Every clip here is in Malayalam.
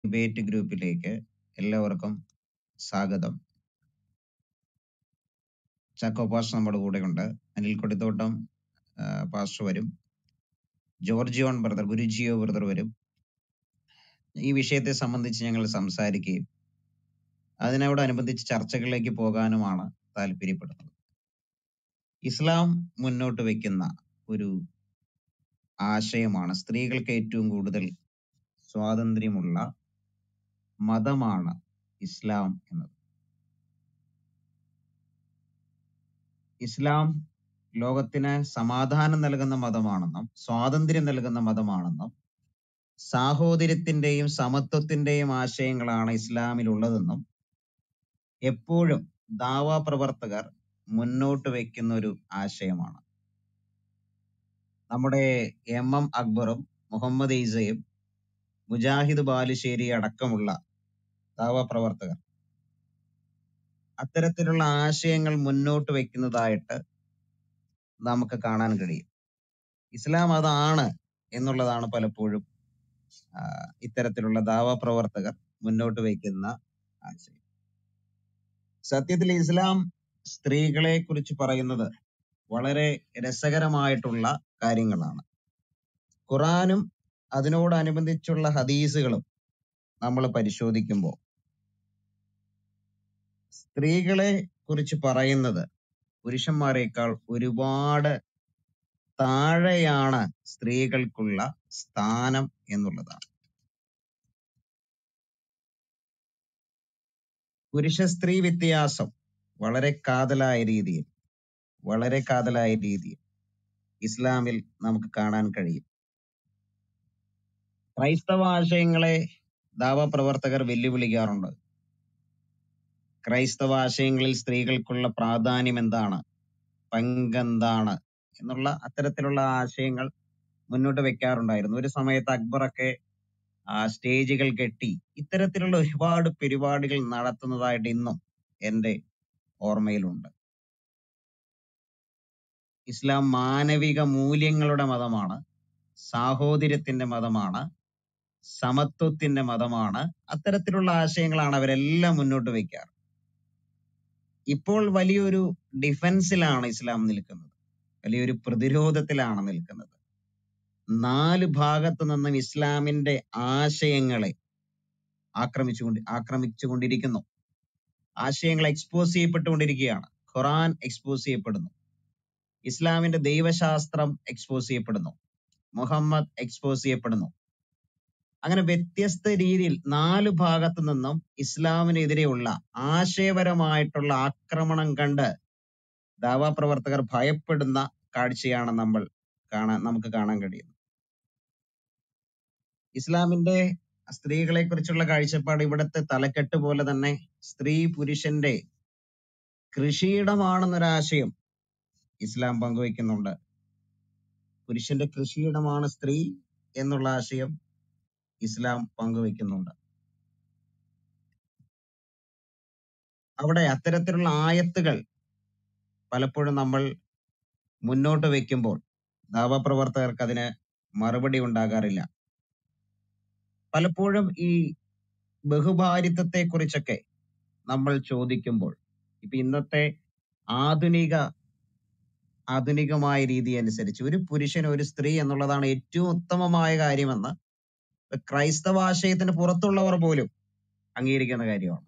ഡിബേറ്റ് ഗ്രൂപ്പിലേക്ക് എല്ലാവർക്കും സ്വാഗതം ചാക്കോ പാസ്റ്റർ നമ്മുടെ കൂടെയുണ്ട് അനിൽ കൊടിത്തോട്ടം ആ, പാസ്റ്റർ വരും ജോർജിയോൺ ബ്രദർ ഗുരുജിയോ ബ്രദർ വരും ഈ വിഷയത്തെ സംബന്ധിച്ച് ഞങ്ങൾ സംസാരിക്കുകയും അതിനോടനുബന്ധിച്ച് ചർച്ചകളിലേക്ക് പോകാനുമാണ് താല്പര്യപ്പെടുന്നത് ഇസ്ലാം മുന്നോട്ട് വെക്കുന്ന ഒരു ആശയമാണ് സ്ത്രീകൾക്ക് ഏറ്റവും കൂടുതൽ സ്വാതന്ത്ര്യമുള്ള മതമാണ് ഇസ്ലാം എന്നത് ഇസ്ലാം ലോകത്തിന് സമാധാനം നൽകുന്ന മതമാണെന്നും സ്വാതന്ത്ര്യം നൽകുന്ന മതമാണെന്നും സാഹോദര്യത്തിന്റെയും സമത്വത്തിന്റെയും ആശയങ്ങളാണ് ഇസ്ലാമിലുള്ളതെന്നും എപ്പോഴും ദാവാ പ്രവർത്തകർ മുന്നോട്ട് വെക്കുന്ന ഒരു ആശയമാണ് നമ്മുടെ എം എം അക്ബറും മുഹമ്മദ് ഈസയും മുജാഹിദ് ബാലുശ്ശേരി അടക്കമുള്ള ദാവാ പ്രവർത്തകർ അത്തരത്തിലുള്ള ആശയങ്ങൾ മുന്നോട്ട് വെക്കുന്നതായിട്ട് നമുക്ക് കാണാൻ കഴിയും ഇസ്ലാം അതാണ് എന്നുള്ളതാണ് പലപ്പോഴും ആ, ഇത്തരത്തിലുള്ള ദാവാ പ്രവർത്തകർ മുന്നോട്ട് വയ്ക്കുന്ന ആശയം സത്യത്തിൽ ഇസ്ലാം സ്ത്രീകളെ കുറിച്ച് പറയുന്നത് വളരെ രസകരമായിട്ടുള്ള കാര്യങ്ങളാണ് ഖുറാനും അതിനോടനുബന്ധിച്ചുള്ള ഹദീസുകളും നമ്മൾ പരിശോധിക്കുമ്പോൾ സ്ത്രീകളെ കുറിച്ച് പറയുന്നത് പുരുഷന്മാരെക്കാൾ ഒരുപാട് താഴെയാണ് സ്ത്രീകൾക്കുള്ള സ്ഥാനം എന്നുള്ളതാണ് പുരുഷ സ്ത്രീ വ്യത്യാസം വളരെ കാതലായ രീതിയിൽ വളരെ കാതലായ രീതിയിൽ ഇസ്ലാമിൽ നമുക്ക് കാണാൻ കഴിയും ക്രൈസ്തവ ആശയങ്ങളെ ദാവ പ്രവർത്തകർ വെല്ലുവിളിക്കാറുണ്ട് ക്രൈസ്തവ ആശയങ്ങളിൽ സ്ത്രീകൾക്കുള്ള പ്രാധാന്യം എന്താണ് പങ്കെന്താണ് എന്നുള്ള അത്തരത്തിലുള്ള ആശയങ്ങൾ മുന്നോട്ട് വെക്കാറുണ്ടായിരുന്നു ഒരു സമയത്ത് അക്ബറൊക്കെ ആ സ്റ്റേജുകൾ കെട്ടി ഇത്തരത്തിലുള്ള ഒരുപാട് പരിപാടികൾ നടത്തുന്നതായിട്ട് ഇന്നും എന്റെ ഓർമ്മയിലുണ്ട് ഇസ്ലാം മാനവിക മൂല്യങ്ങളുടെ മതമാണ് സാഹോദര്യത്തിന്റെ മതമാണ് സമത്വത്തിന്റെ മതമാണ് അത്തരത്തിലുള്ള ആശയങ്ങളാണ് അവരെല്ലാം മുന്നോട്ട് വെക്കാറ് ഇപ്പോൾ വലിയൊരു ഡിഫൻസിലാണ് ഇസ്ലാം നിൽക്കുന്നത് വലിയൊരു പ്രതിരോധത്തിലാണ് നിൽക്കുന്നത് നാല് ഭാഗത്തു നിന്നും ഇസ്ലാമിന്റെ ആശയങ്ങളെ ആക്രമിച്ചുകൊണ്ട് ആക്രമിച്ചുകൊണ്ടിരിക്കുന്നു ആശയങ്ങൾ എക്സ്പോസ് ചെയ്യപ്പെട്ടുകൊണ്ടിരിക്കുകയാണ് ഖുറാൻ എക്സ്പോസ് ചെയ്യപ്പെടുന്നു ഇസ്ലാമിന്റെ ദൈവശാസ്ത്രം എക്സ്പോസ് ചെയ്യപ്പെടുന്നു മുഹമ്മദ് എക്സ്പോസ് ചെയ്യപ്പെടുന്നു അങ്ങനെ വ്യത്യസ്ത രീതിയിൽ നാല് ഭാഗത്തു നിന്നും ഇസ്ലാമിനെതിരെയുള്ള ആശയപരമായിട്ടുള്ള ആക്രമണം കണ്ട് ദാവാ പ്രവർത്തകർ ഭയപ്പെടുന്ന കാഴ്ചയാണ് നമ്മൾ കാണാൻ നമുക്ക് കാണാൻ കഴിയുന്നത് ഇസ്ലാമിന്റെ സ്ത്രീകളെ കുറിച്ചുള്ള കാഴ്ചപ്പാട് ഇവിടുത്തെ തലക്കെട്ട് പോലെ തന്നെ സ്ത്രീ പുരുഷന്റെ കൃഷിയിടമാണെന്നൊരാശയം ഇസ്ലാം പങ്കുവയ്ക്കുന്നുണ്ട് പുരുഷന്റെ കൃഷിയിടമാണ് സ്ത്രീ എന്നുള്ള ആശയം ഇസ്ലാം പങ്കുവയ്ക്കുന്നുണ്ട് അവിടെ അത്തരത്തിലുള്ള ആയത്തുകൾ പലപ്പോഴും നമ്മൾ മുന്നോട്ട് വെക്കുമ്പോൾ ദാവപ്രവർത്തകർക്ക് അതിന് മറുപടി ഉണ്ടാകാറില്ല പലപ്പോഴും ഈ ബഹുഭാരിത്വത്തെ കുറിച്ചൊക്കെ നമ്മൾ ചോദിക്കുമ്പോൾ ഇപ്പൊ ഇന്നത്തെ ആധുനിക ആധുനികമായ രീതി അനുസരിച്ച് ഒരു പുരുഷൻ ഒരു സ്ത്രീ എന്നുള്ളതാണ് ഏറ്റവും ഉത്തമമായ കാര്യമെന്ന് ക്രൈസ്തവ ആശയത്തിന് പുറത്തുള്ളവർ പോലും അംഗീകരിക്കുന്ന കാര്യമാണ്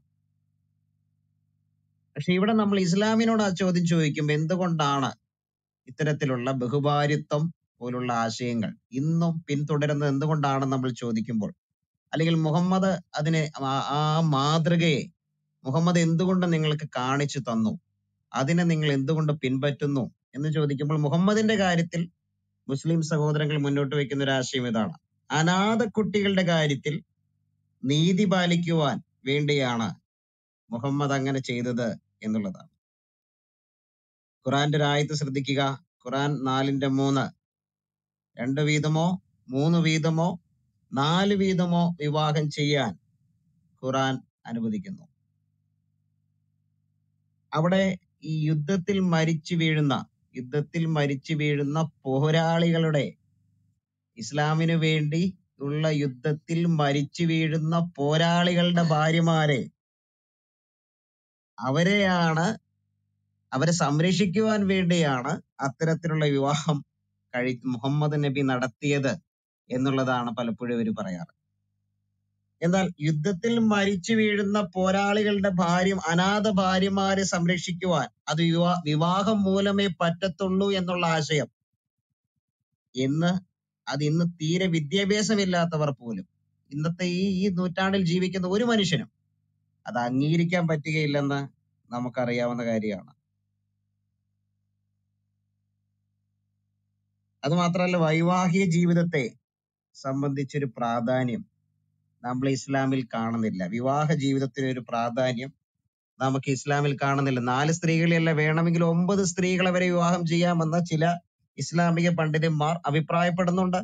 പക്ഷെ ഇവിടെ നമ്മൾ ഇസ്ലാമിനോട് ആ ചോദ്യം ചോദിക്കുമ്പോൾ എന്തുകൊണ്ടാണ് ഇത്തരത്തിലുള്ള ബഹുഭാരിത്വം പോലുള്ള ആശയങ്ങൾ ഇന്നും പിന്തുടരുന്നത് എന്തുകൊണ്ടാണ് നമ്മൾ ചോദിക്കുമ്പോൾ അല്ലെങ്കിൽ മുഹമ്മദ് അതിനെ ആ- ആ മാതൃകയെ മുഹമ്മദ് എന്തുകൊണ്ട് നിങ്ങൾക്ക് കാണിച്ചു തന്നു അതിനെ നിങ്ങൾ എന്തുകൊണ്ട് പിൻപറ്റുന്നു എന്ന് ചോദിക്കുമ്പോൾ മുഹമ്മദിന്റെ കാര്യത്തിൽ മുസ്ലിം സഹോദരങ്ങൾ മുന്നോട്ട് വെക്കുന്ന ഒരു ആശയം ഇതാണ് അനാഥ കുട്ടികളുടെ കാര്യത്തിൽ നീതി പാലിക്കുവാൻ വേണ്ടിയാണ് മുഹമ്മദ് അങ്ങനെ ചെയ്തത് എന്നുള്ളതാണ് ഖുറാന്റെ ഒരു ആയത്ത് ശ്രദ്ധിക്കുക ഖുറാൻ നാലിന്റെ മൂന്ന് രണ്ട് വീതമോ മൂന്ന് വീതമോ നാല് വീതമോ വിവാഹം ചെയ്യാൻ ഖുറാൻ അനുവദിക്കുന്നു അവിടെ ഈ യുദ്ധത്തിൽ മരിച്ചു വീഴുന്ന യുദ്ധത്തിൽ മരിച്ചു വീഴുന്ന പോരാളികളുടെ ഇസ്ലാമിന് വേണ്ടി ഉള്ള യുദ്ധത്തിൽ മരിച്ചു വീഴുന്ന പോരാളികളുടെ ഭാര്യമാരെ അവരെയാണ് അവരെ സംരക്ഷിക്കുവാൻ വേണ്ടിയാണ് അത്തരത്തിലുള്ള വിവാഹം കഴി മുഹമ്മദ് നബി നടത്തിയത് എന്നുള്ളതാണ് പലപ്പോഴും ഇവർ പറയാറ് എന്നാൽ യുദ്ധത്തിൽ മരിച്ചു വീഴുന്ന പോരാളികളുടെ ഭാര്യ അനാഥ ഭാര്യമാരെ സംരക്ഷിക്കുവാൻ അത് വിവാ വിവാഹം മൂലമേ പറ്റത്തുള്ളൂ എന്നുള്ള ആശയം ഇന്ന് അത് ഇന്ന് തീരെ വിദ്യാഭ്യാസമില്ലാത്തവർ പോലും ഇന്നത്തെ ഈ ഈ നൂറ്റാണ്ടിൽ ജീവിക്കുന്ന ഒരു മനുഷ്യനും അത് അംഗീകരിക്കാൻ പറ്റുകയില്ലെന്ന് നമുക്കറിയാവുന്ന കാര്യമാണ് അത് മാത്രമല്ല വൈവാഹിക ജീവിതത്തെ സംബന്ധിച്ചൊരു പ്രാധാന്യം നമ്മൾ ഇസ്ലാമിൽ കാണുന്നില്ല വിവാഹ ജീവിതത്തിന് ഒരു പ്രാധാന്യം നമുക്ക് ഇസ്ലാമിൽ കാണുന്നില്ല നാല് സ്ത്രീകളെയല്ല വേണമെങ്കിൽ ഒമ്പത് സ്ത്രീകളെ വരെ വിവാഹം ചെയ്യാമെന്ന് ചില ഇസ്ലാമിക പണ്ഡിതന്മാർ അഭിപ്രായപ്പെടുന്നുണ്ട്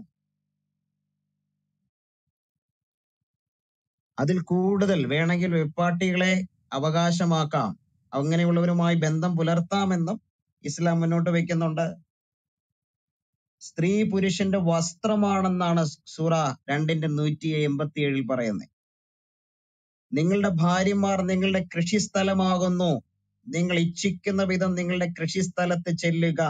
അതിൽ കൂടുതൽ വേണമെങ്കിൽ വെപ്പാട്ടികളെ അവകാശമാക്കാം അങ്ങനെയുള്ളവരുമായി ബന്ധം പുലർത്താമെന്നും ഇസ്ലാം മുന്നോട്ട് വയ്ക്കുന്നുണ്ട് സ്ത്രീ പുരുഷന്റെ വസ്ത്രമാണെന്നാണ് സൂറ രണ്ടിന്റെ നൂറ്റി എൺപത്തി ഏഴിൽ പറയുന്നത് നിങ്ങളുടെ ഭാര്യമാർ നിങ്ങളുടെ കൃഷിസ്ഥലമാകുന്നു നിങ്ങൾ ഇച്ഛിക്കുന്ന വിധം നിങ്ങളുടെ കൃഷിസ്ഥലത്ത് ചെല്ലുക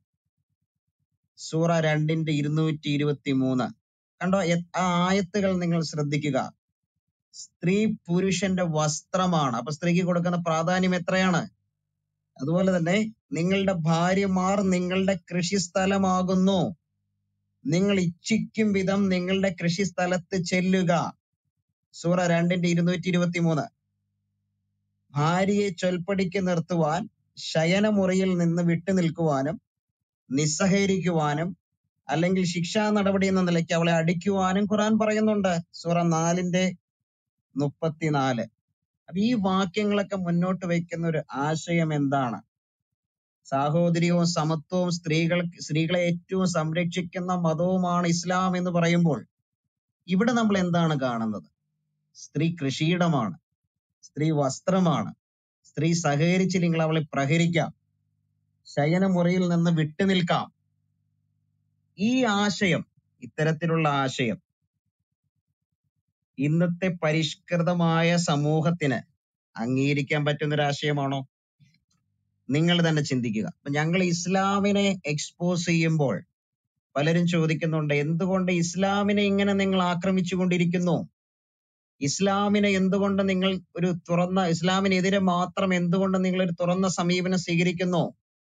സൂറ രണ്ടിന്റെ ഇരുന്നൂറ്റി ഇരുപത്തി മൂന്ന് കണ്ടോ എ- ആ ആയത്തുകൾ നിങ്ങൾ ശ്രദ്ധിക്കുക സ്ത്രീ പുരുഷന്റെ വസ്ത്രമാണ് അപ്പൊ സ്ത്രീക്ക് കൊടുക്കുന്ന പ്രാധാന്യം എത്രയാണ് അതുപോലെ തന്നെ നിങ്ങളുടെ ഭാര്യമാർ നിങ്ങളുടെ കൃഷിസ്ഥലമാകുന്നു നിങ്ങൾ ഇച്ഛിക്കും വിധം നിങ്ങളുടെ കൃഷിസ്ഥലത്ത് ചെല്ലുക സൂറ രണ്ടിന്റെ ഇരുന്നൂറ്റി ഇരുപത്തി മൂന്ന് ഭാര്യയെ ചൊൽപ്പടിക്ക് നിർത്തുവാൻ ശയനമുറിയിൽ നിന്ന് വിട്ടു നിൽക്കുവാനും നിസ്സഹകരിക്കുവാനും അല്ലെങ്കിൽ ശിക്ഷാ നടപടി എന്ന നിലയ്ക്ക് അവളെ അടിക്കുവാനും ഖുറാൻ പറയുന്നുണ്ട് സൂറ നാലിന്റെ മുപ്പത്തിനാല് അപ്പൊ ഈ വാക്യങ്ങളൊക്കെ മുന്നോട്ട് വയ്ക്കുന്ന ഒരു ആശയം എന്താണ് സാഹോദര്യവും സമത്വവും സ്ത്രീകൾ സ്ത്രീകളെ ഏറ്റവും സംരക്ഷിക്കുന്ന മതവുമാണ് ഇസ്ലാം എന്ന് പറയുമ്പോൾ ഇവിടെ നമ്മൾ എന്താണ് കാണുന്നത് സ്ത്രീ കൃഷിയിടമാണ് സ്ത്രീ വസ്ത്രമാണ് സ്ത്രീ സഹകരിച്ചില്ലെങ്കിൽ അവളെ പ്രഹരിക്കാം ശയനമുറിയിൽ നിന്ന് വിട്ടുനിൽക്കാം ഈ ആശയം ഇത്തരത്തിലുള്ള ആശയം ഇന്നത്തെ പരിഷ്കൃതമായ സമൂഹത്തിന് അംഗീകരിക്കാൻ പറ്റുന്ന ഒരു ആശയമാണോ നിങ്ങൾ തന്നെ ചിന്തിക്കുക അപ്പൊ ഞങ്ങൾ ഇസ്ലാമിനെ എക്സ്പോസ് ചെയ്യുമ്പോൾ പലരും ചോദിക്കുന്നുണ്ട് എന്തുകൊണ്ട് ഇസ്ലാമിനെ ഇങ്ങനെ നിങ്ങൾ ആക്രമിച്ചുകൊണ്ടിരിക്കുന്നു ഇസ്ലാമിനെ എന്തുകൊണ്ട് നിങ്ങൾ ഒരു തുറന്ന ഇസ്ലാമിനെതിരെ മാത്രം എന്തുകൊണ്ട് നിങ്ങൾ ഒരു തുറന്ന സമീപനം സ്വീകരിക്കുന്നു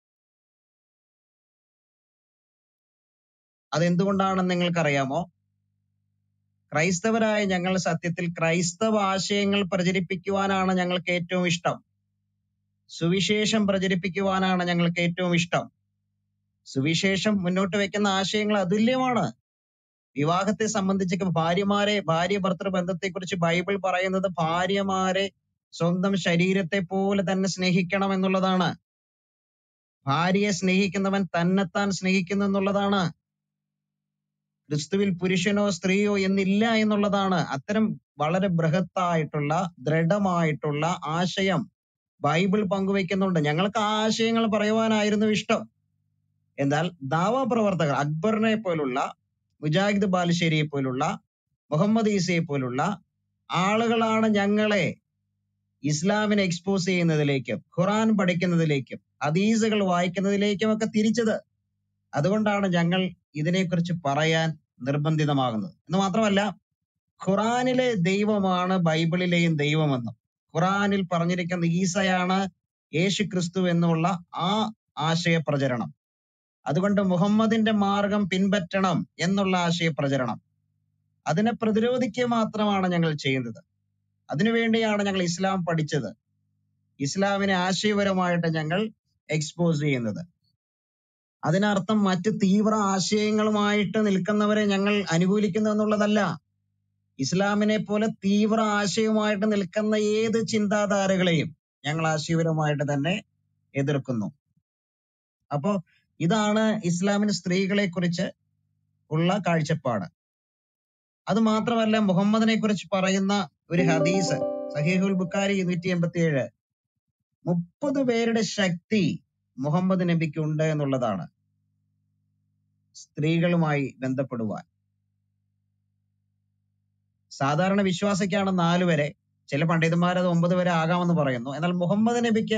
അതെന്തുകൊണ്ടാണെന്ന് നിങ്ങൾക്കറിയാമോ ക്രൈസ്തവരായ ഞങ്ങൾ സത്യത്തിൽ ക്രൈസ്തവ ആശയങ്ങൾ പ്രചരിപ്പിക്കുവാനാണ് ഞങ്ങൾക്ക് ഏറ്റവും ഇഷ്ടം സുവിശേഷം പ്രചരിപ്പിക്കുവാനാണ് ഞങ്ങൾക്ക് ഏറ്റവും ഇഷ്ടം സുവിശേഷം മുന്നോട്ട് വെക്കുന്ന ആശയങ്ങൾ അതുല്യമാണ് വിവാഹത്തെ സംബന്ധിച്ച് ഭാര്യമാരെ ഭാര്യ ഭർത്തൃ ബന്ധത്തെക്കുറിച്ച് ബൈബിൾ പറയുന്നത് ഭാര്യമാരെ സ്വന്തം ശരീരത്തെ പോലെ തന്നെ സ്നേഹിക്കണം എന്നുള്ളതാണ് ഭാര്യയെ സ്നേഹിക്കുന്നവൻ തന്നെത്താൻ സ്നേഹിക്കുന്നു എന്നുള്ളതാണ് ക്രിസ്തുവിൽ പുരുഷനോ സ്ത്രീയോ എന്നില്ല എന്നുള്ളതാണ് അത്തരം വളരെ ബൃഹത്തായിട്ടുള്ള ദൃഢമായിട്ടുള്ള ആശയം ബൈബിൾ പങ്കുവെക്കുന്നുണ്ട് ഞങ്ങൾക്ക് ആ ആശയങ്ങൾ പറയുവാനായിരുന്നു ഇഷ്ടം എന്നാൽ ദാവാ പ്രവർത്തകർ അക്ബറിനെ പോലുള്ള മുജാഹിദ് ബാലുശ്ശേരിയെ പോലുള്ള മുഹമ്മദ് ഈസയെ പോലുള്ള ആളുകളാണ് ഞങ്ങളെ ഇസ്ലാമിനെ എക്സ്പോസ് ചെയ്യുന്നതിലേക്കും ഖുറാൻ പഠിക്കുന്നതിലേക്കും ഹദീസുകൾ വായിക്കുന്നതിലേക്കും ഒക്കെ തിരിച്ചത് അതുകൊണ്ടാണ് ഞങ്ങൾ ഇതിനെക്കുറിച്ച് പറയാൻ നിർബന്ധിതമാകുന്നത് എന്ന് മാത്രമല്ല ഖുറാനിലെ ദൈവമാണ് ബൈബിളിലെയും ദൈവമെന്നും ഖുറാനിൽ പറഞ്ഞിരിക്കുന്ന ഈസയാണ് യേശു ക്രിസ്തു എന്നുള്ള ആ ആശയ പ്രചരണം അതുകൊണ്ട് മുഹമ്മദിന്റെ മാർഗം പിൻപറ്റണം എന്നുള്ള ആശയ പ്രചരണം അതിനെ പ്രതിരോധിക്കുക മാത്രമാണ് ഞങ്ങൾ ചെയ്യുന്നത് അതിനുവേണ്ടിയാണ് ഞങ്ങൾ ഇസ്ലാം പഠിച്ചത് ഇസ്ലാമിനെ ആശയപരമായിട്ട് ഞങ്ങൾ എക്സ്പോസ് ചെയ്യുന്നത് അതിനർത്ഥം മറ്റ് തീവ്ര ആശയങ്ങളുമായിട്ട് നിൽക്കുന്നവരെ ഞങ്ങൾ അനുകൂലിക്കുന്നു എന്നുള്ളതല്ല ഇസ്ലാമിനെ പോലെ തീവ്ര ആശയവുമായിട്ട് നിൽക്കുന്ന ഏത് ചിന്താധാരകളെയും ഞങ്ങൾ ആശയപരമായിട്ട് തന്നെ എതിർക്കുന്നു അപ്പോ ഇതാണ് ഇസ്ലാമിന് സ്ത്രീകളെ കുറിച്ച് ഉള്ള കാഴ്ചപ്പാട് അത് മാത്രമല്ല മുഹമ്മദിനെ കുറിച്ച് പറയുന്ന ഒരു ഹദീസ് സഹീഹുൽ ബുഖാരി നൂറ്റി എൺപത്തി ഏഴ് മുപ്പത് പേരുടെ ശക്തി മുഹമ്മദ് നബിക്ക് ഉണ്ട് എന്നുള്ളതാണ് സ്ത്രീകളുമായി ബന്ധപ്പെടുവാൻ സാധാരണ വിശ്വാസിക്കാണ് നാല് വരെ ചില പണ്ഡിതന്മാർ അത് ഒമ്പത് വരെ ആകാമെന്ന് പറയുന്നു എന്നാൽ മുഹമ്മദ് നബിക്ക്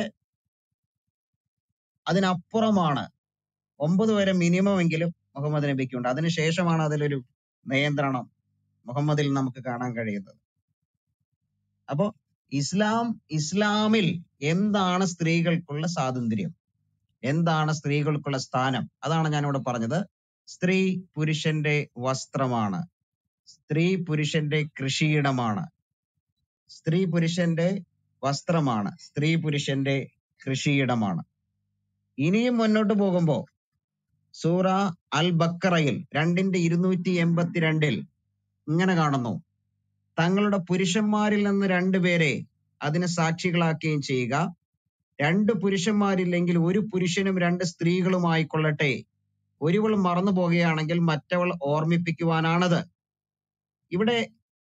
അതിനപ്പുറമാണ് ഒമ്പത് വരെ മിനിമം എങ്കിലും മുഹമ്മദ് നബിക്കുണ്ട് അതിനുശേഷമാണ് അതിലൊരു നിയന്ത്രണം മുഹമ്മദിൽ നമുക്ക് കാണാൻ കഴിയുന്നത് അപ്പോ ഇസ്ലാം ഇസ്ലാമിൽ എന്താണ് സ്ത്രീകൾക്കുള്ള സ്വാതന്ത്ര്യം എന്താണ് സ്ത്രീകൾക്കുള്ള സ്ഥാനം അതാണ് ഞാനിവിടെ പറഞ്ഞത് സ്ത്രീ പുരുഷന്റെ വസ്ത്രമാണ് സ്ത്രീ പുരുഷന്റെ കൃഷിയിടമാണ് സ്ത്രീ പുരുഷന്റെ വസ്ത്രമാണ് സ്ത്രീ പുരുഷന്റെ കൃഷിയിടമാണ് ഇനിയും മുന്നോട്ട് പോകുമ്പോ സൂറ അൽ ബക്കറയിൽ രണ്ടിന്റെ ഇരുന്നൂറ്റി എൺപത്തിരണ്ടിൽ ഇങ്ങനെ കാണുന്നു തങ്ങളുടെ പുരുഷന്മാരിൽ നിന്ന് രണ്ടുപേരെ അതിന് സാക്ഷികളാക്കുകയും ചെയ്യുക രണ്ട് പുരുഷന്മാരില്ലെങ്കിൽ ഒരു പുരുഷനും രണ്ട് സ്ത്രീകളുമായിക്കൊള്ളട്ടെ ഒരുവൾ മറന്നു പോകുകയാണെങ്കിൽ മറ്റവൾ ഓർമ്മിപ്പിക്കുവാനാണത് ഇവിടെ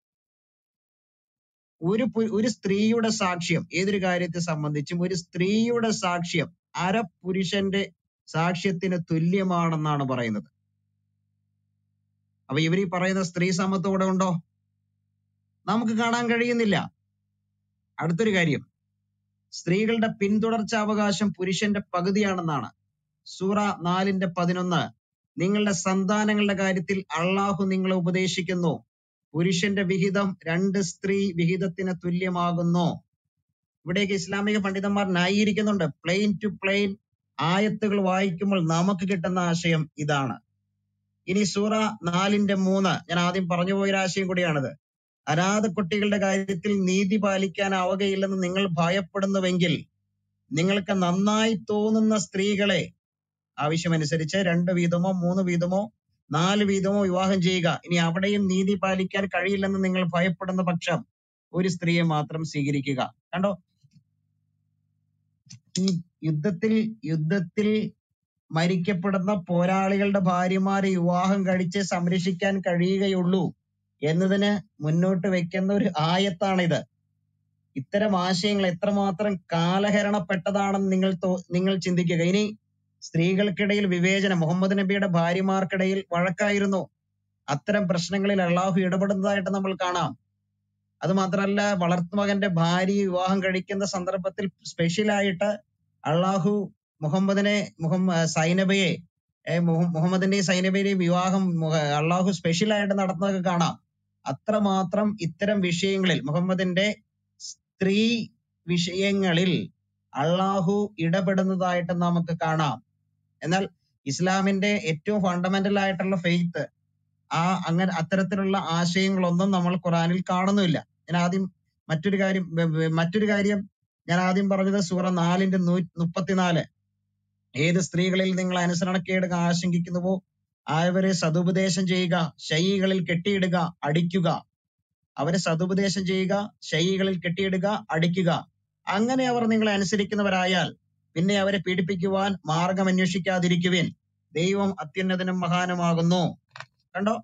ഒരു പു- ഒരു സ്ത്രീയുടെ സാക്ഷ്യം ഏതൊരു കാര്യത്തെ സംബന്ധിച്ചും ഒരു സ്ത്രീയുടെ സാക്ഷ്യം അര പുരുഷന്റെ സാക്ഷ്യത്തിന് തുല്യമാണെന്നാണ് പറയുന്നത് അപ്പൊ ഇവർ ഈ പറയുന്ന സ്ത്രീ സമത്വം ഇവിടെ ഉണ്ടോ നമുക്ക് കാണാൻ കഴിയുന്നില്ല അടുത്തൊരു കാര്യം സ്ത്രീകളുടെ പിന്തുടർച്ച അവകാശം പുരുഷന്റെ പകുതിയാണെന്നാണ് സൂറ നാലിന്റെ പതിനൊന്ന് നിങ്ങളുടെ സന്താനങ്ങളുടെ കാര്യത്തിൽ അള്ളാഹു നിങ്ങളെ ഉപദേശിക്കുന്നു പുരുഷന്റെ വിഹിതം രണ്ട് സ്ത്രീ വിഹിതത്തിന് തുല്യമാകുന്നു ഇവിടേക്ക് ഇസ്ലാമിക പണ്ഡിതന്മാർ ന്യായീകരിക്കുന്നുണ്ട് പ്ലെയിൻ ടു പ്ലെയിൻ ആയത്തുകൾ വായിക്കുമ്പോൾ നമുക്ക് കിട്ടുന്ന ആശയം ഇതാണ് ഇനി സൂറ നാലിന്റെ മൂന്ന് ഞാൻ ആദ്യം പറഞ്ഞു പോയൊരു ആശയം കൂടിയാണിത് അനാഥ കുട്ടികളുടെ കാര്യത്തിൽ നീതി പാലിക്കാനാവുകയില്ലെന്ന് നിങ്ങൾ ഭയപ്പെടുന്നുവെങ്കിൽ നിങ്ങൾക്ക് നന്നായി തോന്നുന്ന സ്ത്രീകളെ ആവശ്യമനുസരിച്ച് രണ്ട് വീതമോ മൂന്ന് വീതമോ നാല് വീതമോ വിവാഹം ചെയ്യുക ഇനി അവിടെയും നീതി പാലിക്കാൻ കഴിയില്ലെന്ന് നിങ്ങൾ ഭയപ്പെടുന്ന പക്ഷം ഒരു സ്ത്രീയെ മാത്രം സ്വീകരിക്കുക കണ്ടോ ഈ യുദ്ധത്തിൽ യുദ്ധത്തിൽ മരിക്കപ്പെടുന്ന പോരാളികളുടെ ഭാര്യമാരെ വിവാഹം കഴിച്ച് സംരക്ഷിക്കാൻ കഴിയുകയുള്ളൂ എന്നതിന് മുന്നോട്ട് വെക്കുന്ന ഒരു ആയത്താണിത് ഇത്തരം ആശയങ്ങൾ എത്രമാത്രം കാലഹരണപ്പെട്ടതാണെന്ന് നിങ്ങൾ തോ- നിങ്ങൾ ചിന്തിക്കുക ഇനി സ്ത്രീകൾക്കിടയിൽ വിവേചനം മുഹമ്മദ് നബിയുടെ ഭാര്യമാർക്കിടയിൽ വഴക്കായിരുന്നു അത്തരം പ്രശ്നങ്ങളിൽ അള്ളാഹു ഇടപെടുന്നതായിട്ട് നമ്മൾ കാണാം അത് മാത്രമല്ല വളർത്തുമകന്റെ ഭാര്യ വിവാഹം കഴിക്കുന്ന സന്ദർഭത്തിൽ സ്പെഷ്യലായിട്ട് അള്ളാഹു മുഹമ്മദിനെ മുഹമ്മ സൈനബയെ ഏ, മുഹ- മുഹമ്മദിന്റെയും സൈനബയുടെയും വിവാഹം മുഹ- അള്ളാഹു സ്പെഷ്യലായിട്ട് നടത്തുന്നതൊക്കെ കാണാം അത്രമാത്രം ഇത്തരം വിഷയങ്ങളിൽ മുഹമ്മദിന്റെ സ്ത്രീ വിഷയങ്ങളിൽ അള്ളാഹു ഇടപെടുന്നതായിട്ട് നമുക്ക് കാണാം എന്നാൽ ഇസ്ലാമിന്റെ ഏറ്റവും ഫണ്ടമെന്റൽ ആയിട്ടുള്ള ഫെയ്ത്ത് ആ അങ്ങനെ അത്തരത്തിലുള്ള ആശയങ്ങളൊന്നും നമ്മൾ ഖുറാനിൽ കാണുന്നില്ല ഞാൻ ആദ്യം മറ്റൊരു കാര്യം വെ- വെ- മറ്റൊരു കാര്യം ഞാൻ ആദ്യം പറഞ്ഞത് സൂറ നാലിന്റെ നൂ മുപ്പത്തിനാല് ഏത് സ്ത്രീകളിൽ നിങ്ങൾ അനുസരണക്കേട് ആശങ്കിക്കുന്നുവോ അവരെ സതുപദേശം ചെയ്യുക ശൈകളിൽ കെട്ടിയിടുക അടിക്കുക അവരെ സതുപദേശം ചെയ്യുക ശൈകളിൽ കെട്ടിയിടുക അടിക്കുക അങ്ങനെ അവർ നിങ്ങളെ അനുസരിക്കുന്നവരായാൽ പിന്നെ അവരെ പീഡിപ്പിക്കുവാൻ മാർഗം അന്വേഷിക്കാതിരിക്കുവിൻ ദൈവം അത്യുന്നതനും മഹാനുമാകുന്നു കണ്ടോ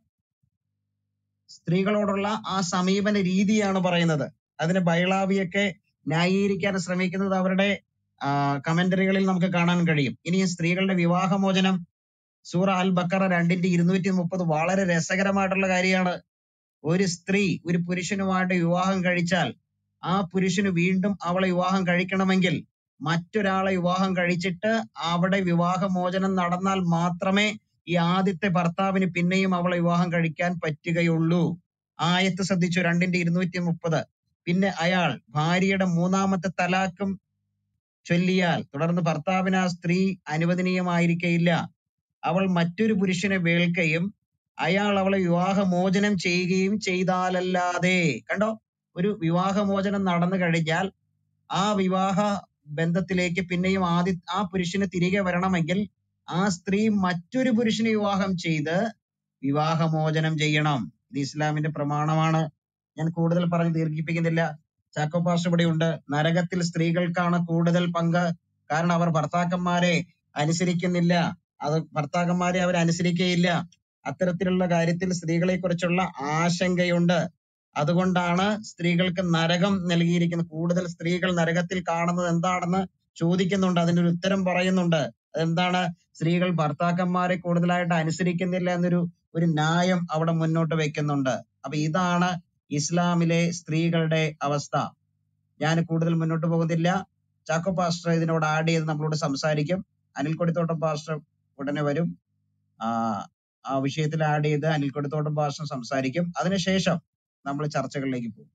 സ്ത്രീകളോടുള്ള ആ സമീപന രീതിയാണ് പറയുന്നത് അതിന് ബൈളാവിയൊക്കെ ന്യായീകരിക്കാൻ ശ്രമിക്കുന്നത് അവരുടെ കമന്ററികളിൽ നമുക്ക് കാണാൻ കഴിയും ഇനി സ്ത്രീകളുടെ വിവാഹമോചനം സൂറ അൽ ബക്കറ രണ്ടിന്റെ ഇരുന്നൂറ്റി മുപ്പത് വളരെ രസകരമായിട്ടുള്ള കാര്യമാണ് ഒരു സ്ത്രീ ഒരു പുരുഷനുമായിട്ട് വിവാഹം കഴിച്ചാൽ ആ പുരുഷന് വീണ്ടും അവളെ വിവാഹം കഴിക്കണമെങ്കിൽ മറ്റൊരാളെ വിവാഹം കഴിച്ചിട്ട് അവിടെ വിവാഹമോചനം നടന്നാൽ മാത്രമേ ഈ ആദ്യത്തെ ഭർത്താവിന് പിന്നെയും അവളെ വിവാഹം കഴിക്കാൻ പറ്റുകയുള്ളൂ ആയത്ത് ശ്രദ്ധിച്ചു രണ്ടിന്റെ ഇരുന്നൂറ്റി മുപ്പത് പിന്നെ അയാൾ ഭാര്യയുടെ മൂന്നാമത്തെ തലാക്കും ചൊല്ലിയാൽ തുടർന്ന് ഭർത്താവിന് ആ സ്ത്രീ അനുവദനീയമായിരിക്കയില്ല അവൾ മറ്റൊരു പുരുഷനെ വേൾക്കുകയും അയാൾ അവളെ വിവാഹമോചനം ചെയ്യുകയും ചെയ്താലല്ലാതെ കണ്ടോ ഒരു വിവാഹമോചനം നടന്നു കഴിഞ്ഞാൽ ആ വിവാഹ ബന്ധത്തിലേക്ക് പിന്നെയും ആദ്യ ആ പുരുഷന് തിരികെ വരണമെങ്കിൽ ആ സ്ത്രീ മറ്റൊരു പുരുഷനെ വിവാഹം ചെയ്ത് വിവാഹമോചനം ചെയ്യണം ഇത് ഇസ്ലാമിന്റെ പ്രമാണമാണ് ഞാൻ കൂടുതൽ പറഞ്ഞ് ദീർഘിപ്പിക്കുന്നില്ല ചാക്കോ പാഷ ഇവിടെയുണ്ട് നരകത്തിൽ സ്ത്രീകൾക്കാണ് കൂടുതൽ പങ്ക് കാരണം അവർ ഭർത്താക്കന്മാരെ അനുസരിക്കുന്നില്ല അത് ഭർത്താക്കന്മാരെ അവർ അനുസരിക്കുകയില്ല അത്തരത്തിലുള്ള കാര്യത്തിൽ സ്ത്രീകളെ കുറിച്ചുള്ള ആശങ്കയുണ്ട് അതുകൊണ്ടാണ് സ്ത്രീകൾക്ക് നരകം നൽകിയിരിക്കുന്നത് കൂടുതൽ സ്ത്രീകൾ നരകത്തിൽ കാണുന്നത് എന്താണെന്ന് ചോദിക്കുന്നുണ്ട് അതിന്റെ ഒരു ഉത്തരം പറയുന്നുണ്ട് അതെന്താണ് സ്ത്രീകൾ ഭർത്താക്കന്മാരെ കൂടുതലായിട്ട് അനുസരിക്കുന്നില്ല എന്നൊരു ഒരു ന്യായം അവിടെ മുന്നോട്ട് വെക്കുന്നുണ്ട് അപ്പൊ ഇതാണ് ഇസ്ലാമിലെ സ്ത്രീകളുടെ അവസ്ഥ ഞാൻ കൂടുതൽ മുന്നോട്ട് പോകുന്നില്ല ചാക്കോ പാസ്റ്റർ ഇതിനോട് ആഡ് ചെയ്ത് നമ്മളോട് സംസാരിക്കും അനിൽ കൊടിത്തോട്ടം പാസ്റ്റർ ഉടനെ വരും ആ ആ വിഷയത്തിൽ ആഡ് ചെയ്ത് അനിൽ കൊടിത്തോട്ടം പാസ്റ്റർ സംസാരിക്കും അതിനുശേഷം നമ്മൾ ചർച്ചകളിലേക്ക് പോകും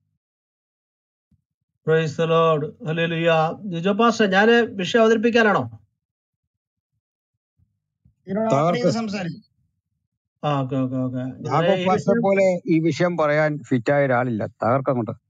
praise lord hallelujah Jijo pastor ഞാൻ വിഷയം അവതരിപ്പിക്കാനാണോ ഇതിനോട് ആഡ് തകർത്ത് ചെയ്ത് സംസാരിക്കും ആ ഓക്കെ ഓക്കെ ഓക്കെ ഞാൻ യാക്കോ ഈ പാസ്റ്റർ വിഷയം പോലെ ഈ വിഷയം പറയാൻ ഫിറ്റായ ഒരാളില്ല തകർക്കം കൊണ്ട്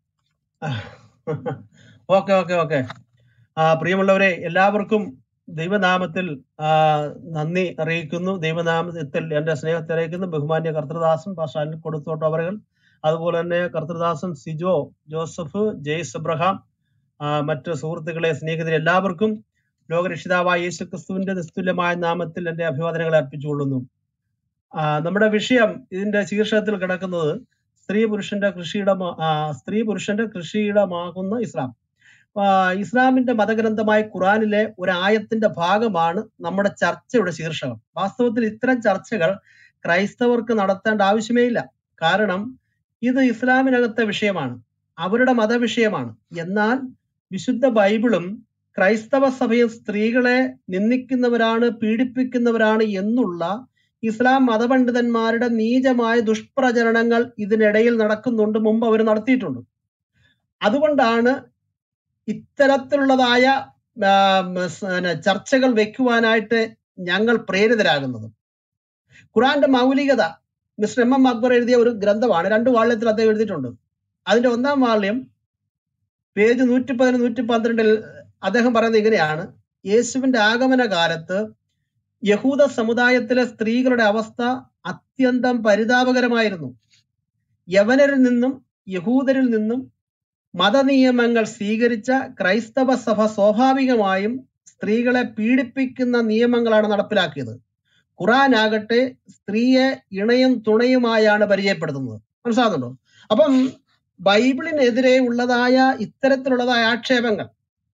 ഓക്കെ ഓക്കെ ഓക്കെ ആ പ്രിയമുള്ളവരെ എല്ലാവർക്കും ദൈവനാമത്തിൽ ആ, നന്ദി അറിയിക്കുന്നു ദൈവനാമത്തിൽ എന്റെ സ്നേഹത്തെ അറിയിക്കുന്നു ബഹുമാന്യ കർത്തൃദാസൻ പാഷാനിൽ കൊടുത്തോട്ട് അവരുകൾ അതുപോലെ തന്നെ കർത്തൃദാസൻ സിജോ ജോസഫ് ജെയ്സ് എബ്രഹാം ആ, മറ്റ് സുഹൃത്തുക്കളെ സ്നേഹിതരെ എല്ലാവർക്കും ലോകരക്ഷിതാവായ യേശു ക്രിസ്തുവിന്റെ നിസ്തുല്യമായ നാമത്തിൽ എന്റെ അഭിവാദനങ്ങൾ അർപ്പിച്ചുകൊള്ളുന്നു ആ, നമ്മുടെ വിഷയം ഇതിന്റെ ശീർഷകത്തിൽ കിടക്കുന്നത് സ്ത്രീ പുരുഷന്റെ കൃഷിയിടം സ്ത്രീ പുരുഷന്റെ കൃഷിയിടമാകുന്ന ഇസ്ലാം ആ, ഇസ്ലാമിന്റെ മതഗ്രന്ഥമായ ഖുറാനിലെ ഒരു ആയത്തിന്റെ ഭാഗമാണ് നമ്മുടെ ചർച്ചയുടെ ശീർഷകം വാസ്തവത്തിൽ ഇത്തരം ചർച്ചകൾ ക്രൈസ്തവർക്ക് നടത്തേണ്ട ആവശ്യമേ ഇല്ല കാരണം ഇത് ഇസ്ലാമിനകത്തെ വിഷയമാണ് അവരുടെ മതവിഷയമാണ് എന്നാൽ വിശുദ്ധ ബൈബിളും ക്രൈസ്തവ സഭയും സ്ത്രീകളെ നിന്ദിക്കുന്നവരാണ് പീഡിപ്പിക്കുന്നവരാണ് എന്നുള്ള ഇസ്ലാം മതപണ്ഡിതന്മാരുടെ നീചമായ ദുഷ്പ്രചരണങ്ങൾ ഇതിനിടയിൽ നടക്കുന്നുണ്ട് മുമ്പ് അവർ നടത്തിയിട്ടുണ്ട് അതുകൊണ്ടാണ് ഇത്തരത്തിലുള്ളതായ ആ, മസ്- പിന്നെ ചർച്ചകൾ വെക്കുവാനായിട്ട് ഞങ്ങൾ പ്രേരിതരാകുന്നത് ഖുറാന്റെ മൗലികത മിസ്റ്റർ എം എം അക്ബർ എഴുതിയ ഒരു ഗ്രന്ഥമാണ് രണ്ട് വാള്യത്തിൽ അദ്ദേഹം എഴുതിയിട്ടുണ്ട് അതിന്റെ ഒന്നാം വാള്യം പേജ് നൂറ്റി പതിനൊന്ന് നൂറ്റി പന്ത്രണ്ടിൽ അദ്ദേഹം പറയുന്നത് ഇങ്ങനെയാണ് യേശുവിന്റെ ആഗമന കാലത്ത് യഹൂദ സമുദായത്തിലെ സ്ത്രീകളുടെ അവസ്ഥ അത്യന്തം പരിതാപകരമായിരുന്നു യവനരിൽ നിന്നും യഹൂദരിൽ നിന്നും മതനിയമങ്ങൾ സ്വീകരിച്ച ക്രൈസ്തവ സഭ സ്വാഭാവികമായും സ്ത്രീകളെ പീഡിപ്പിക്കുന്ന നിയമങ്ങളാണ് നടപ്പിലാക്കിയത് ഖുറാൻ ആകട്ടെ സ്ത്രീയെ ഇണയും തുണയുമായാണ് പരിചയപ്പെടുത്തുന്നത് മനസ്സിലാകുന്നുണ്ടോ അപ്പം ബൈബിളിനെതിരെ ഉള്ളതായ ഇത്തരത്തിലുള്ളതായ ആക്ഷേപങ്ങൾ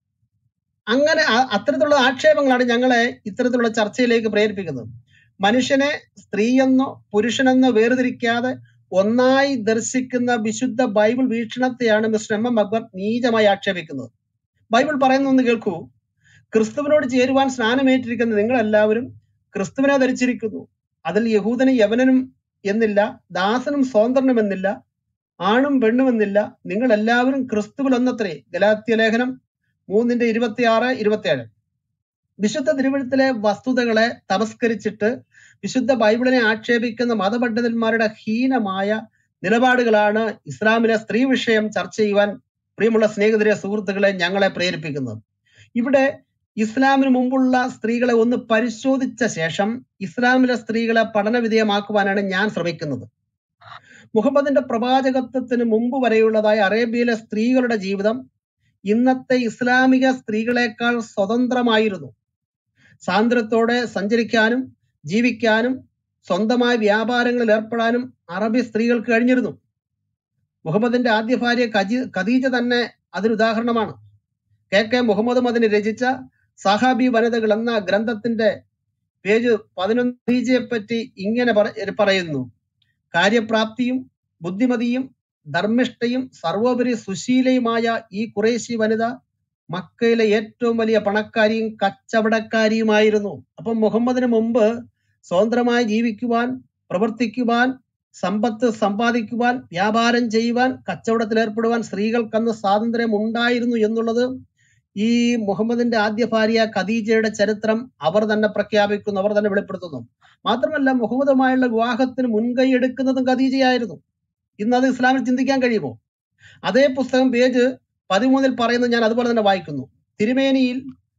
അങ്ങനെ അ- അത്തരത്തിലുള്ള ആക്ഷേപങ്ങളാണ് ഞങ്ങളെ ഇത്തരത്തിലുള്ള ചർച്ചയിലേക്ക് പ്രേരിപ്പിക്കുന്നത് മനുഷ്യനെ സ്ത്രീയെന്നോ പുരുഷനെന്നോ വേർതിരിക്കാതെ ഒന്നായി ദർശിക്കുന്ന വിശുദ്ധ ബൈബിൾ വീക്ഷണത്തെയാണ് മിസ്റ്റർ എം എം അക്ബർ നീചമായി ആക്ഷേപിക്കുന്നത് ബൈബിൾ പറയുന്നൊന്ന് കേൾക്കൂ ക്രിസ്തുവിനോട് ചേരുവാൻ സ്നാനമേറ്റിരിക്കുന്ന നിങ്ങളെല്ലാവരും ക്രിസ്തുവിനെ ധരിച്ചിരിക്കുന്നു അതിൽ യഹൂദനും യവനനും എന്നില്ല ദാസനും സ്വതന്ത്രനും എന്നില്ല ആണും പെണ്ണും എന്നില്ല നിങ്ങൾ എല്ലാവരും ക്രിസ്തുവിൽ ഒന്നത്രേ ഗലാത്യ ലേഖനം മൂന്നിന്റെ ഇരുപത്തിയാറ് ഇരുപത്തിയേഴ് വിശുദ്ധ തിരുവഴുത്തിലെ വസ്തുതകളെ തമസ്കരിച്ചിട്ട് വിശുദ്ധ ബൈബിളിനെ ആക്ഷേപിക്കുന്ന മതപണ്ഡിതന്മാരുടെ ഹീനമായ നിലപാടുകളാണ് ഇസ്ലാമിലെ സ്ത്രീ വിഷയം ചർച്ച ചെയ്യുവാൻ പ്രിയമുള്ള സ്നേഹിതരെ സുഹൃത്തുക്കളെ ഞങ്ങളെ പ്രേരിപ്പിക്കുന്നത് ഇവിടെ ഇസ്ലാമിന് മുമ്പുള്ള സ്ത്രീകളെ ഒന്ന് പരിശോധിച്ച ശേഷം ഇസ്ലാമിലെ സ്ത്രീകളെ പഠനവിധേയമാക്കുവാനാണ് ഞാൻ ശ്രമിക്കുന്നത് മുഹമ്മദിന്റെ പ്രവാചകത്വത്തിന് മുമ്പ് വരെയുള്ളതായ അറേബ്യയിലെ സ്ത്രീകളുടെ ജീവിതം ഇന്നത്തെ ഇസ്ലാമിക സ്ത്രീകളെക്കാൾ സ്വതന്ത്രമായിരുന്നു സ്വാതന്ത്ര്യത്തോടെ സഞ്ചരിക്കാനും ജീവിക്കാനും സ്വന്തമായ വ്യാപാരങ്ങളിൽ ഏർപ്പെടാനും അറബി സ്ത്രീകൾക്ക് കഴിഞ്ഞിരുന്നു മുഹമ്മദിന്റെ ആദ്യ ഭാര്യ ഖജി ഖദീജ തന്നെ അതിന് ഉദാഹരണമാണ് കെ കെ മുഹമ്മദ് മദിന് രചിച്ച സഹാബി വനിതകൾ എന്ന ഗ്രന്ഥത്തിന്റെ പേജ് പതിനൊന്ന് ഖദീജയെ പറ്റി ഇങ്ങനെ പറ- പറയുന്നു കാര്യപ്രാപ്തിയും ബുദ്ധിമതിയും ധർമ്മിഷ്ഠയും സർവോപരി സുശീലയുമായ ഈ കുറേശി വനിത മക്കയിലെ ഏറ്റവും വലിയ പണക്കാരിയും കച്ചവടക്കാരിയുമായിരുന്നു അപ്പം മുഹമ്മദിന് മുമ്പ് സ്വതന്ത്രമായി ജീവിക്കുവാൻ പ്രവർത്തിക്കുവാൻ സമ്പത്ത് സമ്പാദിക്കുവാൻ വ്യാപാരം ചെയ്യുവാൻ കച്ചവടത്തിൽ ഏർപ്പെടുവാൻ സ്ത്രീകൾക്കന്ന് സ്വാതന്ത്ര്യം ഉണ്ടായിരുന്നു എന്നുള്ളത് ഈ മുഹമ്മദിന്റെ ആദ്യ ഭാര്യ ഖദീജയുടെ ചരിത്രം അവർ തന്നെ പ്രഖ്യാപിക്കുന്നു അവർ തന്നെ വെളിപ്പെടുത്തുന്നു മാത്രമല്ല മുഹമ്മദുമായുള്ള വിവാഹത്തിന് മുൻകൈ എടുക്കുന്നതും ഖദീജയായിരുന്നു ഇന്ന് അത് ഇസ്ലാമിൽ ചിന്തിക്കാൻ കഴിയുമോ അതേ പുസ്തകം പേജ് പതിമൂന്നിൽ പറയുന്നത് ഞാൻ അതുപോലെ തന്നെ വായിക്കുന്നു തിരുമേനിയിൽ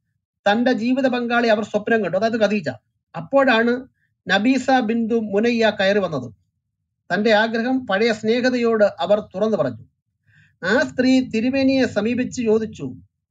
തന്റെ ജീവിത പങ്കാളി അവർ സ്വപ്നം കണ്ടു അതായത് ഖദീജ അപ്പോഴാണ് നബീസ ബിന്ദു മുനയ്യ കയറി വന്നത് തന്റെ ആഗ്രഹം പഴയ സ്നേഹതയോട് അവർ തുറന്നു പറഞ്ഞു ആ സ്ത്രീ തിരുമേനിയെ സമീപിച്ച് ചോദിച്ചു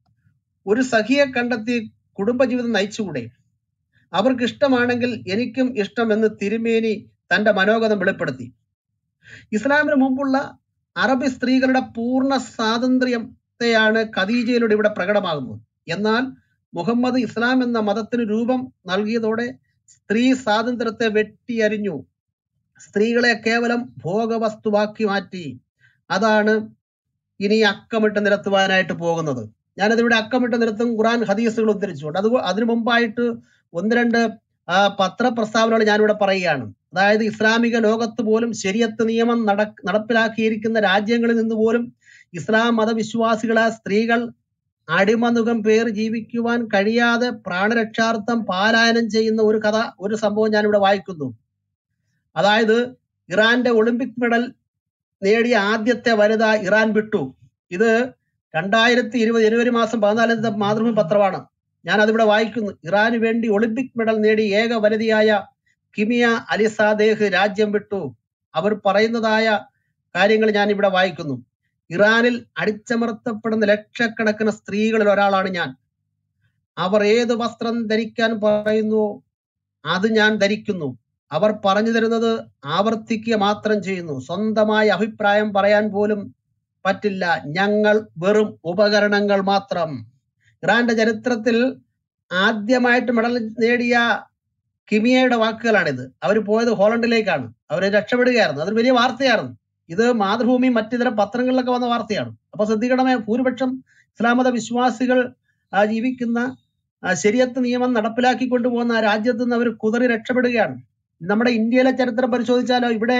ഒരു സഖിയെ കണ്ടെത്തി കുടുംബജീവിതം നയിച്ചുകൂടെ അവർക്ക് ഇഷ്ടമാണെങ്കിൽ എനിക്കും ഇഷ്ടം എന്ന് തിരുമേനി തന്റെ മനോഗതം വെളിപ്പെടുത്തി ഇസ്ലാമിന് മുമ്പുള്ള അറബി സ്ത്രീകളുടെ പൂർണ്ണ സ്വാതന്ത്ര്യത്തെയാണ് ഖദീജയിലൂടെ ഇവിടെ പ്രകടമാകുന്നത് എന്നാൽ മുഹമ്മദ് ഇസ്ലാം എന്ന മതത്തിന് രൂപം നൽകിയതോടെ സ്ത്രീ സ്വാതന്ത്ര്യത്തെ വെട്ടിയരിഞ്ഞു സ്ത്രീകളെ കേവലം ഭോഗവസ്തുവാക്കി മാറ്റി അതാണ് ഇനി അക്കമിട്ട് നിരത്തുവാനായിട്ട് പോകുന്നത് ഞാനതിവിടെ അക്കമിട്ട് നിരത്തും ഖുറാൻ ഹദീസുകൾ ഉദ്ധരിച്ചുകൊണ്ട് അത് അതിനു മുമ്പായിട്ട് ഒന്ന് രണ്ട് ആ, പത്രപ്രസ്താവനകൾ ഞാനിവിടെ പറയുകയാണ് അതായത് ഇസ്ലാമിക ലോകത്ത് പോലും ശരിയത്ത് നിയമം നട നടപ്പിലാക്കിയിരിക്കുന്ന രാജ്യങ്ങളിൽ നിന്ന് പോലും ഇസ്ലാം മതവിശ്വാസികളായ സ്ത്രീകൾ അടിമനുഖം പേർ ജീവിക്കുവാൻ കഴിയാതെ പ്രാണരക്ഷാർത്ഥം പാലായനം ചെയ്യുന്ന ഒരു കഥ ഒരു സംഭവം ഞാനിവിടെ വായിക്കുന്നു അതായത് ഇറാന്റെ ഒളിമ്പിക് മെഡൽ നേടിയ ആദ്യത്തെ വനിത ഇറാൻ വിട്ടു ഇത് രണ്ടായിരത്തി ഇരുപത് ജനുവരി മാസം പതിനാലിന് മാതൃഭൂമി പത്രമാണ് ഞാൻ അതിവിടെ വായിക്കുന്നു ഇറാന് വേണ്ടി ഒളിമ്പിക് മെഡൽ നേടിയ ഏക വനിതയായ കിമിയ അലിസാദേഹ് രാജ്യം വിട്ടു അവർ പറയുന്നതായ കാര്യങ്ങൾ ഞാൻ ഇവിടെ വായിക്കുന്നു ഇറാനിൽ അടിച്ചമർത്തപ്പെടുന്ന ലക്ഷക്കണക്കിന് സ്ത്രീകളിൽ ഒരാളാണ് ഞാൻ അവർ ഏത് വസ്ത്രം ധരിക്കാൻ പറയുന്നു അത് ഞാൻ ധരിക്കുന്നു അവർ പറഞ്ഞു തരുന്നത് ആവർത്തിക്കുക മാത്രം ചെയ്യുന്നു സ്വന്തമായ അഭിപ്രായം പറയാൻ പോലും പറ്റില്ല ഞങ്ങൾ വെറും ഉപകരണങ്ങൾ മാത്രം ഇറാന്റെ ചരിത്രത്തിൽ ആദ്യമായിട്ട് മെഡൽ നേടിയ കിമിയയുടെ വാക്കുകളാണിത് അവർ പോയത് ഹോളണ്ടിലേക്കാണ് അവർ രക്ഷപ്പെടുകയായിരുന്നു അതൊരു വലിയ വാർത്തയായിരുന്നു ഇത് മാതൃഭൂമി മറ്റിതര പത്രങ്ങളിലൊക്കെ വന്ന വാർത്തയാണ് അപ്പൊ ശ്രദ്ധിക്കണമേ ഭൂരിപക്ഷം ഇസ്ലാം മത വിശ്വാസികൾ ആ ജീവിക്കുന്ന ആ ശരിയത്ത് നിയമം നടപ്പിലാക്കി കൊണ്ടുപോകുന്ന ആ രാജ്യത്ത് നിന്ന് അവർ കുതറി രക്ഷപ്പെടുകയാണ് നമ്മുടെ ഇന്ത്യയിലെ ചരിത്രം പരിശോധിച്ചാലോ ഇവിടെ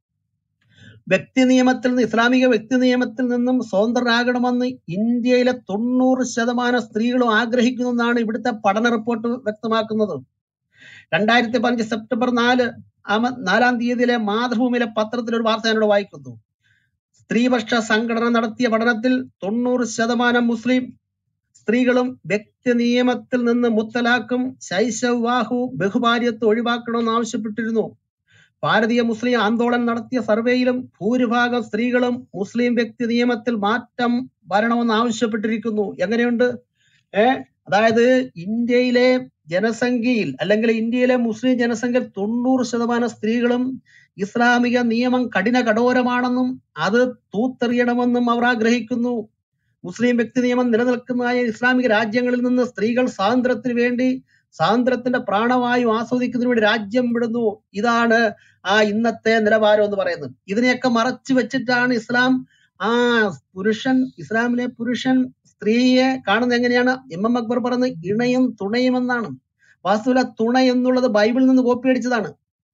വ്യക്തി നിയമത്തിൽ നിന്ന് ഇസ്ലാമിക വ്യക്തി നിയമത്തിൽ നിന്നും സ്വതന്ത്രരാകണമെന്ന് ഇന്ത്യയിലെ തൊണ്ണൂറ് ശതമാനം സ്ത്രീകളും ആഗ്രഹിക്കുന്നു എന്നാണ് ഇവിടുത്തെ പഠന റിപ്പോർട്ട് വ്യക്തമാക്കുന്നത് രണ്ടായിരത്തി പതിനഞ്ച് സെപ്റ്റംബർ നാല് ആമ- നാലാം തീയതിയിലെ മാതൃഭൂമിയിലെ പത്രത്തിൽ ഒരു വാർത്ത ഞാനിവിടെ വായിക്കുന്നു സ്ത്രീപക്ഷ സംഘടന നടത്തിയ പഠനത്തിൽ തൊണ്ണൂറ് ശതമാനം മുസ്ലിം സ്ത്രീകളും വ്യക്തി നിയമത്തിൽ നിന്ന് മുത്തലാക്കും ശൈശവിവാഹവും ബഹുഭാര്യത്വം ഒഴിവാക്കണമെന്ന് ആവശ്യപ്പെട്ടിരുന്നു ഭാരതീയ മുസ്ലിം ആന്തോളൻ നടത്തിയ സർവേയിലും ഭൂരിഭാഗം സ്ത്രീകളും മുസ്ലിം വ്യക്തി നിയമത്തിൽ മാറ്റം വരണമെന്ന് ആവശ്യപ്പെട്ടിരിക്കുന്നു എങ്ങനെയുണ്ട് ഏ അതായത് ഇന്ത്യയിലെ ജനസംഖ്യയിൽ അല്ലെങ്കിൽ ഇന്ത്യയിലെ മുസ്ലിം ജനസംഖ്യ തൊണ്ണൂറ് ശതമാനം സ്ത്രീകളും ഇസ്ലാമിക നിയമം കഠിന കഠോരമാണെന്നും അത് തൂത്തെറിയണമെന്നും അവർ ആഗ്രഹിക്കുന്നു മുസ്ലിം വ്യക്തി നിയമം നിലനിൽക്കുന്നതായ ഇസ്ലാമിക രാജ്യങ്ങളിൽ നിന്ന് സ്ത്രീകൾ സ്വാതന്ത്ര്യത്തിന് വേണ്ടി സ്വാതന്ത്ര്യത്തിന്റെ പ്രാണവായു ആസ്വദിക്കുന്നതിന് വേണ്ടി രാജ്യം വിടുന്നു ഇതാണ് ആ ഇന്നത്തെ നിലവാരം എന്ന് പറയുന്നത് ഇതിനെയൊക്കെ മറച്ചു വെച്ചിട്ടാണ് ഇസ്ലാം ആ പുരുഷൻ ഇസ്ലാമിലെ പുരുഷൻ സ്ത്രീയെ കാണുന്നത് എങ്ങനെയാണ് എം എം അക്ബർ പറയുന്നത് ഇണയും തുണയും എന്നാണ് വാസ്തുവിലെ തുണ എന്നുള്ളത് ബൈബിളിൽ നിന്ന് കോപ്പി അടിച്ചതാണ്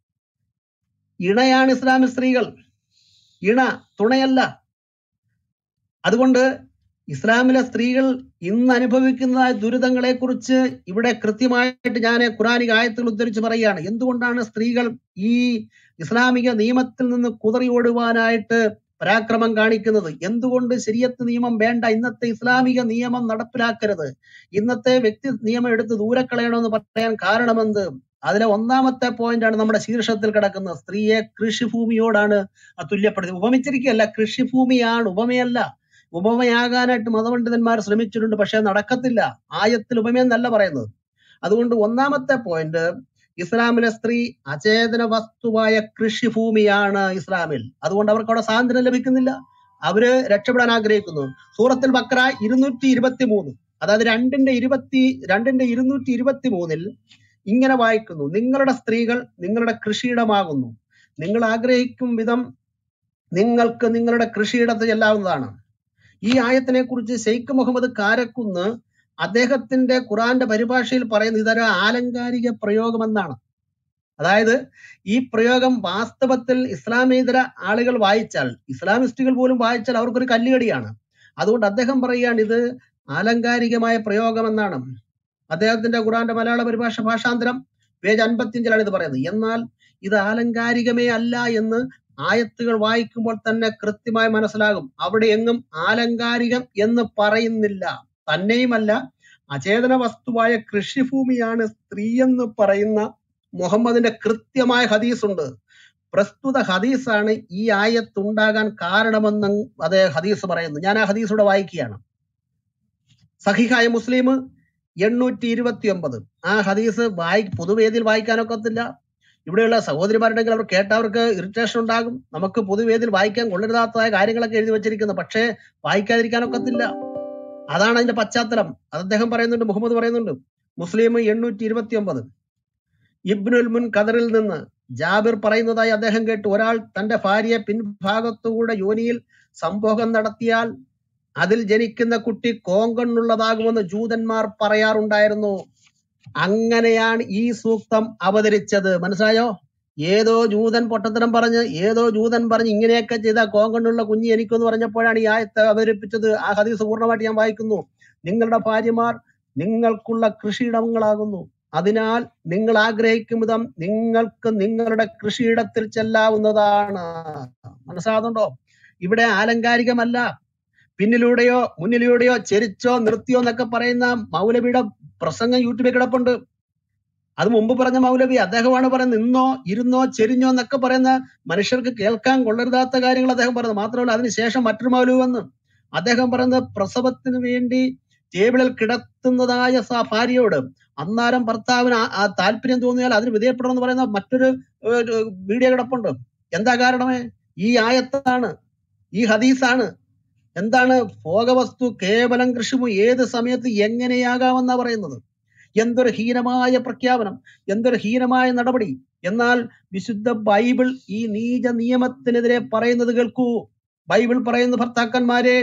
ഇണയാണ് ഇസ്ലാമിൽ സ്ത്രീകൾ ഇണ തുണയല്ല അതുകൊണ്ട് ഇസ്ലാമിലെ സ്ത്രീകൾ ഇന്ന് അനുഭവിക്കുന്ന ദുരിതങ്ങളെ കുറിച്ച് ഇവിടെ കൃത്യമായിട്ട് ഞാൻ ഖുറാനിക ആയത്തുകൾ ഉദ്ധരിച്ച് പറയുകയാണ് എന്തുകൊണ്ടാണ് സ്ത്രീകൾ ഈ ഇസ്ലാമിക നിയമത്തിൽ നിന്ന് കുതറി ഓടുവാനായിട്ട് പരാക്രമം കാണിക്കുന്നത് എന്തുകൊണ്ട് ശരിയത്ത് നിയമം വേണ്ട ഇന്നത്തെ ഇസ്ലാമിക നിയമം നടപ്പിലാക്കരുത് ഇന്നത്തെ വ്യക്തി നിയമം എടുത്ത് ദൂരെ കളയണമെന്ന് പറയാൻ കാരണമെന്ത് അതിലെ ഒന്നാമത്തെ പോയിന്റ് ആണ് നമ്മുടെ ശീർഷത്തിൽ കിടക്കുന്നത് സ്ത്രീയെ കൃഷിഭൂമിയോടാണ് തുല്യപ്പെടുത്തി ഉപമിച്ചിരിക്കുകയല്ല കൃഷിഭൂമിയാണ് ഉപമയല്ല ഉപമയാകാനായിട്ട് മതപണ്ഡിതന്മാർ ശ്രമിച്ചിട്ടുണ്ട് പക്ഷെ നടക്കത്തില്ല ആയത്തിൽ ഉപമയെന്നല്ല പറയുന്നത് അതുകൊണ്ട് ഒന്നാമത്തെ പോയിന്റ് ഇസ്ലാമിലെ സ്ത്രീ അചേതന വസ്തുവായ കൃഷിഭൂമിയാണ് ഇസ്ലാമിൽ അതുകൊണ്ട് അവർക്ക് അവിടെ സ്വാതന്ത്ര്യം ലഭിക്കുന്നില്ല അവര് രക്ഷപ്പെടാൻ ആഗ്രഹിക്കുന്നു സൂറത്തിൽ ബക്ര ഇരുന്നൂറ്റി ഇരുപത്തി മൂന്ന് അതായത് രണ്ടിന്റെ ഇരുപത്തി രണ്ടിന്റെ ഇരുന്നൂറ്റി ഇരുപത്തി മൂന്നിൽ ഇങ്ങനെ വായിക്കുന്നു നിങ്ങളുടെ സ്ത്രീകൾ നിങ്ങളുടെ കൃഷിയിടമാകുന്നു നിങ്ങൾ ആഗ്രഹിക്കും വിധം നിങ്ങൾക്ക് നിങ്ങളുടെ കൃഷിയിടത്ത് ചെല്ലാവുന്നതാണ് ഈ ആയത്തിനെ കുറിച്ച് ഷെയ്ഖ് മുഹമ്മദ് കാരക്കുന്ന് അദ്ദേഹത്തിന്റെ ഖുറാന്റെ പരിഭാഷയിൽ പറയുന്നത് ഇതൊരു ആലങ്കാരിക പ്രയോഗമെന്നാണ് അതായത് ഈ പ്രയോഗം വാസ്തവത്തിൽ ഇസ്ലാമേതര ആളുകൾ വായിച്ചാൽ ഇസ്ലാമിസ്റ്റുകൾ പോലും വായിച്ചാൽ അവർക്കൊരു കല്ലുകടിയാണ് അതുകൊണ്ട് അദ്ദേഹം പറയുകയാണ് ഇത് ആലങ്കാരികമായ പ്രയോഗമെന്നാണ് അദ്ദേഹത്തിന്റെ ഖുറാന്റെ മലയാള പരിഭാഷ ഭാഷാന്തരം പേജ് അൻപത്തിയഞ്ചിലാണ് ഇത് പറയുന്നത് എന്നാൽ ഇത് ആലങ്കാരികമേ അല്ല എന്ന് ആയത്തുകൾ വായിക്കുമ്പോൾ തന്നെ കൃത്യമായി മനസ്സിലാകും അവിടെ എങ്ങും ആലങ്കാരികം എന്ന് പറയുന്നില്ല തന്നെയുമല്ല അചേതന വസ്തുവായ കൃഷിഭൂമിയാണ് സ്ത്രീ എന്ന് പറയുന്ന മുഹമ്മദിന്റെ കൃത്യമായ ഹദീസ് ഉണ്ട് പ്രസ്തുത ഹദീസാണ് ഈ ആയത്തുണ്ടാകാൻ കാരണമെന്ന് അതേ ഹദീസ് പറയുന്നു ഞാൻ ആ ഹദീസ് ഇവിടെ വായിക്കുകയാണ് സഹിഹായ മുസ്ലിം എണ്ണൂറ്റി ഇരുപത്തി ഒമ്പത് ആ ഹദീസ് വായി പൊതുവേദിയിൽ വായിക്കാനൊക്കത്തില്ല ഇവിടെയുള്ള സഹോദരിമാരുണ്ടെങ്കിൽ അവർ കേട്ടവർക്ക് ഇറിറ്റേഷൻ ഉണ്ടാകും നമുക്ക് പൊതുവേദിയിൽ വായിക്കാൻ കൊള്ളരുതാത്തതായ കാര്യങ്ങളൊക്കെ എഴുതി വെച്ചിരിക്കുന്നത് പക്ഷേ വായിക്കാതിരിക്കാനൊക്കത്തില്ല അതാണ് അതിന്റെ പശ്ചാത്തലം അത് അദ്ദേഹം പറയുന്നുണ്ട് മുഹമ്മദ് പറയുന്നുണ്ട് മുസ്ലിം എണ്ണൂറ്റി ഇരുപത്തി ഒമ്പത് ഇബ്നുൽ മുൻ ഖദറിൽ നിന്ന് ജാബിർ പറയുന്നതായി അദ്ദേഹം കേട്ടു ഒരാൾ തന്റെ ഭാര്യയെ പിൻഭാഗത്തുകൂടെ യോനിയിൽ സംഭോഗം നടത്തിയാൽ അതിൽ ജനിക്കുന്ന കുട്ടി കോങ്കണ്ണുള്ളതാകുമെന്ന് ജൂതന്മാർ പറയാറുണ്ടായിരുന്നു അങ്ങനെയാണ് ഈ സൂക്തം അവതരിച്ചത് മനസ്സിലായോ ഏതോ ജൂതൻ പൊട്ടത്തരം പറഞ്ഞ് ഏതോ ജൂതൻ പറഞ്ഞ് ഇങ്ങനെയൊക്കെ ചെയ്ത കോങ്കണ്ണുള്ള കുഞ്ഞ് എനിക്കെന്ന് പറഞ്ഞപ്പോഴാണ് ഈ ആയത്ത് അവതരിപ്പിച്ചത് ആ ഹദീസ് പൂർണ്ണമായിട്ട് ഞാൻ വായിക്കുന്നു നിങ്ങളുടെ ഭാര്യമാർ നിങ്ങൾക്കുള്ള കൃഷിയിടങ്ങളാകുന്നു അതിനാൽ നിങ്ങൾ ആഗ്രഹിക്കും വിധം നിങ്ങൾക്ക് നിങ്ങളുടെ കൃഷിയിടത്തിൽ ചെല്ലാവുന്നതാണ് മനസ്സിലാകുന്നുണ്ടോ ഇവിടെ ആലങ്കാരികമല്ല പിന്നിലൂടെയോ മുന്നിലൂടെയോ ചെരിച്ചോ നിർത്തിയോ എന്നൊക്കെ പറയുന്ന മൗലവിയുടെ പ്രസംഗം യൂട്യൂബിൽ കിടപ്പുണ്ട് അത് മുമ്പ് പറഞ്ഞ മൗലവി അദ്ദേഹമാണ് പറയുന്നത് നിന്നോ ഇരുന്നോ ചെരിഞ്ഞോ എന്നൊക്കെ പറയുന്ന മനുഷ്യർക്ക് കേൾക്കാൻ കൊള്ളരുതാത്ത കാര്യങ്ങൾ അദ്ദേഹം പറയുന്നത് മാത്രമല്ല അതിനുശേഷം മറ്റൊരു മൗലവി വന്ന് അദ്ദേഹം പറയുന്നത് പ്രസവത്തിന് വേണ്ടി ടേബിളിൽ കിടത്തുന്നതായ സ- ഭാര്യയോട് അന്നാരം ഭർത്താവിന് ആ- ആ താല്പര്യം തോന്നിയാൽ അതിന് വിധേയപ്പെടണമെന്ന് പറയുന്ന മറ്റൊരു ഒരു വീഡിയോ കിടപ്പുണ്ട് എന്താ കാരണമേ ഈ ആയത്താണ് ഈ ഹദീസാണ് എന്താണ് ഭോഗവസ്തു കേവലം കൃഷിമു ഏത് സമയത്ത് എങ്ങനെയാകാമെന്നാ പറയുന്നത് എന്തൊരു ഹീനമായ പ്രഖ്യാപനം എന്തൊരു ഹീനമായ നടപടി എന്നാൽ വിശുദ്ധ ബൈബിൾ ഈ നീച നിയമത്തിനെതിരെ പറയുന്നത് കേൾക്കൂ ബൈബിൾ പറയുന്ന ഭർത്താക്കന്മാരെ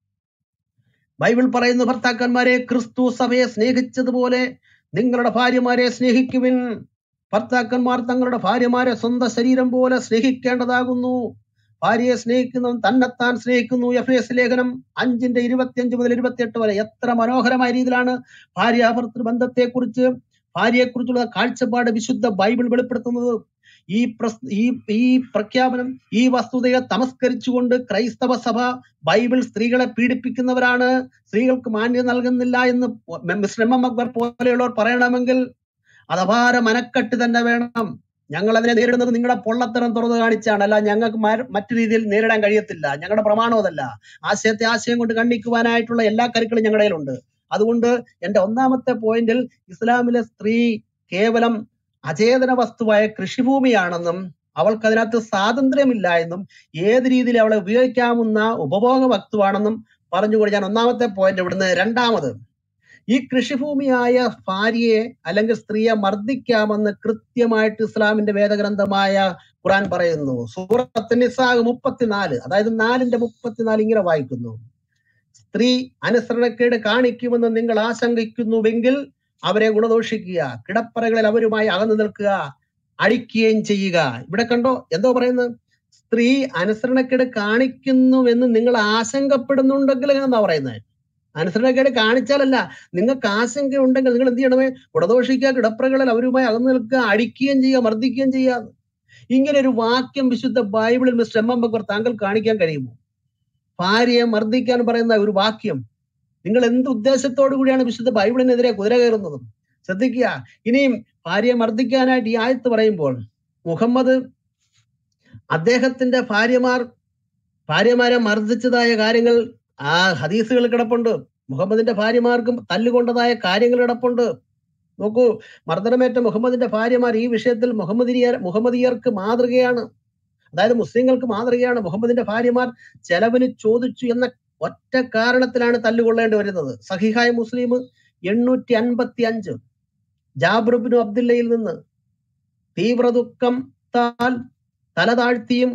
ബൈബിൾ പറയുന്ന ഭർത്താക്കന്മാരെ ക്രിസ്തു സഭയെ സ്നേഹിച്ചതുപോലെ നിങ്ങളുടെ ഭാര്യമാരെ സ്നേഹിക്കുവിൻ ഭർത്താക്കന്മാർ തങ്ങളുടെ ഭാര്യമാരെ സ്വന്തം ശരീരം പോലെ സ്നേഹിക്കേണ്ടതാകുന്നു ഭാര്യയെ സ്നേഹിക്കുന്നവൻ തന്നെത്താൻ സ്നേഹിക്കുന്നു എഫ് എസ് ലേഖനം അഞ്ചിന്റെ ഇരുപത്തിയഞ്ച് മുതൽ ഇരുപത്തിയെട്ട് വരെ എത്ര മനോഹരമായ രീതിയിലാണ് ഭാര്യാഭർത്തൃ ബന്ധത്തെക്കുറിച്ച് ഭാര്യയെക്കുറിച്ചുള്ള കാഴ്ചപ്പാട് വിശുദ്ധ ബൈബിൾ വെളിപ്പെടുത്തുന്നത് ഈ പ്രസ് ഈ ഈ പ്രഖ്യാപനം ഈ വസ്തുതയെ തമസ്കരിച്ചുകൊണ്ട് ക്രൈസ്തവ സഭ ബൈബിൾ സ്ത്രീകളെ പീഡിപ്പിക്കുന്നവരാണ് സ്ത്രീകൾക്ക് മാന്യത നൽകുന്നില്ല എന്ന് മിസ്റ്റർ എം എം അക്ബർ പോലെയുള്ളവർ പറയണമെങ്കിൽ അത് അപാര മനക്കെട്ട് തന്നെ വേണം ഞങ്ങൾ അതിനെ നേരിടുന്നത് നിങ്ങളുടെ പൊള്ളത്തരം തുറന്നു കാണിച്ചാണ് അല്ല ഞങ്ങൾക്ക് മാ- മറ്റു രീതിയിൽ നേരിടാൻ കഴിയത്തില്ല ഞങ്ങളുടെ പ്രമാണം അതല്ല ആശയത്തെ ആശയം കൊണ്ട് കണ്ണിക്കുവാനായിട്ടുള്ള എല്ലാ കരുക്കളും ഞങ്ങളുടെ കയ്യിലുണ്ട് അതുകൊണ്ട് എന്റെ ഒന്നാമത്തെ പോയിന്റിൽ ഇസ്ലാമിലെ സ്ത്രീ കേവലം അചേതന വസ്തുവായ കൃഷിഭൂമിയാണെന്നും അവൾക്ക് അതിനകത്ത് സ്വാതന്ത്ര്യമില്ല എന്നും ഏത് രീതിയിൽ അവളെ ഉപയോഗിക്കാവുന്ന ഉപഭോഗ വസ്തുവാണെന്നും പറഞ്ഞുകൊണ്ട് ഞാൻ ഒന്നാമത്തെ പോയിന്റ് ഇവിടുന്ന് രണ്ടാമത് ഈ കൃഷിഭൂമിയായ ഭാര്യയെ അല്ലെങ്കിൽ സ്ത്രീയെ മർദ്ദിക്കാമെന്ന് കൃത്യമായിട്ട് ഇസ്ലാമിന്റെ വേദഗ്രന്ഥമായ ഖുറാൻ പറയുന്നു സൂറത്ത് നിസാഗ് മുപ്പത്തിനാല് അതായത് നാലിന്റെ മുപ്പത്തിനാല് ഇങ്ങനെ വായിക്കുന്നു സ്ത്രീ അനുസരണക്കേട് കാണിക്കുമെന്ന് നിങ്ങൾ ആശങ്കിക്കുന്നുവെങ്കിൽ അവരെ ഗുണദോഷിക്കുക കിടപ്പറകളിൽ അവരുമായി അകന്നു നിൽക്കുക അടിക്കുകയും ചെയ്യുക ഇവിടെ കണ്ടോ എന്തോ പറയുന്നത് സ്ത്രീ അനുസരണക്കേട് കാണിക്കുന്നുവെന്ന് നിങ്ങൾ ആശങ്കപ്പെടുന്നുണ്ടെങ്കിൽ എന്നാ പറയുന്നത് അനുസരണക്കേട് കാണിച്ചാലല്ല നിങ്ങൾക്ക് ആശങ്ക ഉണ്ടെങ്കിൽ നിങ്ങൾ എന്ത് ചെയ്യണമേ ഗുണദോഷിക്കുക കിടപ്പറകളിൽ അവരുമായി അകന്നു നിൽക്കുക അടിക്കുകയും ചെയ്യുക മർദ്ദിക്കുകയും ചെയ്യുക ഇങ്ങനെ ഒരു വാക്യം വിശുദ്ധ ബൈബിളിൽ മിസ്റ്റർ എം എം ബക്കർ താങ്കൾ കാണിക്കാൻ കഴിയുമോ ഭാര്യയെ മർദ്ദിക്കാൻ പറയുന്ന ഒരു വാക്യം നിങ്ങൾ എന്ത് ഉദ്ദേശത്തോടു കൂടിയാണ് വിശുദ്ധ ബൈബിളിനെതിരെ കുതിര കയറുന്നത് ശ്രദ്ധിക്കുക ഇനിയും ഭാര്യയെ മർദ്ദിക്കാനായിട്ട് ഈ ആയത്ത് പറയുമ്പോൾ മുഹമ്മദ് അദ്ദേഹത്തിന്റെ ഭാര്യമാർ ഭാര്യമാരെ മർദ്ദിച്ചതായ കാര്യങ്ങൾ ആ ഹദീസുകൾ കിടപ്പുണ്ട് മുഹമ്മദിന്റെ ഭാര്യമാർക്കും തല്ലുകൊണ്ടതായ കാര്യങ്ങൾ കിടപ്പുണ്ട് നോക്കൂ മർദ്ദനമേറ്റ മുഹമ്മദിന്റെ ഭാര്യമാർ ഈ വിഷയത്തിൽ മുഹമ്മദിയർ മുഹമ്മദിയർക്ക് മാതൃകയാണ് അതായത് മുസ്ലിങ്ങൾക്ക് മാതൃകയാണ് മുഹമ്മദിന്റെ ഭാര്യമാർ ചെലവിന് ചോദിച്ചു എന്ന ഒറ്റ കാരണത്തിലാണ് തല്ലുകൊള്ളേണ്ടി വരുന്നത് സഹിഹായ മുസ്ലിം എണ്ണൂറ്റി അൻപത്തി അഞ്ച് ജാബ്രുബിനു അബ്ദുല്ലയിൽ നിന്ന് തീവ്ര ദുഃഖം താൽ തല താഴ്ത്തിയും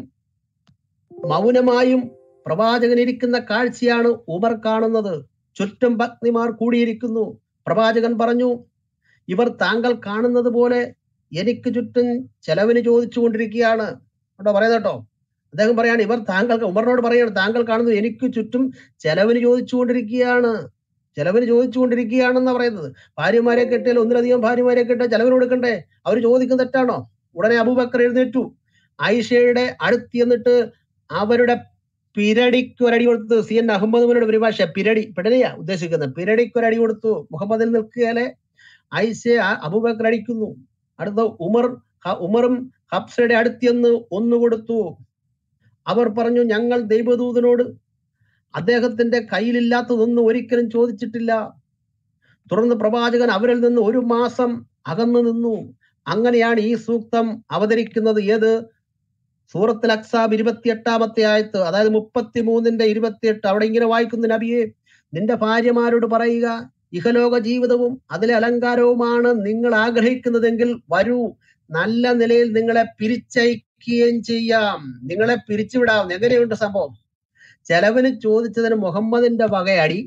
മൗനമായും പ്രവാചകൻ ഇരിക്കുന്ന കാഴ്ചയാണ് ഉമർ കാണുന്നത് ചുറ്റും ഭക്തിമാർ കൂടിയിരിക്കുന്നു പ്രവാചകൻ പറഞ്ഞു ഇവർ താങ്കൾ കാണുന്നത് പോലെ എനിക്ക് ചുറ്റും ചെലവിന് ചോദിച്ചു കൊണ്ടിരിക്കുകയാണ് കേട്ടോ പറയുന്നത് കേട്ടോ അദ്ദേഹം പറയാണ് ഇവർ താങ്കൾക്ക് ഉമറിനോട് പറയാണ് താങ്കൾ കാണുന്നത് എനിക്ക് ചുറ്റും ചെലവിന് ചോദിച്ചുകൊണ്ടിരിക്കുകയാണ് ചെലവിന് ചോദിച്ചുകൊണ്ടിരിക്കുകയാണെന്നാ പറയുന്നത് ഭാര്യമാരെ കെട്ടിയാൽ ഒന്നിലധികം ഭാര്യമാരെ കെട്ടിയാൽ ചെലവിന് കൊടുക്കണ്ടേ അവർ ചോദിക്കുന്ന തെറ്റാണോ ഉടനെ അബൂബക്കർ എഴുന്നേറ്റു ആയിഷയുടെ അടുത്ത് എന്നിട്ട് അവരുടെ പിരടിക്ക് ഒരടി കൊടുത്തു സി എൻ അഹമ്മദ് മുനയുടെ പരിഭാഷ പിരടി പിടലിയാ ഉദ്ദേശിക്കുന്നത് പിരടിക്ക് ഒരടി കൊടുത്തു മുഹമ്മദിൽ നിൽക്കുകയാലെ ആയിഷയെ ആ അബൂബക്കർ അടിക്കുന്നു അടുത്ത ഉമർ ഹ- ഉമറും ഹബ്സയുടെ അടുത്തെന്ന് ഒന്ന് കൊടുത്തു അവർ പറഞ്ഞു ഞങ്ങൾ ദൈവദൂതനോട് അദ്ദേഹത്തിന്റെ കയ്യിലില്ലാത്തതൊന്നും ഒരിക്കലും ചോദിച്ചിട്ടില്ല തുടർന്ന് പ്രവാചകൻ അവരിൽ നിന്ന് ഒരു മാസം അകന്നു നിന്നു അങ്ങനെയാണ് ഈ സൂക്തം അവതരിക്കുന്നത് ഏത് സൂറത്തിൽ അക്സാബ് ഇരുപത്തിയെട്ടാമത്തെ ആയത്ത് അതായത് മുപ്പത്തി മൂന്നിന്റെ ഇരുപത്തിയെട്ട് അവിടെ ഇങ്ങനെ വായിക്കുന്നു നബിയെ നിന്റെ ഭാര്യമാരോട് പറയുക ഇഹലോക ജീവിതവും അതിലെ അലങ്കാരവുമാണ് നിങ്ങൾ ആഗ്രഹിക്കുന്നതെങ്കിൽ വരൂ നല്ല നിലയിൽ നിങ്ങളെ പിരിച്ചയക്കുകയും ചെയ്യാം നിങ്ങളെ പിരിച്ചുവിടാം എങ്ങനെയുണ്ട് സംഭവം ചെലവിന് ചോദിച്ചതിന് മുഹമ്മദിന്റെ വകയടി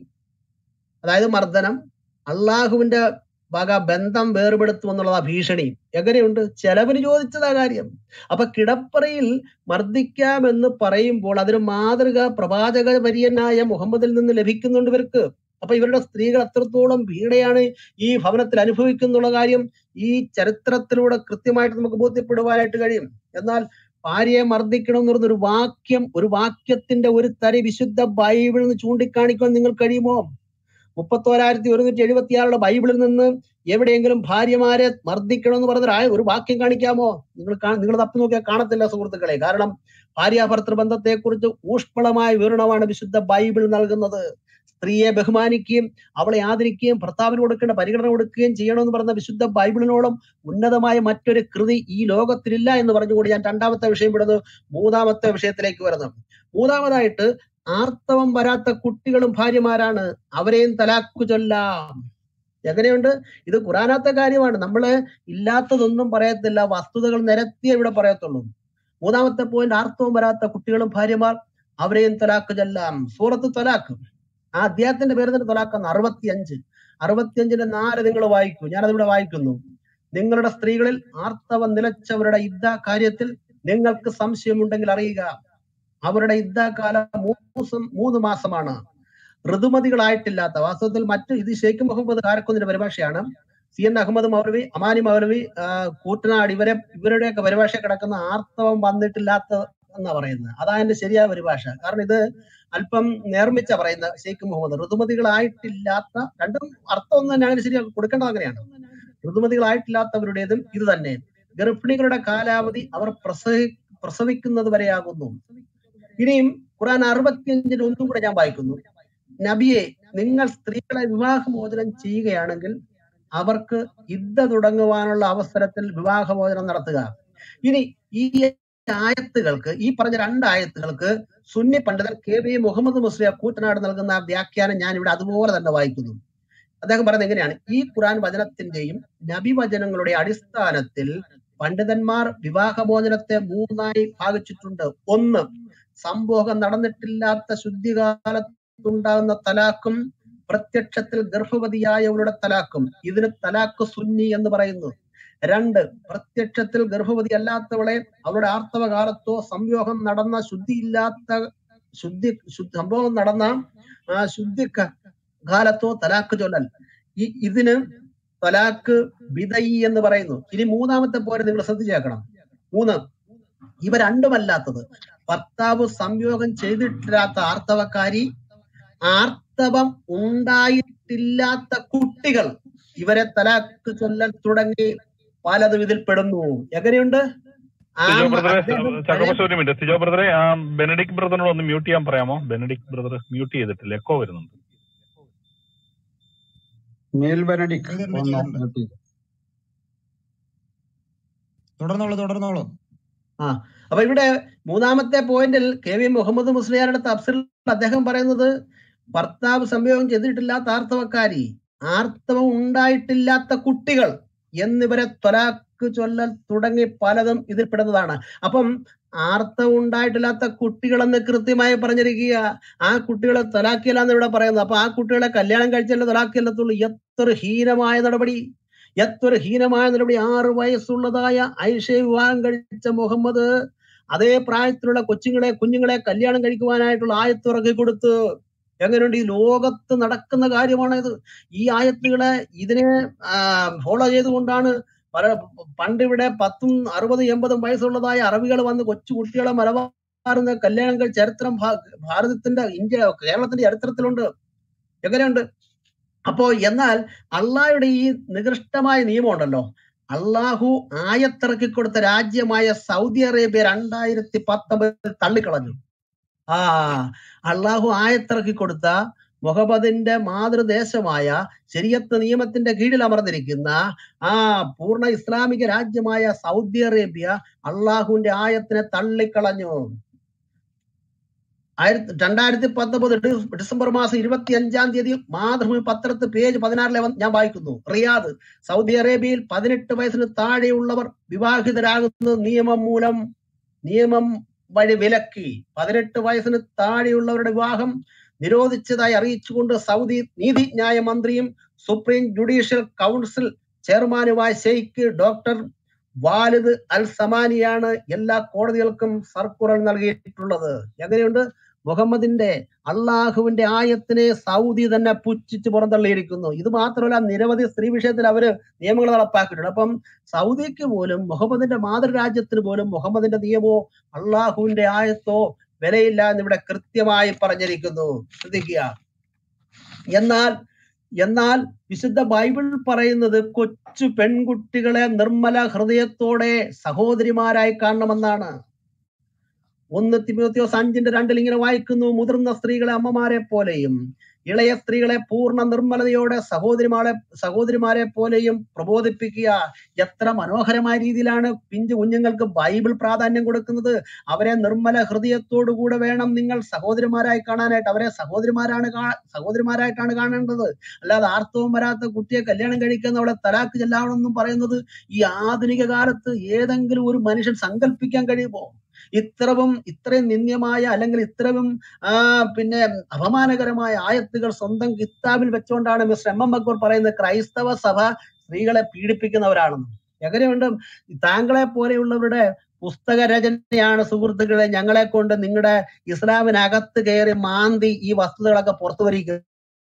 അതായത് മർദ്ദനം അള്ളാഹുവിന്റെ വക ബന്ധം വേർപെടുത്തും എന്നുള്ളതാ ഭീഷണി എങ്ങനെയുണ്ട് ചെലവിന് ചോദിച്ചതാ കാര്യം അപ്പൊ കിടപ്പറയിൽ മർദ്ദിക്കാമെന്ന് പറയുമ്പോൾ അതിന് മാതൃക പ്രവാചക വര്യനായ മുഹമ്മദിൽ നിന്ന് ലഭിക്കുന്നുണ്ട് ഇവർക്ക് അപ്പൊ ഇവരുടെ സ്ത്രീകൾ എത്രത്തോളം പീഡയാണ് ഈ ഭവനത്തിൽ അനുഭവിക്കുന്നുള്ള കാര്യം ഈ ചരിത്രത്തിലൂടെ കൃത്യമായിട്ട് നമുക്ക് ബോധ്യപ്പെടുവാനായിട്ട് കഴിയും എന്നാൽ ഭാര്യയെ മർദ്ദിക്കണം എന്ന് പറഞ്ഞ ഒരു വാക്യം ഒരു വാക്യത്തിന്റെ ഒരു തരി വിശുദ്ധ ബൈബിളിൽ നിന്ന് ചൂണ്ടിക്കാണിക്കാൻ നിങ്ങൾ കഴിയുമോ മുപ്പത്തോരായിരത്തി ഒരുന്നൂറ്റി എഴുപത്തി ആറുടെ ബൈബിളിൽ നിന്ന് എവിടെയെങ്കിലും ഭാര്യമാരെ മർദ്ദിക്കണം എന്ന് പറഞ്ഞ ഒരു- ഒരു വാക്യം കാണിക്കാമോ നിങ്ങൾ കാ- നിങ്ങൾ തപ്പി നോക്കിയാൽ കാണത്തില്ല സുഹൃത്തുക്കളെ കാരണം ഭാര്യാഭർത്തൃ ബന്ധത്തെക്കുറിച്ച് ഊഷ്മളമായ വിവരണമാണ് വിശുദ്ധ ബൈബിൾ നൽകുന്നത് സ്ത്രീയെ ബഹുമാനിക്കുകയും അവളെ ആദരിക്കുകയും ഭർത്താവിന് കൊടുക്കേണ്ട പരിഗണന കൊടുക്കുകയും ചെയ്യണമെന്ന് പറഞ്ഞ വിശുദ്ധ ബൈബിളിനോളം ഉന്നതമായ മറ്റൊരു കൃതി ഈ ലോകത്തിലില്ല എന്ന് പറഞ്ഞുകൊണ്ട് ഞാൻ രണ്ടാമത്തെ വിഷയം വിടുന്നു മൂന്നാമത്തെ വിഷയത്തിലേക്ക് വരുന്നു മൂന്നാമതായിട്ട് ആർത്തവം വരാത്ത കുട്ടികളും ഭാര്യമാരാണ് അവരെയും തലാക്കു ചൊല്ലാം എങ്ങനെയുണ്ട് ഇത് ഖുറാനാത്ത കാര്യമാണ് നമ്മള് ഇല്ലാത്തതൊന്നും പറയത്തില്ല വസ്തുതകൾ നിരത്തിയേ ഇവിടെ പറയത്തുള്ളൂ മൂന്നാമത്തെ പോയിന്റ് ആർത്തവം വരാത്ത കുട്ടികളും ഭാര്യമാർ അവരെയും തലാക്ക് ചൊല്ലാം സൂറത്ത് തലാക്ക് ആ അധ്യായത്തിന്റെ പേര് തന്നെ തലാക്കാണ് അറുപത്തിയഞ്ച് അറുപത്തിയഞ്ചിന്റെ നാല് നിങ്ങൾ വായിക്കൂ ഞാനതിവിടെ വായിക്കുന്നു നിങ്ങളുടെ സ്ത്രീകളിൽ ആർത്തവം നിലച്ചവരുടെ യുദ്ധ കാര്യത്തിൽ നിങ്ങൾക്ക് സംശയമുണ്ടെങ്കിൽ അറിയുക അവരുടെ യുദ്ധകാലം മൂന്ന് സം- മൂന്ന് മാസമാണ് ഋതുമതികളായിട്ടില്ലാത്ത വാസ്തവത്തിൽ മറ്റ് ഇത് ഷെയ്ഖ് മുഹമ്മദ് കാരക്കുന്നിന്റെ പരിഭാഷയാണ് സി എൻ അഹമ്മദ് മൗലവി അമാനി മൗലവി ആ, കൂറ്റനാട് ഇവരെ ഇവരുടെയൊക്കെ പരിഭാഷ കിടക്കുന്ന ആർത്തവം വന്നിട്ടില്ലാത്ത എന്നാ പറയുന്നത് അതാ എന്റെ ശരിയായ പരിഭാഷ കാരണം ഇത് അല്പം നേർമ്മിച്ച പറയുന്ന ഷെയ്ഖ് മുഹമ്മദ് ഋതുമതികളായിട്ടില്ലാത്ത രണ്ടും അർത്ഥം ഒന്നും തന്നെ അങ്ങനെ ശരിയാ കൊടുക്കേണ്ടത് അങ്ങനെയാണ് ഋതുമതികളായിട്ടില്ലാത്തവരുടേതും ഇത് തന്നെ ഗർഭിണികളുടെ കാലാവധി അവർ പ്രസവി പ്രസവിക്കുന്നത് വരെയാകുന്നു ഇനിയും ഖുറാൻ അറുപത്തിയഞ്ചിന് ഒന്നും കൂടെ ഞാൻ വായിക്കുന്നു നബിയെ നിങ്ങൾ സ്ത്രീകളെ വിവാഹമോചനം ചെയ്യുകയാണെങ്കിൽ അവർക്ക് യുദ്ധ തുടങ്ങുവാനുള്ള അവസരത്തിൽ വിവാഹമോചനം നടത്തുക ഇനി ഈ ആയത്തുകൾക്ക് ഈ പറഞ്ഞ രണ്ട് ആയത്തുകൾക്ക് സുന്നി പണ്ഡിതൻ കെ വി മുഹമ്മദ് മുസ്ലിയ കൂറ്റനാട് നൽകുന്ന വ്യാഖ്യാനം ഞാൻ ഇവിടെ അതുപോലെ തന്നെ വായിക്കുന്നു അദ്ദേഹം പറയുന്നത് എങ്ങനെയാണ് ഈ ഖുറാൻ വചനത്തിന്റെയും നബി വചനങ്ങളുടെ അടിസ്ഥാനത്തിൽ പണ്ഡിതന്മാർ വിവാഹമോചനത്തെ മൂന്നായി ഭാഗിച്ചിട്ടുണ്ട് ഒന്ന് സംഭോഗം നടന്നിട്ടില്ലാത്ത ശുദ്ധികാലത്തുണ്ടാകുന്ന തലാക്കും പ്രത്യക്ഷത്തിൽ ഗർഭവതിയായവരുടെ തലാക്കും ഇതിന് തലാക്ക് സുന്നി എന്ന് പറയുന്നു രണ്ട് പ്രത്യക്ഷത്തിൽ ഗർഭവതി അല്ലാത്തവളെ അവളുടെ ആർത്തവ കാലത്തോ സംയോഗം നടന്ന ശുദ്ധിയില്ലാത്ത ശുദ്ധി ശുദ്ധ സംഭവം നടന്ന ആ ശുദ്ധി ക- കാലത്തോ തലാക്ക് ചൊല്ലൽ ഈ ഇതിന് തലാക്ക് ബിദയി എന്ന് പറയുന്നു ഇനി മൂന്നാമത്തെ പോലെ നിങ്ങൾ ശ്രദ്ധിച്ചേക്കണം മൂന്ന് ഇവ രണ്ടുമല്ലാത്തത് ഭർത്താവ് സംയോഗം ചെയ്തിട്ടില്ലാത്ത ആർത്തവക്കാരി ആർത്തവം ഉണ്ടായിട്ടില്ലാത്ത കുട്ടികൾ ഇവരെ തലാക്ക് ചൊല്ലൽ തുടങ്ങി പലതും ഇതിൽ പെടുന്നു എങ്ങനെയുണ്ട് ആ സിജോ ബ്രദറെ അദ്ദേഹം പഴയ ചക്കപ്പശ ഒരു മിനിറ്റ് സിജോ ബ്രദറെ ആ ബെനഡിക് ബ്രദറിനോട് ഒന്ന് മ്യൂട്ട് ചെയ്യാൻ പറയാമോ ബെനഡിക് ബ്രദർ മ്യൂട്ട് ചെയ്തിട്ടില്ല എക്കോ വരുന്നുണ്ട് നീൽ ബെനഡിക് ചെയ്തിട്ടുണ്ട് ഒന്ന് ചെയ്തിട്ടുണ്ട് mute ചെയ്ത്. തുടർന്നോളൂ തുടർന്നോളൂ ആ അപ്പൊ ഇവിടെ മൂന്നാമത്തെ പോയിന്റിൽ കെ വി മുഹമ്മദ് മുസ്ലിയാരുടെ തഫ്സീറിൽ അദ്ദേഹം പറയുന്നത് ഭർത്താവ് സംയോഗം ചെയ്തിട്ടില്ലാത്ത ആർത്തവക്കാരി ആർത്തവം ഉണ്ടായിട്ടില്ലാത്ത കുട്ടികൾ എന്നിവരെ ത്വലാക്ക് ചൊല്ലൽ തുടങ്ങി പലതും ഇതിൽ പെടുന്നതാണ് അപ്പം ആർത്തവം ഉണ്ടായിട്ടില്ലാത്ത കുട്ടികളെന്ന് കൃത്യമായി പറഞ്ഞിരിക്കുക ആ കുട്ടികളെ തൊലാക്കിയല്ലാന്ന് ഇവിടെ പറയുന്നത് അപ്പൊ ആ കുട്ടികളെ കല്യാണം കഴിച്ചല്ലേ തൊലാക്കിയല്ലത്തുള്ളൂ എത്ര ഹീനമായ നടപടി എത്ര ഹീനമായ നടപടി ആറ് വയസ്സുള്ളതായ ഐഷയെ വിവാഹം കഴിച്ച മുഹമ്മദ് അതേ പ്രായത്തിലുള്ള കൊച്ചുങ്ങളെ കുഞ്ഞുങ്ങളെ കല്യാണം കഴിക്കുവാനായിട്ടുള്ള ആയത്തിറക്കി കൊടുത്ത് എങ്ങനെയുണ്ട് ഈ ലോകത്ത് നടക്കുന്ന കാര്യമാണ് ഇത് ഈ ആയത്തുകളെ ഇതിനെ ഫോളോ ചെയ്തുകൊണ്ടാണ് പല പണ്ട് ഇവിടെ പത്തും അറുപതും എൺപതും വയസ്സുള്ളതായ അറബികൾ വന്ന് കൊച്ചു കുട്ടികളെ മലബാറുന്ന കല്യാണങ്ങൾ ചരിത്രം ഭാ- ഭാരതത്തിന്റെ ഇന്ത്യ കേരളത്തിന്റെ ചരിത്രത്തിലുണ്ട് എങ്ങനെയുണ്ട് അപ്പോ എന്നാൽ അള്ളാഹയുടെ ഈ നികൃഷ്ടമായ നിയമം ഉണ്ടല്ലോ അള്ളാഹു ആയത്തിറക്കി കൊടുത്ത രാജ്യമായ സൗദി അറേബ്യ രണ്ടായിരത്തി പത്തൊമ്പതിൽ തള്ളിക്കളഞ്ഞു ആ അള്ളാഹു ആയത്തിറക്കി കൊടുത്ത മുഹമ്മദിന്റെ മാതൃദേശമായ ശരിയത്ത് നിയമത്തിന്റെ കീഴിൽ അമർന്നിരിക്കുന്ന ആ പൂർണ്ണ ഇസ്ലാമിക രാജ്യമായ സൗദി അറേബ്യ അള്ളാഹുവിന്റെ ആയത്തിനെ തള്ളിക്കളഞ്ഞു ആയിരത്തി രണ്ടായിരത്തി പത്തൊമ്പത് ഡി- ഡിസംബർ മാസം ഇരുപത്തി അഞ്ചാം തീയതി മാതൃഭൂമി പത്രത്ത് പേജ് പതിനാറിലെ വന്ന് ഞാൻ വായിക്കുന്നു റിയാദ് സൗദി അറേബ്യയിൽ പതിനെട്ട് വയസ്സിന് താഴെയുള്ളവർ വിവാഹിതരാകുന്നത് നിയമം മൂലം നിയമം വഴി വിലക്കി പതിനെട്ട് വയസ്സിന് താഴെയുള്ളവരുടെ വിവാഹം നിരോധിച്ചതായി അറിയിച്ചുകൊണ്ട് സൗദി നീതിന്യായ മന്ത്രിയും സുപ്രീം ജുഡീഷ്യൽ കൗൺസിൽ ചെയർമാനുമായ ഷെയ്ഖ് ഡോക്ടർ വാലിദ് അൽ സമാനിയാണ് എല്ലാ കോടതികൾക്കും സർക്കുലർ നൽകിയിട്ടുള്ളത് എങ്ങനെയുണ്ട് മുഹമ്മദിന്റെ അള്ളാഹുവിന്റെ ആയത്തിനെ സൗദി തന്നെ പുച്ഛിച്ച് പുറന്തള്ളിയിരിക്കുന്നു ഇത് മാത്രമല്ല നിരവധി സ്ത്രീ വിഷയത്തിൽ അവര് നിയമങ്ങൾ നടപ്പാക്കിയിട്ടുണ്ട് അപ്പം സൗദിക്ക് പോലും മുഹമ്മദിന്റെ മാതൃരാജ്യത്തിന് പോലും മുഹമ്മദിന്റെ നിയമമോ അള്ളാഹുവിന്റെ ആയത്തോ വിലയില്ല എന്നിവിടെ കൃത്യമായി പറഞ്ഞിരിക്കുന്നു ശ്രദ്ധിക്കുക എന്നാൽ എന്നാൽ വിശുദ്ധ ബൈബിൾ പറയുന്നത് കൊച്ചു പെൺകുട്ടികളെ നിർമ്മല ഹൃദയത്തോടെ സഹോദരിമാരായി കാണണമെന്നാണ് ഒന്ന് തിമോത്തിയോസ് അഞ്ചിന്റെ രണ്ടിൽ ഇങ്ങനെ വായിക്കുന്നു മുതിർന്ന സ്ത്രീകളെ അമ്മമാരെ പോലെയും ഇളയ സ്ത്രീകളെ പൂർണ്ണ നിർമ്മലതയോടെ സഹോദരിമാരെ സഹോദരിമാരെ പോലെയും പ്രബോധിപ്പിക്കുക എത്ര മനോഹരമായ രീതിയിലാണ് പിഞ്ചു കുഞ്ഞുങ്ങൾക്ക് ബൈബിൾ പ്രാധാന്യം കൊടുക്കുന്നത് അവരെ നിർമ്മല ഹൃദയത്തോടു കൂടെ വേണം നിങ്ങൾ സഹോദരിമാരായി കാണാനായിട്ട് അവരെ സഹോദരിമാരാണ് കാ- സഹോദരിമാരായിട്ടാണ് കാണേണ്ടത് അല്ലാതെ ആർത്തവം വരാത്ത കുട്ടിയെ കല്യാണം കഴിക്കുന്ന അവളെ തലാക്ക് ചെല്ലാവണമെന്നും പറയുന്നത് ഈ ആധുനിക കാലത്ത് ഏതെങ്കിലും ഒരു മനുഷ്യൻ സങ്കല്പിക്കാൻ കഴിയുമോ ഇത്രവും ഇത്രയും നിന്ദ്യമായ അല്ലെങ്കിൽ ഇത്രയും ആ പിന്നെ അപമാനകരമായ ആയത്തുകൾ സ്വന്തം കിതാബിൽ വെച്ചുകൊണ്ടാണ് മിസ്റ്റർ എം എം അക്ബർ പറയുന്നത് ക്രൈസ്തവ സഭ സ്ത്രീകളെ പീഡിപ്പിക്കുന്നവരാണെന്ന് എങ്ങനെയുണ്ട് താങ്കളെ പോലെയുള്ളവരുടെ പുസ്തക രചനയാണ് സുഹൃത്തുക്കളെ ഞങ്ങളെ കൊണ്ട് നിങ്ങളുടെ ഇസ്ലാമിനകത്ത് കയറി മാന്തി ഈ വസ്തുതകളൊക്കെ പുറത്തു വരിക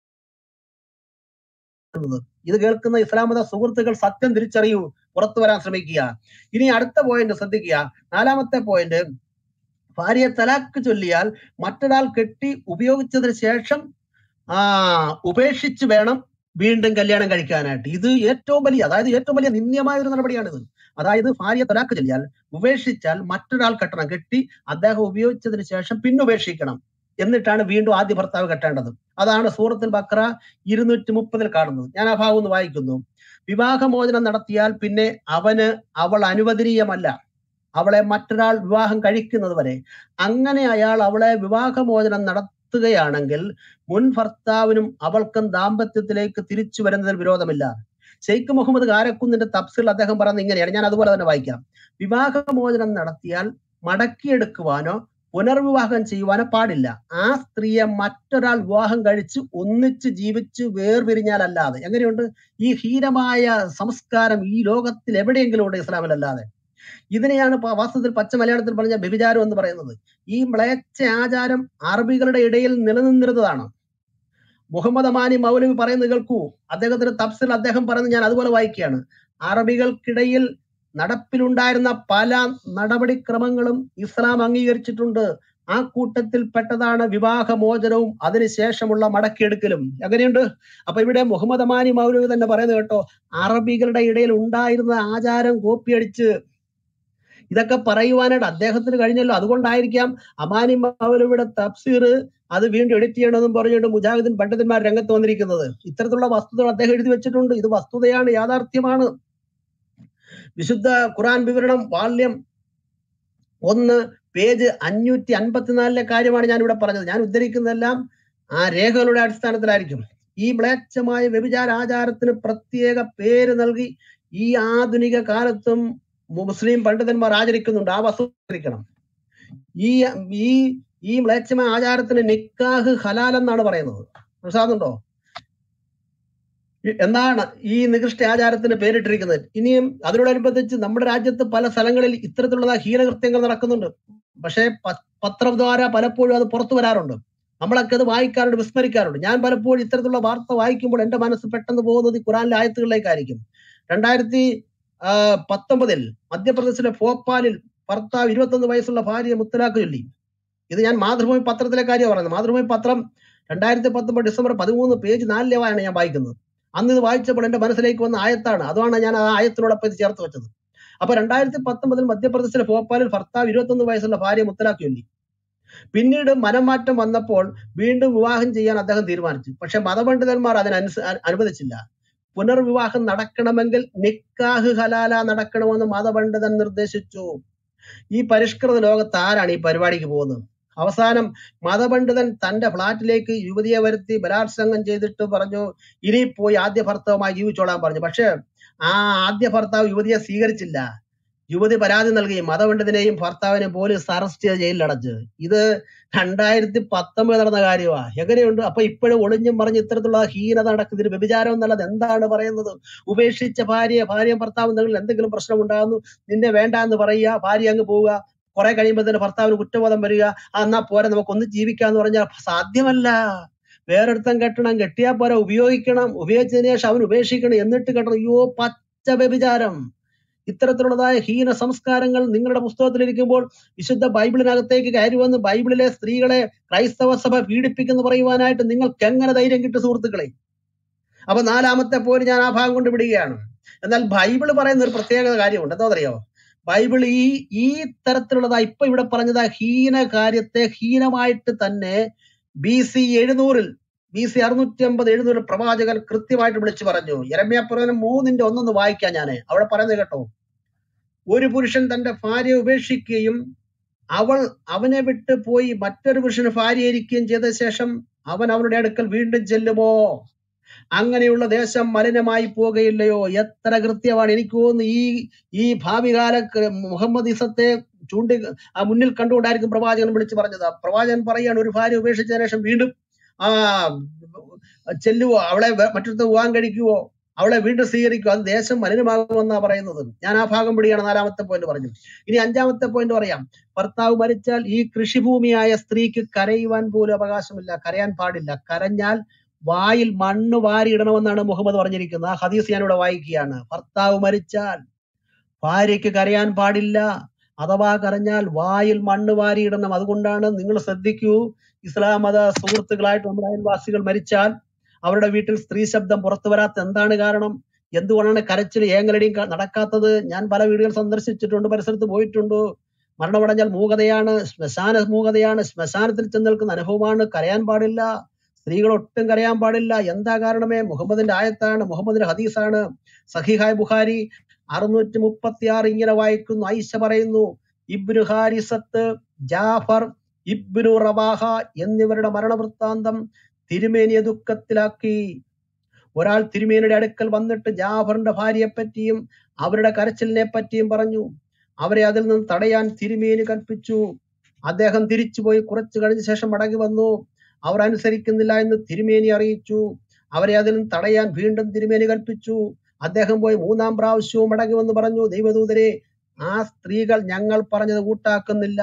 ഇത് കേൾക്കുന്ന ഇസ്ലാം മത സുഹൃത്തുക്കൾ സത്യം തിരിച്ചറിയൂ പുറത്തു വരാൻ ശ്രമിക്കുക ഇനി അടുത്ത പോയിന്റ് ശ്രദ്ധിക്കുക നാലാമത്തെ പോയിന്റ് ഭാര്യയെ തലാക്ക് ചൊല്ലിയാൽ മറ്റൊരാൾ കെട്ടി ഉപയോഗിച്ചതിന് ശേഷം ആ ഉപേക്ഷിച്ച് വേണം വീണ്ടും കല്യാണം കഴിക്കാനായിട്ട് ഇത് ഏറ്റവും വലിയ അതായത് ഏറ്റവും വലിയ നിന്ദ്യമായ ഒരു നടപടിയാണിത് അതായത് ഭാര്യ തലാക്ക് ചൊല്ലിയാൽ ഉപേക്ഷിച്ചാൽ മറ്റൊരാൾ കെട്ടണം കെട്ടി അദ്ദേഹം ഉപയോഗിച്ചതിന് ശേഷം പിന്നെ ഉപേക്ഷിക്കണം എന്നിട്ടാണ് വീണ്ടും ആദ്യ ഭർത്താവ് കെട്ടേണ്ടത് അതാണ് സൂറത്തുൽ ബക്ര ഇരുന്നൂറ്റി മുപ്പതിൽ കാണുന്നത് ഞാൻ ആ ഭാഗം ഒന്ന് വായിക്കുന്നു വിവാഹമോചനം നടത്തിയാൽ പിന്നെ അവന് അവൾ അനുവദനീയമല്ല അവളെ മറ്റൊരാൾ വിവാഹം കഴിക്കുന്നത് വരെ അങ്ങനെ അയാൾ അവളെ വിവാഹമോചനം നടത്തുകയാണെങ്കിൽ മുൻ ഭർത്താവിനും അവൾക്കും ദാമ്പത്യത്തിലേക്ക് തിരിച്ചു വരുന്നതിൽ വിരോധമില്ല ഷെയ്ഖ് മുഹമ്മദ് കാരക്കുന്നിന്റെ തഫ്സിൽ അദ്ദേഹം പറയുന്നത് ഇങ്ങനെയാണ് ഞാൻ അതുപോലെ തന്നെ വായിക്കാം വിവാഹമോചനം നടത്തിയാൽ മടക്കിയെടുക്കുവാനോ പുനർവിവാഹം ചെയ്യുവാനോ പാടില്ല ആ സ്ത്രീയെ മറ്റൊരാൾ വിവാഹം കഴിച്ച് ഒന്നിച്ച് ജീവിച്ച് വേർപിരിഞ്ഞാലല്ലാതെ എങ്ങനെയുണ്ട് ഈ ഹീനമായ സംസ്കാരം ഈ ലോകത്തിൽ എവിടെയെങ്കിലും ഉണ്ട് ഇസ്ലാമിലല്ലാതെ ഇതിനെയാണ് പ- വാസ്തവത്തിൽ പച്ച മലയാളത്തിൽ പറഞ്ഞ വ്യഭിചാരം എന്ന് പറയുന്നത് ഈ മ്ലേച്ഛ ആചാരം അറബികളുടെ ഇടയിൽ നിലനിന്നിരുന്നതാണ് മുഹമ്മദ് അമാനി മൗലവി പറയുന്നത് കേൾക്കൂ അദ്ദേഹത്തിന്റെ തഫ്സിൽ അദ്ദേഹം പറയുന്നത് ഞാൻ അതുപോലെ വായിക്കുകയാണ് അറബികൾക്കിടയിൽ നടപ്പിലുണ്ടായിരുന്ന പല നടപടിക്രമങ്ങളും ഇസ്ലാം അംഗീകരിച്ചിട്ടുണ്ട് ആ കൂട്ടത്തിൽ പെട്ടതാണ് വിവാഹമോചനവും അതിനുശേഷമുള്ള മടക്കിയെടുക്കലും എങ്ങനെയുണ്ട് അപ്പൊ ഇവിടെ മുഹമ്മദ് അമാനി മൗലവി തന്നെ പറയുന്നത് കേട്ടോ അറബികളുടെ ഇടയിൽ ഉണ്ടായിരുന്ന ആചാരം കോപ്പിയടിച്ച് ഇതൊക്കെ പറയുവാനായിട്ട് അദ്ദേഹത്തിന് കഴിഞ്ഞല്ലോ അതുകൊണ്ടായിരിക്കാം അമാനി മൗലവിയുടെ തഫ്സീർ അത് വീണ്ടും എഡിറ്റ് ചെയ്യണമെന്നും പറഞ്ഞുകൊണ്ട് മുജാഹിദിൻ പണ്ഡിതന്മാർ രംഗത്ത് വന്നിരിക്കുന്നത് ഇത്തരത്തിലുള്ള വസ്തുതകൾ അദ്ദേഹം എഴുതി വെച്ചിട്ടുണ്ട് ഇത് വസ്തുതയാണ് യാഥാർത്ഥ്യമാണ് വിശുദ്ധ ഖുറാൻ വിവരണം വാല്യം ഒന്ന് പേജ് അഞ്ഞൂറ്റി അൻപത്തിനാലിലെ കാര്യമാണ് ഞാൻ ഇവിടെ പറഞ്ഞത് ഞാൻ ഉദ്ധരിക്കുന്നതെല്ലാം ആ രേഖകളുടെ അടിസ്ഥാനത്തിലായിരിക്കും ഈ മ്ലേച്ഛമായ വ്യഭിചാര ആചാരത്തിന് പ്രത്യേക പേര് നൽകി ഈ ആധുനിക കാലത്തും മുസ്ലിം പണ്ഡിതന്മാർ ആചരിക്കുന്നുണ്ട് ആ വസ്തു ആചരിക്കണം ഈ ഈ ഈ മ്ലേച്ഛമായ ആചാരത്തിന് നിക്കാഹ് ഹലാൽ എന്നാണ് പറയുന്നത് മനസ്സിലാകുന്നുണ്ടോ ഇ- എന്നാണ് ഈ നികൃഷ്ട ആചാരത്തിന് പേരിട്ടിരിക്കുന്നത് ഇനിയും അതിനോടനുബന്ധിച്ച് നമ്മുടെ രാജ്യത്ത് പല സ്ഥലങ്ങളിൽ ഇത്തരത്തിലുള്ള ഹീനകൃത്യങ്ങൾ നടക്കുന്നുണ്ട് പക്ഷേ പ- പത്രം ദ്വാര പലപ്പോഴും അത് പുറത്തു വരാറുണ്ട് നമ്മളൊക്കെ അത് വായിക്കാറുണ്ട് വിസ്മരിക്കാറുണ്ട് ഞാൻ പലപ്പോഴും ഇത്തരത്തിലുള്ള വാർത്ത വായിക്കുമ്പോൾ എന്റെ മനസ്സ് പെട്ടെന്ന് പോകുന്നത് ഈ ഖുറാനിലെ ആയത്തുകളിലേക്കായിരിക്കും രണ്ടായിരത്തി ആ, പത്തൊമ്പതിൽ മധ്യപ്രദേശിലെ ഭോപ്പാലിൽ ഭർത്താവ് ഇരുപത്തൊന്ന് വയസ്സുള്ള ഭാര്യയെ മുത്തലാഖ് ചൊല്ലി ഇത് ഞാൻ മാതൃഭൂമി പത്രത്തിലെ കാര്യം പറയുന്നത് മാതൃഭൂമി പത്രം രണ്ടായിരത്തി പത്തൊമ്പത് ഡിസംബർ പതിമൂന്ന് പേജ് നാലിലേവാണ് ഞാൻ വായിക്കുന്നത് അന്ന് ഇത് വായിച്ചപ്പോൾ എന്റെ മനസ്സിലേക്ക് വന്ന ആയത്താണ് അതുമാണ് ഞാൻ ആ ആയത്തിനോടൊപ്പം ഇത് ചേർത്ത് വെച്ചത് അപ്പൊ രണ്ടായിരത്തി പത്തൊമ്പതിൽ മധ്യപ്രദേശിലെ ഭോപ്പാലിൽ ഭർത്താവ് ഇരുപത്തൊന്ന് വയസ്സുള്ള ഭാര്യ മുത്തലാഖ് ചൊല്ലി പിന്നീട് മനംമാറ്റം വന്നപ്പോൾ വീണ്ടും വിവാഹം ചെയ്യാൻ അദ്ദേഹം തീരുമാനിച്ചു പക്ഷെ മതപണ്ഡിതന്മാർ അതിന് അനുസ- അനുവദിച്ചില്ല പുനർവിവാഹം നടക്കണമെങ്കിൽ നിക്കാഹ് ഹലാല നടക്കണമെന്ന് മതപണ്ഡിതൻ നിർദ്ദേശിച്ചു ഈ പരിഷ്കൃത ലോകത്ത് ആരാണ് ഈ പരിപാടിക്ക് പോകുന്നത് അവസാനം മതപണ്ഡിതൻ തന്റെ ഫ്ളാറ്റിലേക്ക് യുവതിയെ വരുത്തി ബലാത്സംഗം ചെയ്തിട്ട് പറഞ്ഞു ഇനി പോയി ആദ്യ ഭർത്താവുമായി ജീവിച്ചോളാൻ പറഞ്ഞു പക്ഷെ ആ ആദ്യ ഭർത്താവ് യുവതിയെ സ്വീകരിച്ചില്ല യുവതി പരാതി നൽകി മതപണ്ഡിതനെയും ഭർത്താവിനെയും പോലീസ് അറസ്റ്റ് ചെയ്ത് ജയിലിൽ അടച്ച് ഇത് രണ്ടായിരത്തി പത്തൊമ്പത് നടന്ന കാര്യമാണ് എങ്ങനെയുണ്ട് അപ്പൊ ഇപ്പോഴും ഒളിഞ്ഞും പറഞ്ഞ് ഇത്തരത്തിലുള്ള ഹീനത നടക്കുന്ന ഇതിന് വ്യഭിചാരം എന്നുള്ളത് എന്താണ് പറയുന്നത് ഉപേക്ഷിച്ച ഭാര്യ ഭാര്യയും ഭർത്താവും തമ്മിൽ എന്തെങ്കിലും പ്രശ്നം ഉണ്ടാകുന്നു നിന്നെ വേണ്ട എന്ന് പറയുക ഭാര്യ അങ്ങ് പോവുക കുറെ കഴിയുമ്പോൾ തന്നെ ഭർത്താവിന് കുറ്റബോധം വരിക ആ എന്നാ പോരെ നമുക്ക് ഒന്ന് ജീവിക്കാന്ന് പറഞ്ഞാൽ സാധ്യമല്ല വേറൊരുത്തം കെട്ടണം കെട്ടിയാ പോരാ ഉപയോഗിക്കണം ഉപയോഗിച്ചതിന് ശേഷം അവൻ ഉപേക്ഷിക്കണം എന്നിട്ട് കെട്ടണം അയ്യോ പച്ച വ്യഭിചാരം ഇത്തരത്തിലുള്ളതായ ഹീന സംസ്കാരങ്ങൾ നിങ്ങളുടെ പുസ്തകത്തിലിരിക്കുമ്പോൾ വിശുദ്ധ ബൈബിളിനകത്തേക്ക് കയറി വന്ന് ബൈബിളിലെ സ്ത്രീകളെ ക്രൈസ്തവ സഭ പീഡിപ്പിക്കുന്നു പറയുവാനായിട്ട് നിങ്ങൾക്ക് എങ്ങനെ ധൈര്യം കിട്ടും സുഹൃത്തുക്കളെ അപ്പൊ നാലാമത്തെ പോര് ഞാൻ ആ ഭാഗം കൊണ്ട് വിടുകയാണ് എന്നാൽ ബൈബിള് പറയുന്ന ഒരു പ്രത്യേക കാര്യമുണ്ട് എന്താ അറിയോ ബൈബിൾ ഈ ഈ തരത്തിലുള്ളതാ ഇപ്പൊ ഇവിടെ പറഞ്ഞതാ ഹീന കാര്യത്തെ ഹീനമായിട്ട് തന്നെ ബി സി എഴുന്നൂറിൽ ബി സി അറുന്നൂറ്റി അമ്പത് എഴുന്നൂറിൽ പ്രവാചകൻ കൃത്യമായിട്ട് വിളിച്ചു പറഞ്ഞു യരമ്യ പ്രവചനം മൂന്നിന്റെ ഒന്നൊന്ന് വായിക്കാം ഞാന് അവിടെ പറയുന്നത് കേട്ടോ ഒരു പുരുഷൻ തന്റെ ഭാര്യയെ ഉപേക്ഷിക്കുകയും അവൾ അവനെ വിട്ട് പോയി മറ്റൊരു പുരുഷന് ഭാര്യയായിരിക്കുകയും ചെയ്ത ശേഷം അവൻ അവളുടെ അടുക്കൽ വീണ്ടും ചെല്ലുമോ അങ്ങനെയുള്ള ദേശം മലിനമായി പോകുകയില്ലയോ എത്ര കൃത്യമാണ് എനിക്ക് തോന്നുന്നു ഈ ഈ ഭാവികാല ക- മുഹമ്മദ് ഇസത്തെ ചൂണ്ടി ആ മുന്നിൽ കണ്ടുകൊണ്ടായിരിക്കും പ്രവാചകൻ വിളിച്ചു പറഞ്ഞത് പ്രവാചകൻ പറയാണ് ഒരു ഭാര്യ ഉപേക്ഷിച്ചതിന് ശേഷം വീണ്ടും ആ ചെല്ലുവോ അവളെ വേ- മറ്റൊരുത്ത വിവാഹം കഴിക്കുവോ അവളെ വീണ്ടും സ്വീകരിക്കുവോ അത് ദേശം മലിനമാകുമെന്നാ പറയുന്നത് ഞാൻ ആ ഭാഗം പിടിയാണ് നാലാമത്തെ പോയിന്റ് പറഞ്ഞു ഇനി അഞ്ചാമത്തെ പോയിന്റ് പറയാം ഭർത്താവ് മരിച്ചാൽ ഈ കൃഷിഭൂമിയായ സ്ത്രീക്ക് കരയുവാൻ പോലും അവകാശമില്ല കരയാൻ പാടില്ല കരഞ്ഞാൽ വായിൽ മണ്ണ് വാരിയിടണമെന്നാണ് മുഹമ്മദ് പറഞ്ഞിരിക്കുന്നത് ആ ഹദീസ് ഞാനിവിടെ വായിക്കുകയാണ് ഭർത്താവ് മരിച്ചാൽ ഭാര്യയ്ക്ക് കരയാൻ പാടില്ല അഥവാ കരഞ്ഞാൽ വായിൽ മണ്ണ് വാരിയിടണം അതുകൊണ്ടാണ് നിങ്ങൾ ശ്രദ്ധിക്കൂ ഇസ്ലാം മത സുഹൃത്തുക്കളായിട്ട് നമ്മുടെ അയൽവാസികൾ മരിച്ചാൽ അവരുടെ വീട്ടിൽ സ്ത്രീ ശബ്ദം പുറത്തു വരാത്ത എന്താണ് കാരണം എന്തുകൊണ്ടാണ് കരച്ചിൽ ഏങ്ങലടിയും ക- നടക്കാത്തത് ഞാൻ പല വീടുകൾ സന്ദർശിച്ചിട്ടുണ്ട് പരിസരത്ത് പോയിട്ടുണ്ട് മരണമടഞ്ഞാൽ മൂകതയാണ് ശ്മശാന മൂകതയാണ് ശ്മശാനത്തിൽ ചെന്ന് നിൽക്കുന്ന അനുഭവമാണ് കരയാൻ പാടില്ല സ്ത്രീകൾ ഒട്ടും കരയാൻ പാടില്ല എന്താ കാരണമേ മുഹമ്മദിന്റെ ആയത്താണ് മുഹമ്മദിന്റെ ഹദീസാണ് സഹിഹായ് ബുഖാരി അറുന്നൂറ്റി മുപ്പത്തി ആറ് ഇങ്ങനെ വായിക്കുന്നു ഐഷ പറയുന്നു ibn Harithah Jafar ibn Rawaha എന്നിവരുടെ മരണവൃത്താന്തം തിരുമേനിയെ ദുഃഖത്തിലാക്കി ഒരാൾ തിരുമേനിയുടെ അടുക്കൽ വന്നിട്ട് ജാഫറിന്റെ ഭാര്യയെ പറ്റിയും അവരുടെ കരച്ചിലിനെ പറ്റിയും പറഞ്ഞു അവരെ അതിൽ നിന്ന് തടയാൻ തിരുമേനി കൽപ്പിച്ചു അദ്ദേഹം തിരിച്ചുപോയി കുറച്ചു കഴിഞ്ഞ ശേഷം മടങ്ങി വന്നു അവർ അനുസരിക്കുന്നില്ല എന്ന് തിരുമേനി അറിയിച്ചു അവരെ അതിൽ നിന്ന് തടയാൻ വീണ്ടും തിരുമേനി കൽപ്പിച്ചു അദ്ദേഹം പോയി മൂന്നാം പ്രാവശ്യവും മടങ്ങി വന്ന് പറഞ്ഞു ദൈവദൂതരെ ആ സ്ത്രീകൾ ഞങ്ങൾ പറഞ്ഞത് കൂട്ടാക്കുന്നില്ല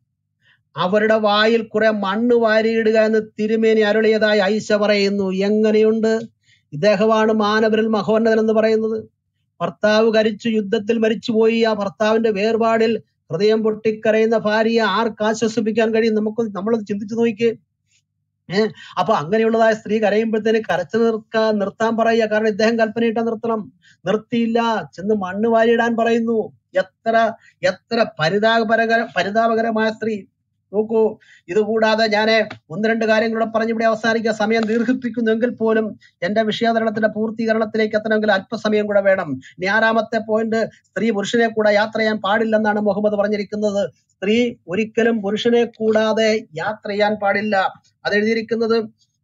അവരുടെ വായിൽ കുറെ മണ്ണ് വാരിയിടുക എന്ന് തിരുമേനി അരുളിയതായി ഐശ പറയുന്നു എങ്ങനെയുണ്ട് ഇദ്ദേഹമാണ് മാനവരിൽ മഹോന്നതൻ എന്ന് പറയുന്നത് ഭർത്താവ് കരിച്ചു യുദ്ധത്തിൽ മരിച്ചുപോയി ആ ഭർത്താവിന്റെ വേർപാടിൽ ഹൃദയം പൊട്ടിക്കരയുന്ന ഭാര്യയെ ആർക്ക് ആശ്വസിപ്പിക്കാൻ കഴിയും നമുക്ക് നമ്മളൊന്ന് ചിന്തിച്ചു നോക്കിക്കേ ഏഹ് അപ്പൊ അങ്ങനെയുള്ളതായ സ്ത്രീ കരയുമ്പോഴത്തേന് കരച്ചു നിർക്കാൻ നിർത്താൻ പറയുക കാരണം ഇദ്ദേഹം കൽപ്പനയിട്ടാ നിർത്തണം നിർത്തിയില്ല ചെന്ന് മണ്ണ് വാരിയിടാൻ പറയുന്നു എത്ര എത്ര പരിതാപകര പരിതാപകരമായ സ്ത്രീ നോക്കൂ ഇത് കൂടാതെ ഞാൻ ഒന്ന് രണ്ട് കാര്യങ്ങളൂടെ പറഞ്ഞ് ഇവിടെ അവസാനിക്കുക സമയം ദീർഘിപ്പിക്കുന്നെങ്കിൽ പോലും എന്റെ വിഷയാവതരണത്തിന്റെ പൂർത്തീകരണത്തിലേക്ക് എത്തണമെങ്കിൽ അല്പസമയം കൂടെ വേണം ഇനി ആറാമത്തെ പോയിന്റ് സ്ത്രീ പുരുഷനെ കൂടെ യാത്ര ചെയ്യാൻ പാടില്ലെന്നാണ് മുഹമ്മദ് പറഞ്ഞിരിക്കുന്നത് സ്ത്രീ ഒരിക്കലും പുരുഷനെ കൂടാതെ യാത്ര ചെയ്യാൻ പാടില്ല അത് എഴുതിയിരിക്കുന്നത്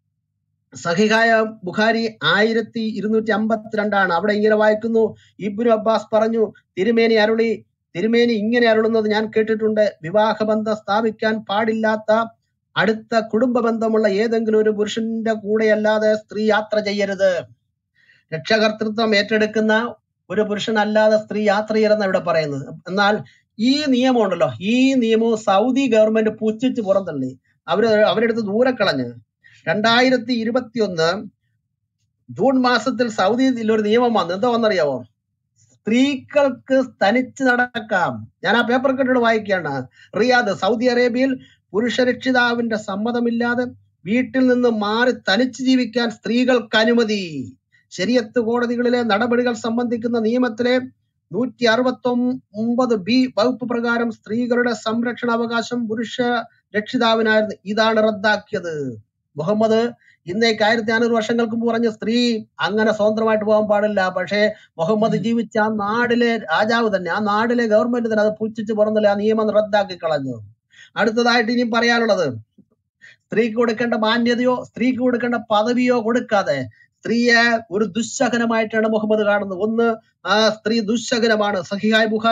സഹിഹായ ബുഖാരി ആയിരത്തി ഇരുന്നൂറ്റി അമ്പത്തിരണ്ടാണ് അവിടെ ഇങ്ങനെ വായിക്കുന്നു ഇബ്നു അബ്ബാസ് പറഞ്ഞു തിരുമേനി അരുളി തിരുമേനി ഇങ്ങനെ അരുളുന്നത് ഞാൻ കേട്ടിട്ടുണ്ട് വിവാഹബന്ധം സ്ഥാപിക്കാൻ പാടില്ലാത്ത അടുത്ത കുടുംബ ബന്ധമുള്ള ഏതെങ്കിലും ഒരു പുരുഷന്റെ കൂടെയല്ലാതെ സ്ത്രീ യാത്ര ചെയ്യരുത് രക്ഷകർത്തൃത്വം ഏറ്റെടുക്കുന്ന ഒരു പുരുഷനല്ലാതെ സ്ത്രീ യാത്ര ചെയ്യരുതെന്ന് ഇവിടെ പറയുന്നത് എന്നാൽ ഈ നിയമം ഉണ്ടല്ലോ ഈ നിയമവും സൗദി ഗവൺമെന്റ് പുച്ഛിച്ച് പുറന്തള്ളി അവര് അവരെടുത്ത് ദൂരെ കളഞ്ഞ് രണ്ടായിരത്തി ഇരുപത്തി ഒന്ന് ജൂൺ മാസത്തിൽ സൗദിയിൽ ഒരു നിയമം വന്നു എന്താ വന്നറിയാവോ സ്ത്രീകൾക്ക് തനിച്ച് നടക്കാം ഞാൻ ആ പേപ്പർ കെട്ടിട്ട് വായിക്കുകയാണ് റിയാദ് സൗദി അറേബ്യയിൽ പുരുഷരക്ഷിതാവിന്റെ സമ്മതമില്ലാതെ വീട്ടിൽ നിന്ന് മാറി തനിച്ച് ജീവിക്കാൻ സ്ത്രീകൾക്ക് അനുമതി ശരിയത്ത് കോടതികളിലെ നടപടികൾ സംബന്ധിക്കുന്ന നിയമത്തിലെ നൂറ്റി അറുപത്തി ഒമ്പത് ബി വകുപ്പ് പ്രകാരം സ്ത്രീകളുടെ സംരക്ഷണാവകാശം പുരുഷ രക്ഷിതാവിനായിരുന്നു ഇതാണ് റദ്ദാക്കിയത് മുഹമ്മദ് ഇന്നേക്ക് ആയിരത്തി നാനൂറ് വർഷങ്ങൾക്ക് മുമ്പ് പറഞ്ഞ സ്ത്രീ അങ്ങനെ സ്വതന്ത്രമായിട്ട് പോകാൻ പാടില്ല പക്ഷേ മുഹമ്മദ് ജീവിച്ച ആ നാടിലെ രാജാവ് തന്നെ ആ നാടിലെ ഗവൺമെന്റ് തന്നെ അത് പുച്ഛിച്ച് പുറന്നില്ല ആ നിയമം റദ്ദാക്കി കളഞ്ഞു അടുത്തതായിട്ട് ഇനിയും പറയാനുള്ളത് സ്ത്രീക്ക് കൊടുക്കേണ്ട മാന്യതയോ സ്ത്രീക്ക് കൊടുക്കേണ്ട പദവിയോ കൊടുക്കാതെ സ്ത്രീയെ ഒരു ദുശകനമായിട്ടാണ് മുഹമ്മദ് കാണുന്നത് ഒന്ന് ആ സ്ത്രീ ദുശകനമാണ് സഹിഹായ് ബുഖാരി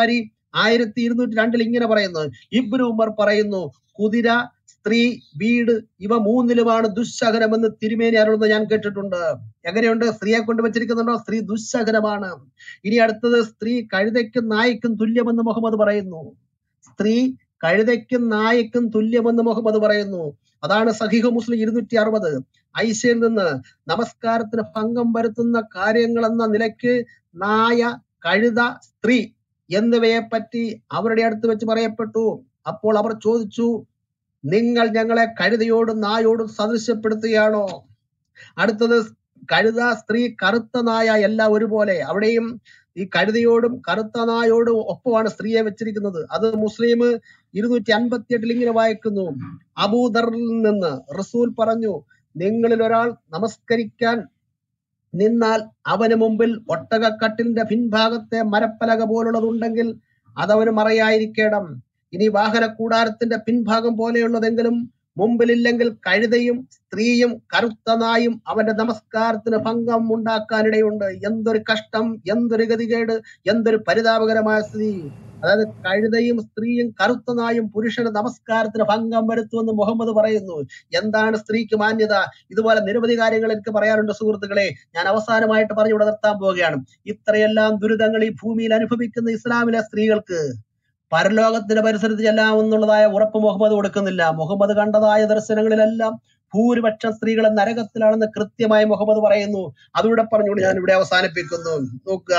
ആയിരത്തി ഇരുന്നൂറ്റി രണ്ടിൽ ഇങ്ങനെ പറയുന്നു ഇബ്നു ഉമർ പറയുന്നു കുതിര സ്ത്രീ വീട് ഇവ മൂന്നിലുമാണ് ദുശകരമെന്ന് തിരുമേനി അരുളുന്നത് ഞാൻ കേട്ടിട്ടുണ്ട് എങ്ങനെയുണ്ട് സ്ത്രീയെ കൊണ്ട് വെച്ചിരിക്കുന്നുണ്ടോ സ്ത്രീ ദുശകരമാണ് ഇനി അടുത്തത് സ്ത്രീ കഴുതയ്ക്കും നായ്ക്കും തുല്യമെന്ന് മുഹമ്മദ് പറയുന്നു സ്ത്രീ കഴുതയ്ക്കും നായക്കും തുല്യമെന്ന് മുഹമ്മദ് പറയുന്നു അതാണ് സഹിഹ് മുസ്ലിം ഇരുന്നൂറ്റി അറുപത് ഐശയിൽ നിന്ന് നമസ്കാരത്തിന് ഭംഗം വരുത്തുന്ന കാര്യങ്ങളെന്ന നിലയ്ക്ക് നായ കഴുത സ്ത്രീ എന്നിവയെ പറ്റി അവരുടെ അടുത്ത് വെച്ച് പറയപ്പെട്ടു അപ്പോൾ അവർ ചോദിച്ചു നിങ്ങൾ ഞങ്ങളെ കഴുതയോടും നായോടും സദൃശ്യപ്പെടുത്തുകയാണോ അടുത്തത് കഴുത സ്ത്രീ കറുത്ത നായ എല്ലാം ഒരുപോലെ അവിടെയും ഈ കഴുതയോടും കറുത്ത നായോടും ഒപ്പമാണ് സ്ത്രീയെ വെച്ചിരിക്കുന്നത് അത് മുസ്ലിം ഇരുന്നൂറ്റി അൻപത്തി എട്ടിൽ ഇങ്ങനെ വായിക്കുന്നു അബൂദറിൽ നിന്ന് റസൂൽ പറഞ്ഞു നിങ്ങളിൽ ഒരാൾ നമസ്കരിക്കാൻ നിന്നാൽ അവന് മുമ്പിൽ ഒട്ടകക്കട്ടിലിന്റെ പിൻഭാഗത്തെ മരപ്പലക പോലുള്ളതുണ്ടെങ്കിൽ അതവന് മറയായിരിക്കണം ഇനി വാഹന കൂടാരത്തിന്റെ പിൻഭാഗം പോലെയുള്ളതെങ്കിലും മുമ്പിലില്ലെങ്കിൽ കഴുതയും സ്ത്രീയും കറുത്ത നായും അവന്റെ നമസ്കാരത്തിന് ഭംഗം ഉണ്ടാക്കാനിടയുണ്ട് എന്തൊരു കഷ്ടം എന്തൊരു ഗതികേട് എന്തൊരു പരിതാപകരമായ സ്ഥിതി അതായത് കഴുതയും സ്ത്രീയും കറുത്ത നായും പുരുഷന് നമസ്കാരത്തിന് ഭംഗം വരുത്തുമെന്ന് മുഹമ്മദ് പറയുന്നു എന്താണ് സ്ത്രീക്ക് മാന്യത ഇതുപോലെ നിരവധി കാര്യങ്ങൾ എനിക്ക് പറയാനുണ്ട് സുഹൃത്തുക്കളെ ഞാൻ അവസാനമായിട്ട് പറഞ്ഞു ഇവിടെ നിർത്താൻ പോവുകയാണ് ഇത്രയെല്ലാം ദുരിതങ്ങൾ ഈ ഭൂമിയിൽ അനുഭവിക്കുന്ന ഇസ്ലാമിലെ സ്ത്രീകൾക്ക് പരലോകത്തിന്റെ പരിസരത്ത് ചെല്ലാമെന്നുള്ളതായ ഉറപ്പ് മുഹമ്മദ് കൊടുക്കുന്നില്ല മുഹമ്മദ് കണ്ടതായ ദർശനങ്ങളിലെല്ലാം ഭൂരിപക്ഷം സ്ത്രീകൾ നരകത്തിലാണെന്ന് കൃത്യമായി മുഹമ്മദ് പറയുന്നു അതുകൂടെ പറഞ്ഞുകൊണ്ട് ഞാൻ ഇവിടെ അവസാനിപ്പിക്കുന്നു നോക്കുക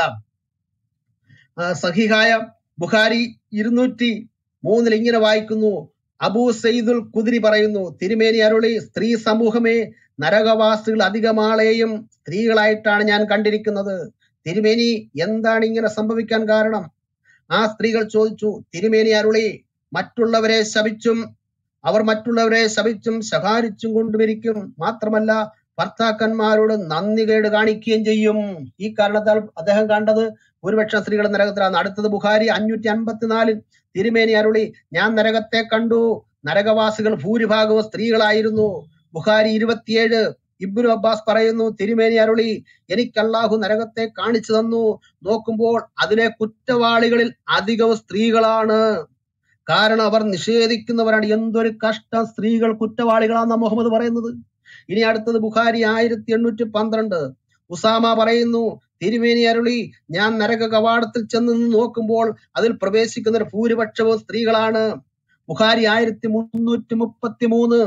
ആ, സഹിഹായ ബുഖാരി ഇരുന്നൂറ്റി മൂന്നിൽ ഇങ്ങനെ വായിക്കുന്നു അബൂ സയ്യിദുൽ കുതിരി പറയുന്നു തിരുമേനി അരുളി സ്ത്രീ സമൂഹമേ നരകവാസികൾ അധികമാളെയും സ്ത്രീകളായിട്ടാണ് ഞാൻ കണ്ടിരിക്കുന്നത് തിരുമേനി എന്താണ് ഇങ്ങനെ സംഭവിക്കാൻ കാരണം ആ സ്ത്രീകൾ ചോദിച്ചു തിരുമേനി അരുളി മറ്റുള്ളവരെ ശപിച്ചും അവർ മറ്റുള്ളവരെ ശപിച്ചും ശകാരിച്ചും കൊണ്ടുവരിക്കും മാത്രമല്ല ഭർത്താക്കന്മാരോട് നന്ദികേട് കാണിക്കുകയും ചെയ്യും ഈ കാരണത്താൽ അദ്ദേഹം കണ്ടത് ഭൂരിപക്ഷം സ്ത്രീകൾ നരകത്തിലാണ് അടുത്തത് ബുഹാരി അഞ്ഞൂറ്റി അൻപത്തിനാലിൽ തിരുമേനി അരുളി ഞാൻ നരകത്തെ കണ്ടു നരകവാസികൾ ഭൂരിഭാഗവും സ്ത്രീകളായിരുന്നു ബുഹാരി ഇരുപത്തിയേഴ് ഇബ്നു അബ്ബാസ് പറയുന്നു തിരുമേനി അരുളി എനിക്ക് അള്ളാഹു നരകത്തെ കാണിച്ചു തന്നു നോക്കുമ്പോൾ അതിലെ കുറ്റവാളികളിൽ അധികവും സ്ത്രീകളാണ് കാരണം അവർ നിഷേധിക്കുന്നവരാണ് എന്തൊരു കഷ്ടം സ്ത്രീകൾ കുറ്റവാളികളാണെന്ന മുഹമ്മദ് പറയുന്നത് ഇനി അടുത്തത് ബുഖാരി ആയിരത്തി എണ്ണൂറ്റി പന്ത്രണ്ട് ഉസാമ പറയുന്നു തിരുമേനി അരുളി ഞാൻ നരക കവാടത്തിൽ ചെന്ന് നിന്ന് നോക്കുമ്പോൾ അതിൽ പ്രവേശിക്കുന്ന ഒരു ഭൂരിപക്ഷവും സ്ത്രീകളാണ് ബുഖാരി ആയിരത്തി മുന്നൂറ്റി മുപ്പത്തി മൂന്ന്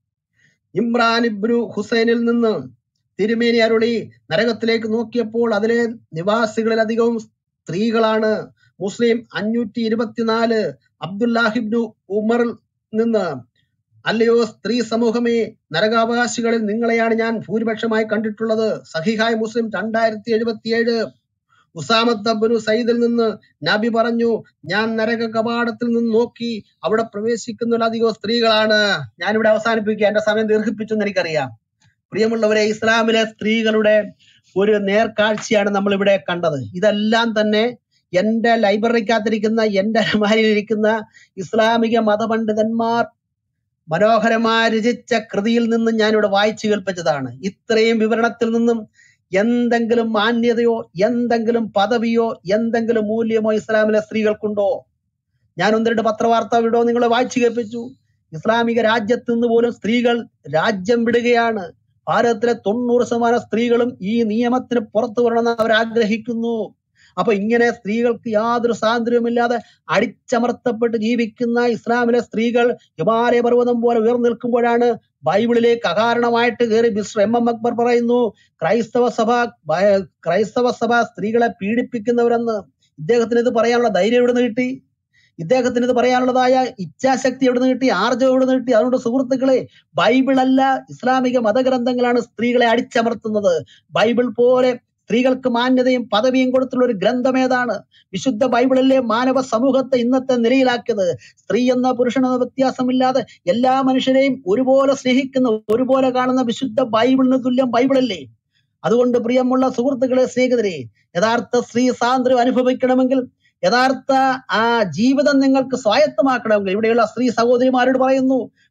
ഇമ്രാൻ ഇബ്രു ഹുസൈനിൽ നിന്ന് തിരുമേനി അരുളി നരകത്തിലേക്ക് നോക്കിയപ്പോൾ അതിലെ നിവാസികളിൽ അധികവും സ്ത്രീകളാണ് മുസ്ലിം അഞ്ഞൂറ്റി ഇരുപത്തിനാല് അബ്ദുല്ലാഹിബ്നു ഉമറിൽ നിന്ന് അല്ലയോ സ്ത്രീ സമൂഹമേ നരകാവകാശികളിൽ നിങ്ങളെയാണ് ഞാൻ ഭൂരിപക്ഷമായി കണ്ടിട്ടുള്ളത് സഹിഹായ് മുസ്ലിം രണ്ടായിരത്തി എഴുപത്തിയേഴ് ഉസാമത്ത് അബ്നു സയ്യിദിൽ നിന്ന് നബി പറഞ്ഞു ഞാൻ നരക കവാടത്തിൽ നിന്ന് നോക്കി അവിടെ പ്രവേശിക്കുന്നതിലധികം സ്ത്രീകളാണ് ഞാൻ ഇവിടെ അവസാനിപ്പിക്കുക എന്റെ സമയം ദീർഘിപ്പിച്ചെന്ന് എനിക്കറിയാം പ്രിയമുള്ളവരെ ഇസ്ലാമിലെ സ്ത്രീകളുടെ ഒരു നേർക്കാഴ്ചയാണ് നമ്മൾ ഇവിടെ കണ്ടത് ഇതെല്ലാം തന്നെ എന്റെ ലൈബ്രറിക്കകത്തിരിക്കുന്ന എന്റെ അലമാരിയിലിരിക്കുന്ന ഇസ്ലാമിക മതപണ്ഡിതന്മാർ മനോഹരമായി രചിച്ച കൃതിയിൽ നിന്നും ഞാനിവിടെ വായിച്ചു കേൾപ്പിച്ചതാണ് ഇത്രയും വിവരണത്തിൽ നിന്നും എന്തെങ്കിലും മാന്യതയോ എന്തെങ്കിലും പദവിയോ എന്തെങ്കിലും മൂല്യമോ ഇസ്ലാമിലെ സ്ത്രീകൾക്കുണ്ടോ ഞാൻ ഒന്ന് രണ്ട് പത്രവാർത്ത വിടോ നിങ്ങളെ വായിച്ചു കേൾപ്പിച്ചു ഇസ്ലാമിക രാജ്യത്ത് നിന്ന് പോലും സ്ത്രീകൾ രാജ്യം വിടുകയാണ് ഭാരതത്തിലെ തൊണ്ണൂറ് ശതമാനം സ്ത്രീകളും ഈ നിയമത്തിന് പുറത്തു വരണമെന്ന് അവർ ആഗ്രഹിക്കുന്നു അപ്പൊ ഇങ്ങനെ സ്ത്രീകൾക്ക് യാതൊരു സ്വാതന്ത്ര്യവുമില്ലാതെ അടിച്ചമർത്തപ്പെട്ട് ജീവിക്കുന്ന ഇസ്ലാമിലെ സ്ത്രീകൾ ഹിമാലയ പർവ്വതം പോലെ ഉയർന്നു നിൽക്കുമ്പോഴാണ് ബൈബിളിലേക്ക് അകാരണമായിട്ട് കയറി മിസ്റ്റർ എം എം അക്ബർ പറയുന്നു ക്രൈസ്തവ സഭ ബ- ക്രൈസ്തവ സഭ സ്ത്രീകളെ പീഡിപ്പിക്കുന്നവരെന്ന് ഇദ്ദേഹത്തിന് ഇത് പറയാനുള്ള ധൈര്യം എവിടെ നിന്ന് കിട്ടി ഇദ്ദേഹത്തിന് ഇത് പറയാനുള്ളതായ ഇച്ഛാശക്തി എവിടെ നിന്ന് കിട്ടി ആർജവം എവിടെ നിന്ന് കിട്ടി അതുകൊണ്ട് സുഹൃത്തുക്കളെ ബൈബിൾ അല്ല ഇസ്ലാമിക മതഗ്രന്ഥങ്ങളാണ് സ്ത്രീകളെ അടിച്ചമർത്തുന്നത് ബൈബിൾ പോലെ സ്ത്രീകൾക്ക് മാന്യതയും പദവിയും കൊടുത്തുള്ള ഒരു ഗ്രന്ഥം ഏതാണ് വിശുദ്ധ ബൈബിളിലെ മാനവ സമൂഹത്തെ ഇന്നത്തെ നിലയിലാക്കിയത് സ്ത്രീ എന്ന പുരുഷൻ എന്ന വ്യത്യാസമില്ലാതെ എല്ലാ മനുഷ്യരെയും ഒരുപോലെ സ്നേഹിക്കുന്ന ഒരുപോലെ കാണുന്ന വിശുദ്ധ ബൈബിളിന് തുല്യം ബൈബിളല്ലേ അതുകൊണ്ട് പ്രിയമുള്ള സുഹൃത്തുക്കളെ സ്നേഹിതരെ യഥാർത്ഥ സ്ത്രീ സ്വാതന്ത്ര്യം അനുഭവിക്കണമെങ്കിൽ യഥാർത്ഥ ആ ജീവിതം നിങ്ങൾക്ക് സ്വായത്തമാക്കണമെങ്കിൽ ഇവിടെയുള്ള സ്ത്രീ സഹോദരിമാരോട് പറയുന്നു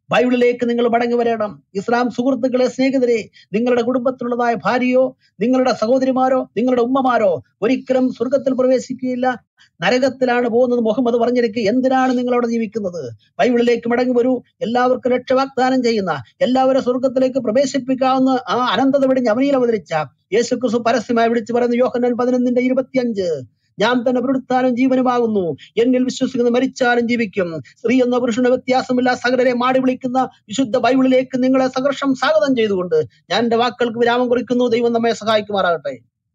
ബൈബിളിലേക്ക് നിങ്ങൾ മടങ്ങി വരണം ഇസ്ലാം സുഹൃത്തുക്കളെ സ്നേഹിതരെ നിങ്ങളുടെ കുടുംബത്തിലുള്ളതായ ഭാര്യയോ നിങ്ങളുടെ സഹോദരിമാരോ നിങ്ങളുടെ ഉമ്മമാരോ ഒരിക്കലും സ്വർഗത്തിൽ പ്രവേശിക്കുകയില്ല നരകത്തിലാണ് പോകുന്നത് മുഹമ്മദ് പറഞ്ഞിരിക്കുക എന്തിനാണ് നിങ്ങൾ അവിടെ ജീവിക്കുന്നത് ബൈബിളിലേക്ക് മടങ്ങി വരൂ എല്ലാവർക്കും രക്ഷ വാഗ്ദാനം ചെയ്യുന്ന എല്ലാവരും സ്വർഗത്തിലേക്ക് പ്രവേശിപ്പിക്കാവുന്ന ആ അനന്തത വെടിഞ്ഞ് അവനിയിൽ അവതരിച്ച യേശു ക്രിസ്തു പരസ്യമായി വിളിച്ചു പറയുന്ന യോഹന്നാൻ പതിനൊന്നിന്റെ ഇരുപത്തിയഞ്ച് ഞാൻ തന്നെ പുനരുത്ഥാനം ജീവനുമാകുന്നു എന്നിൽ വിശ്വസിക്കുന്ന മരിച്ചാലും ജീവിക്കും സ്ത്രീ എന്ന പുരുഷന് വ്യത്യാസമില്ല സകലരെ മാടി വിളിക്കുന്ന വിശുദ്ധ ബൈബിളിലേക്ക് നിങ്ങളെ സംഘർഷം സ്വാഗതം ചെയ്തുകൊണ്ട് ഞാൻ എന്റെ വാക്കുകൾക്ക് വിരാമം കുറിക്കുന്നു ദൈവം നമ്മെ സഹായിക്കുമാറാകട്ടെ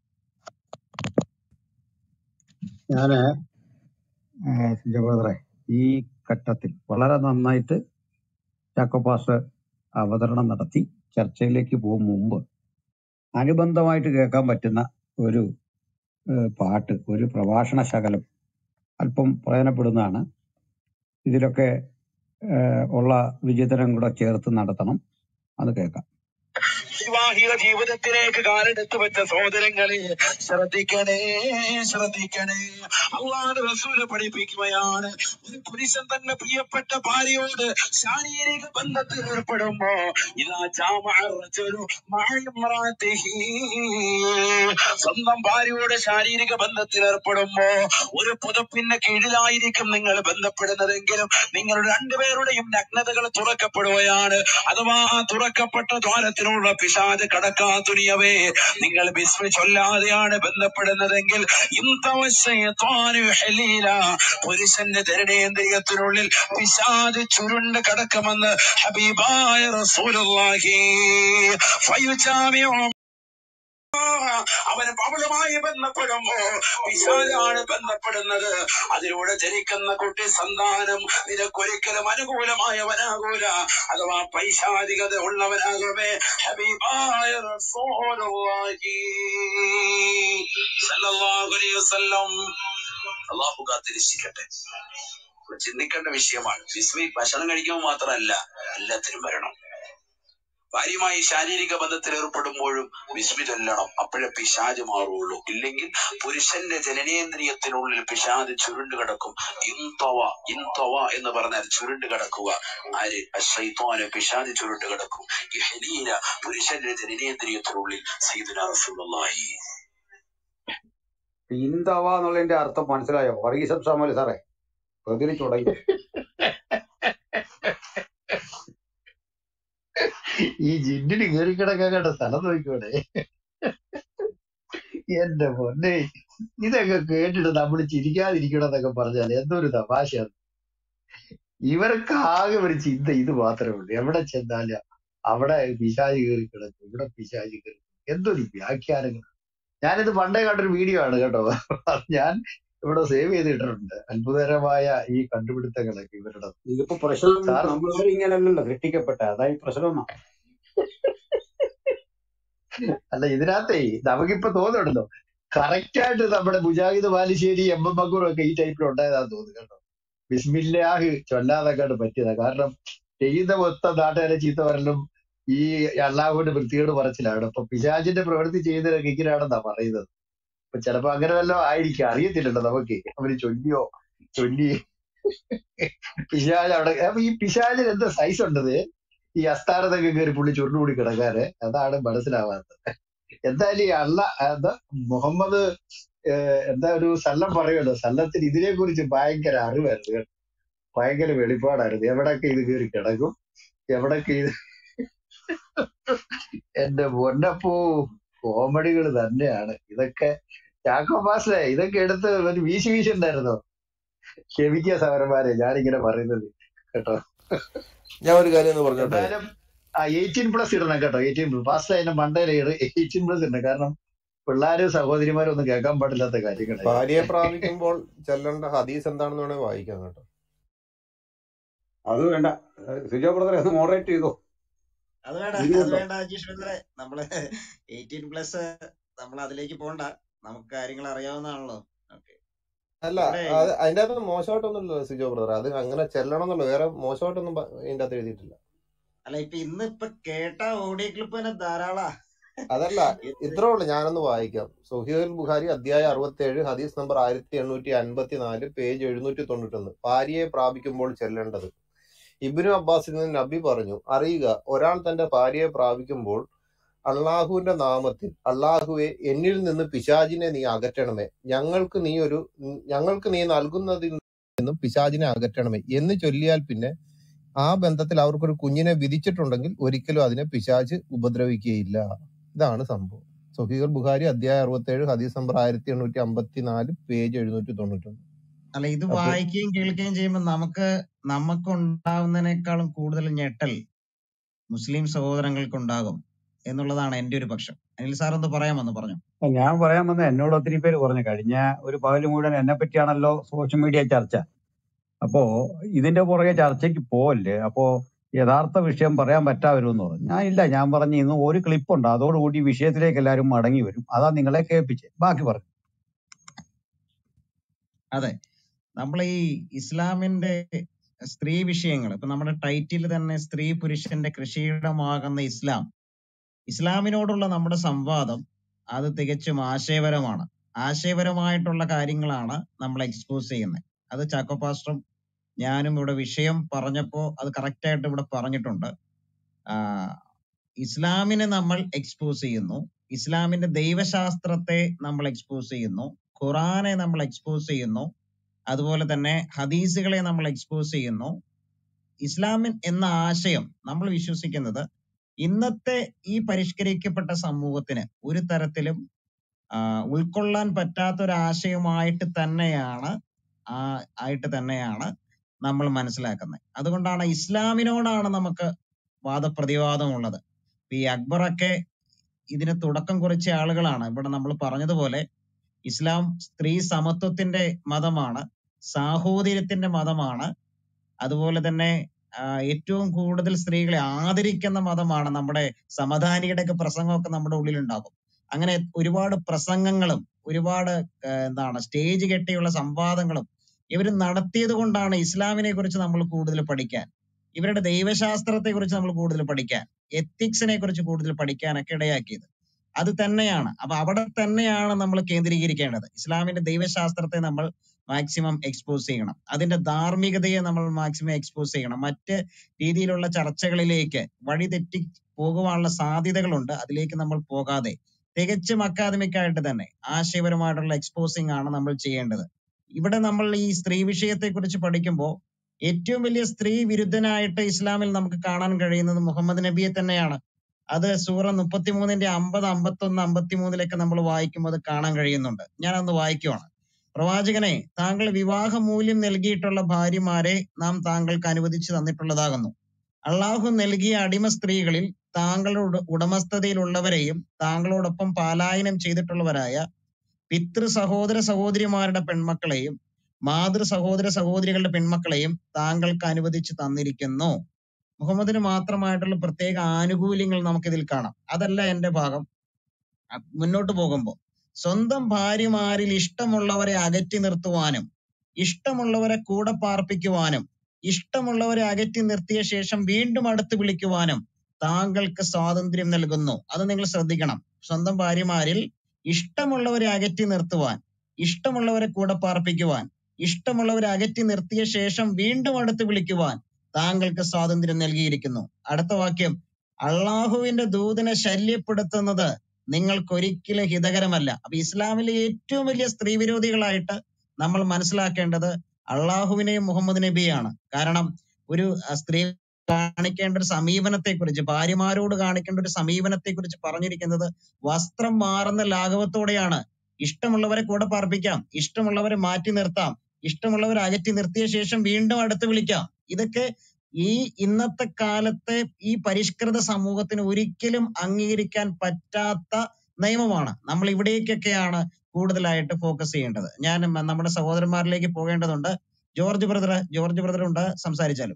ഞാന് ബ്രദറെ ഈ ഘട്ടത്തിൽ വളരെ നന്നായിട്ട് ചാക്കോപാസ് അവതരണം നടത്തി ചർച്ചയിലേക്ക് പോകും മുമ്പ് അനുബന്ധമായിട്ട് കേൾക്കാൻ പറ്റുന്ന ഒരു ഏഹ്, പാട്ട് ഒരു പ്രഭാഷണ ശകലം അല്പം പ്രയോജനപ്പെടുന്നതാണ് ഇതിലൊക്കെ ഏഹ്, ഉള്ള വിചിന്തനം കൂടെ ചേർത്ത് നടത്തണം അത് കേൾക്കാം വൈവാഹിക ജീവിതത്തിലേക്ക് കാലെടുത്ത് വെച്ച സഹോദരങ്ങളെ ശ്രദ്ധിക്കണേ ശ്രദ്ധിക്കണേ അള്ളാഹുവിന്റെ റസൂല് പഠിപ്പിക്കുകയാണ് ഒരു പുരുഷൻ തന്റെ പ്രിയപ്പെട്ട ഭാര്യയോട് ശാരീരിക ബന്ധത്തിൽ ഏർപ്പെടുമ്പോ ഇതാ ജാമഅറജുലു മഅഇമ്രാതിഹി. സ്വന്തം ഭാര്യയോട് ശാരീരിക ബന്ധത്തിൽ ഏർപ്പെടുമ്പോ ഒരു പുതപ്പിന്റെ കീഴിലായിരിക്കും നിങ്ങൾ ബന്ധപ്പെടുന്നതെങ്കിലും നിങ്ങളുടെ രണ്ടുപേരുടെയും നഗ്നതകൾ തുറക്കപ്പെടുകയാണ് അഥവാ ആ തുറക്കപ്പെട്ട ദ്വാരത്തിനുള്ള പിശാച് കടക്കാ തുനിയവേ നിങ്ങൾ ബിസ്മി ചൊല്ലാതെയാണ് ബന്ധപ്പെടുന്നതെങ്കിൽ ഇന്തവശയത്വാനു ഹലീല പുരുഷന്റെ ധരണേന്ദ്രിയത്തിനുള്ളിൽ പിശാച് ചുരുണ്ട് കടക്കുമെന്ന് ഹബീബായ റസൂലുള്ളാഹി ഫയുജാമിഉ അവൻ അവളുമായി ബന്ധപ്പെടുമ്പോ പിശാലാണ് ബന്ധപ്പെടുന്നത് അതിലൂടെ ജനിക്കുന്ന കുട്ടി സന്താനം നിനക്കൊരിക്കലും അനുകൂലമായവനാകൂല അഥവാ പൈശാചികത ഉള്ളവനാകുമേ ഹബീബായ റസൂലുള്ളാഹി സല്ലല്ലാഹു അലൈഹി വസല്ലം അള്ളാഹു കാത്തിരിച്ചിക്കട്ടെ ചിന്തിക്കേണ്ട വിഷയമാണ് വിസ്മി ഭക്ഷണം കഴിക്കുമ്പോൾ മാത്രമല്ല എല്ലാത്തിനും വരണം ഭാര്യയുമായി ശാരീരിക ബന്ധത്തിൽ ഏർപ്പെടുമ്പോഴും വിസ്മി ചൊല്ലണം അപ്പോഴേ പിശാജ് മാറുള്ളൂ ഇല്ലെങ്കിൽ പുരുഷന്റെ ജനനേന്ദ്രിയത്തിനുള്ളിൽ പിശാജ് ചുരുണ്ട് കിടക്കും ഇൻതവ ഇൻതവ എന്ന് പറഞ്ഞാൽ ചുരുണ്ട് കിടക്കുക ആര് അശ്രൈത്വാന് പിശാജ് ചുരുണ്ട് കിടക്കും ഈ ഹലീല പുരുഷന്റെ ജനനേന്ദ്രിയത്തിനുള്ളിൽ സൈദുന റസൂലുള്ളാഹി ഇന്ദവ എന്നുള്ളതിന്റെ അർത്ഥം മനസ്സിലായോ വർഗീസം സാമൽ സാറേ പ്രതികരിച്ചു തുടങ്ങി ഈ ജിന്നിന് കയറി കിടക്കാൻ കണ്ട സ്ഥലം നോക്കിക്കോടെ എന്റെ പൊന്നെ ഇതൊക്കെ കേട്ടിട്ട് നമ്മൾ ചിരിക്കാതിരിക്കണം എന്നൊക്കെ പറഞ്ഞാൽ എന്തൊരു തമാശയാണ് ഇവർക്ക് ആകെ ഒരു ചിന്ത ഇത് മാത്രമേ ഉള്ളൂ എവിടെ ചെന്നാലും അവിടെ പിശാജ് കയറി കിടക്കും ഇവിടെ പിശാജ് കയറി കിടക്കും. എന്തൊരു വ്യാഖ്യാനങ്ങൾ ഞാനിത് പണ്ടേ കണ്ടൊരു വീഡിയോ ആണ് കേട്ടോ അത് ഞാൻ ഇവിടെ സേവ് ചെയ്തിട്ടുണ്ട് അത്ഭുതകരമായ ഈ കണ്ടുപിടുത്തങ്ങളൊക്കെ ഇവരുടെ ഇതിപ്പോ പ്രശ്നം സാർ നമ്മൾ ഇങ്ങനെയല്ലല്ലോ സൃഷ്ടിക്കപ്പെട്ട അതായി പ്രശ്നം അല്ല ഇതിനകത്തേ നമുക്കിപ്പോ തോന്നുന്നുണ്ടല്ലോ കറക്റ്റ് ആയിട്ട് നമ്മുടെ മുജാഹിദ് ബാലുശ്ശേരി എം എം മക്കൂറും ഒക്കെ ഈ ടൈപ്പിൽ ഉണ്ടായതാന്ന് തോന്നുന്നു കേട്ടോ ബിസ്മില്ലാഹ് ചൊല്ലാതൊക്കെയാണ് പറ്റിയതാ കാരണം ചെയ്യുന്ന മൊത്തം നാട്ടുകാരെ ചീത്ത വരലും ഈ അള്ളാഹുവിന്റെ വൃത്തികേട് പറച്ചിലാണ് അപ്പൊ പിശാചിന്റെ പ്രവൃത്തി ചെയ്യുന്നതൊക്കെ ഇങ്ങനെയാണെന്നാ പറയുന്നത് അപ്പൊ ചിലപ്പോ അങ്ങനെ വല്ലതും ആയിരിക്കും അറിയത്തില്ലല്ലോ നമുക്ക് അവര് ചൊല്ലിയോ ചൊല്ലി പിശാജ് അവിടെ അപ്പൊ ഈ പിശാചിന് എന്താ സൈസ് ഉണ്ടത് ഈ അസ്ഥാനത്തൊക്കെ കയറി പുള്ളി ചുരുണ്ടുകൂടി കിടക്കാറ് അതാണ് മനസ്സിലാവാത്തത് എന്തായാലും ഈ അള്ള എന്താ മുഹമ്മദ് ഏഹ്, എന്താ ഒരു സല്ലം പറയുമല്ലോ സല്ലത്തിന് ഇതിനെ കുറിച്ച് ഭയങ്കര അറിവായിരുന്നു കേട്ടോ. ഭയങ്കര വെളിപ്പാടായിരുന്നു എവിടൊക്കെ ഇത് കയറി കിടക്കും എവിടൊക്കെ ഇത് എന്റെ പൊന്നപ്പോ കോമഡികൾ തന്നെയാണ് ഇതൊക്കെ ചാക്കോ പാസ്റ്റേ ഇതൊക്കെ എടുത്ത് ഒരു വീശി വീശി ഉണ്ടായിരുന്നോ ക്ഷമിക്കുക സമരന്മാരെ ഞാനിങ്ങനെ പറയുന്നത് കേട്ടോ ഞാൻ ഒരു കാര്യം ഒന്ന് പറഞ്ഞോട്ടെ എന്തായാലും ആ എയ്റ്റീൻ പ്ലസ് ഇടണം കേട്ടോ എയ്റ്റീൻ പ്ലസ് ഫാസ്റ്റ് അതിന്റെ മണ്ടയിൽ എയ്റ്റീൻ പ്ലസ് ഇടണം കാരണം പിള്ളേരും സഹോദരിമാരും ഒന്നും കേൾക്കാൻ പാടില്ലാത്ത കാര്യങ്ങളായി ഭാര്യയെ പ്രാപിക്കുമ്പോൾ ചെല്ലേണ്ട ഹദീസ് എന്താണെന്ന് വേണേ വായിക്കാം കേട്ടോ അത് വേണ്ട ഏഹ് സിജോ ബ്രദറെ ഒന്ന് മോഡറേറ്റ് ചെയ്തോ അത് വേണ്ട അത് ഇനിയുണ്ടോ വേണ്ട അജീഷ് ബ്രദറെ നമ്മള് എയ്റ്റീൻ പ്ലസ് നമ്മൾ അതിലേക്ക് പോണ്ട നമുക്ക് കാര്യങ്ങൾ അറിയാവുന്നതാണല്ലോ ഓക്കെ അല്ല ഇവിടെ അത് അതിന്റെ അകത്ത് മോശമായിട്ടൊന്നുമില്ല സിജോ ബ്രദർ അത് അങ്ങനെ ചെല്ലണം എന്നല്ല വേറെ മോശമായിട്ടൊന്നും പ- ഇതിന്റെ അകത്ത് എഴുതിയിട്ടില്ല അല്ല ഇപ്പൊ ഇന്ന് ഇപ്പൊ കേട്ട ഓഡിയോ ക്ലിപ്പ് തന്നെ ധാരാളാ അതല്ല ഇത് ഇത്രേ ഉള്ളൂ ഞാനൊന്ന് വായിക്കാം സുഹീൽ ബുഖാരി അധ്യായം അറുപത്തി ഏഴ് ഹദീസ് നമ്പർ ആയിരത്തി എണ്ണൂറ്റി അൻപത്തി നാല് പേജ് എഴുന്നൂറ്റി തൊണ്ണൂറ്റൊന്ന് ഭാര്യയെ പ്രാപിക്കുമ്പോൾ ചെല്ലേണ്ടത് ഇബ്നു അബ്ബാസിൽ നിന്ന് നബി പറഞ്ഞു അറിയുക ഒരാൾ തന്റെ ഭാര്യയെ പ്രാപിക്കുമ്പോൾ അള്ളാഹുവിന്റെ നാമത്തിൽ അള്ളാഹുവെ എന്നിൽ നിന്ന് പിശാചിനെ നീ അകറ്റണമേ ഞങ്ങൾക്ക് നീ ഒരു ഞങ്ങൾക്ക് നീ നൽകുന്നതിൽ നിന്നും പിശാചിനെ അകറ്റണമേ എന്ന് ചൊല്ലിയാൽ പിന്നെ ആ ബന്ധത്തിൽ അവർക്കൊരു കുഞ്ഞിനെ വിധിച്ചിട്ടുണ്ടെങ്കിൽ ഒരിക്കലും അതിനെ പിശാച് ഉപദ്രവിക്കുകയില്ല ഇതാണ് സംഭവം സൊഹീർ ബുഖാരി അധ്യായം അറുപത്തേഴ് ഹദീസ് നമ്പർ ആയിരത്തി എണ്ണൂറ്റി അമ്പത്തി നാല് പേജ് എഴുന്നൂറ്റി തൊണ്ണൂറ്റൊന്ന് അല്ല ഇത് അപ്പൊ വായിക്കുകയും കേൾക്കുകയും ചെയ്യുമ്പോൾ നമുക്ക് നമുക്ക് ഉണ്ടാവുന്നതിനേക്കാളും കൂടുതൽ ഞെട്ടൽ മുസ്ലിം സഹോദരങ്ങൾക്ക് ഉണ്ടാകും എന്നുള്ളതാണ് എന്റെ ഒരു പക്ഷം അനിൽ സാർ ഒന്ന് പറയാമെന്ന് പറഞ്ഞു ഞാൻ പറയാൻ വന്ന എന്നോട് ഒത്തിരി പേര് പറഞ്ഞു കഴിഞ്ഞ ഒരു പകല് മുഴുവൻ എന്നെ പറ്റിയാണല്ലോ സോഷ്യൽ മീഡിയ ചർച്ച അപ്പോ ഇതിന്റെ പുറകെ ചർച്ചയ്ക്ക് പോവല്ലേ അപ്പോ യഥാർത്ഥ വിഷയം പറയാൻ പറ്റാവരുമെന്ന് പറഞ്ഞു ഞാൻ ഇല്ല ഞാൻ പറഞ്ഞു ഇന്ന് ഒരു ക്ലിപ്പുണ്ട് അതോടുകൂടി വിഷയത്തിലേക്ക് എല്ലാവരും മടങ്ങി വരും അതാ നിങ്ങളെ കേൾപ്പിച്ചത് ബാക്കി പറഞ്ഞു അതെ നമ്മൾ ഈ ഇസ്ലാമിന്റെ സ്ത്രീ വിഷയങ്ങൾ ഇപ്പൊ നമ്മുടെ ടൈറ്റിൽ തന്നെ സ്ത്രീ പുരുഷന്റെ കൃഷിയിടമാകുന്ന ഇസ്ലാം ഇസ്ലാമിനോടുള്ള നമ്മുടെ സംവാദം അത് തികച്ചും ആശയപരമാണ് ആശയപരമായിട്ടുള്ള കാര്യങ്ങളാണ് നമ്മൾ എക്സ്പോസ് ചെയ്യുന്നത് അത് ചാക്കോ പാസ്റ്ററും ഞാനും ഇവിടെ വിഷയം പറഞ്ഞപ്പോ അത് കറക്റ്റ് ആയിട്ട് ഇവിടെ പറഞ്ഞിട്ടുണ്ട് ആഹ് ഇസ്ലാമിനെ നമ്മൾ എക്സ്പോസ് ചെയ്യുന്നു ഇസ്ലാമിന്റെ ദൈവശാസ്ത്രത്തെ നമ്മൾ എക്സ്പോസ് ചെയ്യുന്നു ഖുറാനെ നമ്മൾ എക്സ്പോസ് ചെയ്യുന്നു അതുപോലെ തന്നെ ഹദീസുകളെ നമ്മൾ എക്സ്പോസ് ചെയ്യുന്നു ഇസ്ലാമിൻ എന്ന ആശയം നമ്മൾ വിശ്വസിക്കുന്നത് ഇന്നത്തെ ഈ പരിഷ്കരിക്കപ്പെട്ട സമൂഹത്തിന് ഒരു തരത്തിലും ആഹ് ഉൾക്കൊള്ളാൻ പറ്റാത്ത ഒരു ആശയമായിട്ട് തന്നെയാണ് ആ ആയിട്ട് തന്നെയാണ് നമ്മൾ മനസ്സിലാക്കുന്നത് അതുകൊണ്ടാണ് ഇസ്ലാമിനോടാണ് നമുക്ക് വാദപ്രതിവാദമുള്ളത് ഇപ്പൊ ഈ അക്ബറൊക്കെ ഇതിന് തുടക്കം കുറിച്ച ആളുകളാണ് ഇവിടെ നമ്മൾ പറഞ്ഞതുപോലെ ഇസ്ലാം സ്ത്രീ സമത്വത്തിന്റെ മതമാണ് സാഹോദര്യത്തിന്റെ മതമാണ് അതുപോലെ തന്നെ ആ, ഏറ്റവും കൂടുതൽ സ്ത്രീകളെ ആദരിക്കുന്ന മതമാണ് നമ്മുടെ സമധാനിയുടെ ഒക്കെ പ്രസംഗമൊക്കെ നമ്മുടെ ഉള്ളിലുണ്ടാകും അങ്ങനെ ഒരുപാട് പ്രസംഗങ്ങളും ഒരുപാട് ആ, എന്താണ് സ്റ്റേജ് കെട്ടിയുള്ള സംവാദങ്ങളും ഇവർ നടത്തിയത് കൊണ്ടാണ് ഇസ്ലാമിനെ കുറിച്ച് നമ്മൾ കൂടുതൽ പഠിക്കാൻ ഇവരുടെ ദൈവശാസ്ത്രത്തെ കുറിച്ച് നമ്മൾ കൂടുതൽ പഠിക്കാൻ എത്തിക്സിനെ കുറിച്ച് കൂടുതൽ പഠിക്കാനൊക്കെ ഇടയാക്കിയത് അത് തന്നെയാണ് അപ്പൊ അവിടെ തന്നെയാണ് നമ്മൾ കേന്ദ്രീകരിക്കേണ്ടത് ഇസ്ലാമിന്റെ ദൈവശാസ്ത്രത്തെ നമ്മൾ മാക്സിമം എക്സ്പോസ് ചെയ്യണം അതിന്റെ ധാർമ്മികതയെ നമ്മൾ മാക്സിമം എക്സ്പോസ് ചെയ്യണം മറ്റ് രീതിയിലുള്ള ചർച്ചകളിലേക്ക് വഴി തെറ്റി പോകുവാനുള്ള സാധ്യതകളുണ്ട് അതിലേക്ക് നമ്മൾ പോകാതെ തികച്ചും അക്കാദമിക് ആയിട്ട് തന്നെ ആശയപരമായിട്ടുള്ള എക്സ്പോസിംഗ് ആണ് നമ്മൾ ചെയ്യേണ്ടത് ഇവിടെ നമ്മൾ ഈ സ്ത്രീ വിഷയത്തെ കുറിച്ച് പഠിക്കുമ്പോൾ ഏറ്റവും വലിയ സ്ത്രീ വിരുദ്ധനായിട്ട് ഇസ്ലാമിൽ നമുക്ക് കാണാൻ കഴിയുന്നത് മുഹമ്മദ് നബിയെ തന്നെയാണ് അത് സൂറ മുപ്പത്തിമൂന്നിന്റെ അമ്പത് അമ്പത്തൊന്ന് അമ്പത്തിമൂന്നിലൊക്കെ നമ്മൾ വായിക്കുമ്പോൾ അത് കാണാൻ കഴിയുന്നുണ്ട് ഞാനൊന്ന് വായിക്കുവാണ് പ്രവാചകനെ താങ്കൾ വിവാഹ മൂല്യം നൽകിയിട്ടുള്ള ഭാര്യമാരെ നാം താങ്കൾക്ക് അനുവദിച്ചു തന്നിട്ടുള്ളതാകുന്നു അള്ളാഹു നൽകിയ അടിമ സ്ത്രീകളിൽ താങ്കളുടെ ഉട- ഉടമസ്ഥതയിലുള്ളവരെയും താങ്കളോടൊപ്പം പാലായനം ചെയ്തിട്ടുള്ളവരായ പിതൃ സഹോദര സഹോദരിമാരുടെ പെൺമക്കളെയും മാതൃ സഹോദര സഹോദരികളുടെ പെൺമക്കളെയും താങ്കൾക്ക് അനുവദിച്ചു തന്നിരിക്കുന്നു മുഹമ്മദിന് മാത്രമായിട്ടുള്ള പ്രത്യേക ആനുകൂല്യങ്ങൾ നമുക്കിതിൽ കാണാം അതല്ല എന്റെ ഭാഗം അ- മുന്നോട്ട് പോകുമ്പോൾ സ്വന്തം ഭാര്യമാരിൽ ഇഷ്ടമുള്ളവരെ അകറ്റി നിർത്തുവാനും ഇഷ്ടമുള്ളവരെ കൂടെ പാർപ്പിക്കുവാനും ഇഷ്ടമുള്ളവരെ അകറ്റി നിർത്തിയ ശേഷം വീണ്ടും അടുത്ത് വിളിക്കുവാനും താങ്കൾക്ക് സ്വാതന്ത്ര്യം നൽകുന്നു അത് നിങ്ങൾ ശ്രദ്ധിക്കണം സ്വന്തം ഭാര്യമാരിൽ ഇഷ്ടമുള്ളവരെ അകറ്റി നിർത്തുവാൻ ഇഷ്ടമുള്ളവരെ കൂടെ പാർപ്പിക്കുവാൻ ഇഷ്ടമുള്ളവരെ അകറ്റി നിർത്തിയ ശേഷം വീണ്ടും അടുത്ത് വിളിക്കുവാൻ താങ്കൾക്ക് സ്വാതന്ത്ര്യം നൽകിയിരിക്കുന്നു അടുത്ത വാക്യം അള്ളാഹുവിന്റെ ദൂതനെ ശല്യപ്പെടുത്തുന്നത് നിങ്ങൾക്കൊരിക്കലും ഹിതകരമല്ല അപ്പൊ ഇസ്ലാമിലെ ഏറ്റവും വലിയ സ്ത്രീ വിരോധികളായിട്ട് നമ്മൾ മനസ്സിലാക്കേണ്ടത് അള്ളാഹുവിനെയും മുഹമ്മദ് നബിയാണ് കാരണം ഒരു അഹ് സ്ത്രീ കാണിക്കേണ്ട ഒരു സമീപനത്തെ കുറിച്ച് ഭാര്യമാരോട് കാണിക്കേണ്ട ഒരു സമീപനത്തെ കുറിച്ച് പറഞ്ഞിരിക്കുന്നത് വസ്ത്രം മാറുന്ന ലാഘവത്തോടെയാണ് ഇഷ്ടമുള്ളവരെ കൂടെ പാർപ്പിക്കാം ഇഷ്ടമുള്ളവരെ മാറ്റി നിർത്താം ഇഷ്ടമുള്ളവരെ അകറ്റി നിർത്തിയ ശേഷം വീണ്ടും അടുത്ത് വിളിക്കാം ഇതൊക്കെ ഈ ഇന്നത്തെ കാലത്തെ ഈ പരിഷ്കൃത സമൂഹത്തിന് ഒരിക്കലും അംഗീകരിക്കാൻ പറ്റാത്ത നിയമമാണ് നമ്മൾ ഇവിടേക്കൊക്കെയാണ് കൂടുതലായിട്ട് ഫോക്കസ് ചെയ്യേണ്ടത് ഞാൻ മ- നമ്മുടെ സഹോദരന്മാരിലേക്ക് പോകേണ്ടതുണ്ട് ജോർജ് ബ്രദർ ജോർജ് ബ്രദർ ഉണ്ട് സംസാരിച്ചാലും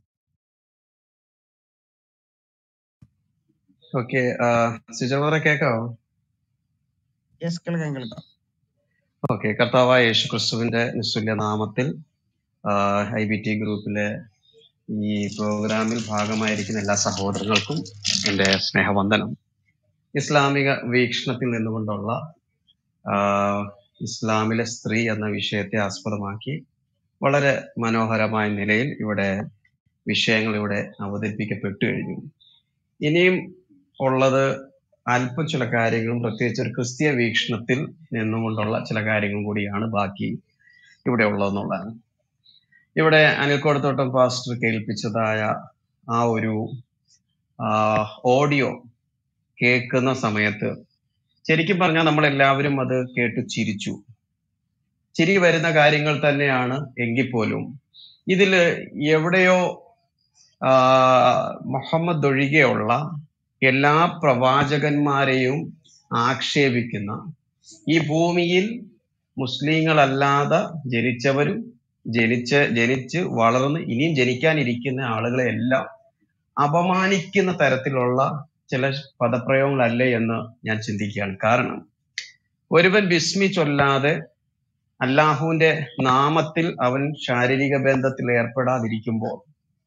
ഓക്കെ സുജോറെ കേൾക്കാവോ യെസ് കേൾക്കാം കേൾക്കാം ഓക്കെ കർത്താവായ യേശു ക്രിസ്തുവിന്റെ നിസ്തുല്യ നാമത്തിൽ ഐ ബി ടി ഗ്രൂപ്പിലെ ഈ പ്രോഗ്രാമിൽ ഭാഗമായിരിക്കുന്ന എല്ലാ സഹോദരങ്ങൾക്കും എൻ്റെ സ്നേഹവന്ദനം ഇസ്ലാമിക വീക്ഷണത്തിൽ നിന്നുകൊണ്ടുള്ള ആ, ഇസ്ലാമിലെ സ്ത്രീ എന്ന വിഷയത്തെ ആസ്പദമാക്കി വളരെ മനോഹരമായ നിലയിൽ ഇവിടെ വിഷയങ്ങൾ ഇവിടെ അവതരിപ്പിക്കപ്പെട്ടു കഴിഞ്ഞു ഇനിയും ഉള്ളത് അല്പം ചില കാര്യങ്ങളും പ്രത്യേകിച്ച് ഒരു ക്രിസ്തീയ വീക്ഷണത്തിൽ നിന്നുകൊണ്ടുള്ള ചില കാര്യങ്ങളും കൂടിയാണ് ബാക്കി ഇവിടെ ഉള്ളതെന്നുള്ളതാണ് ഇവിടെ അനിൽക്കോടത്തോട്ടം പാസ്റ്റർ കേൾപ്പിച്ചതായ ആ ഒരു ഓഡിയോ കേൾക്കുന്ന സമയത്ത് ശരിക്കും പറഞ്ഞാൽ നമ്മൾ എല്ലാവരും അത് കേട്ട് ചിരിച്ചു ചിരി വരുന്ന കാര്യങ്ങൾ തന്നെയാണ് എങ്കിൽ പോലും ഇതില് എവിടെയോ ആ, മുഹമ്മദ് ഒഴികെയുള്ള എല്ലാ പ്രവാചകന്മാരെയും ആക്ഷേപിക്കുന്ന ഈ ഭൂമിയിൽ മുസ്ലിങ്ങളല്ലാതെ ജനിച്ചവരും ജനിച്ച് ജനിച്ച് വളർന്ന് ഇനിയും ജനിക്കാനിരിക്കുന്ന ആളുകളെ എല്ലാം അപമാനിക്കുന്ന തരത്തിലുള്ള ചില പദപ്രയോഗങ്ങളല്ലേ എന്ന് ഞാൻ ചിന്തിക്കുകയാണ് കാരണം ഒരുവൻ ബിസ്മി ചൊല്ലാതെ അല്ലാഹുവിന്റെ നാമത്തിൽ അവൻ ശാരീരിക ബന്ധത്തിൽ ഏർപ്പെടാതിരിക്കുമ്പോൾ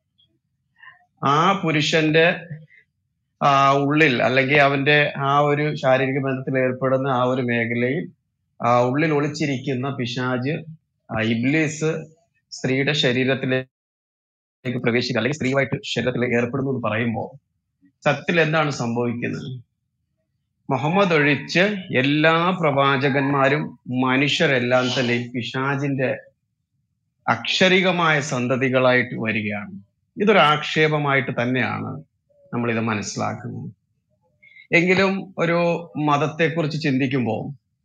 ആ പുരുഷന്റെ ആ ഉള്ളിൽ അല്ലെങ്കിൽ അവന്റെ ആ ഒരു ശാരീരിക ബന്ധത്തിൽ ഏർപ്പെടുന്ന ആ ഒരു മേഖലയിൽ ആ ഉള്ളിൽ ഒളിച്ചിരിക്കുന്ന പിശാജ് ആ ഇബ്ലീസ് സ്ത്രീയുടെ ശരീരത്തിലേക്ക് പ്രവേശിക്കുക അല്ലെങ്കിൽ സ്ത്രീയുമായിട്ട് ശരീരത്തിൽ ഏർപ്പെടുന്നു എന്ന് പറയുമ്പോൾ സത്യത്തിൽ എന്താണ് സംഭവിക്കുന്നത് മുഹമ്മദ് ഒഴിച്ച് എല്ലാ പ്രവാചകന്മാരും മനുഷ്യരെല്ലാം തന്നെ ഈ പിശാജിന്റെ അക്ഷരികമായ സന്തതികളായിട്ട് വരികയാണ് ഇതൊരു ആക്ഷേപമായിട്ട് തന്നെയാണ് നമ്മൾ ഇത് മനസ്സിലാക്കുന്നത് എങ്കിലും ഒരു മതത്തെക്കുറിച്ച് ചിന്തിക്കുമ്പോൾ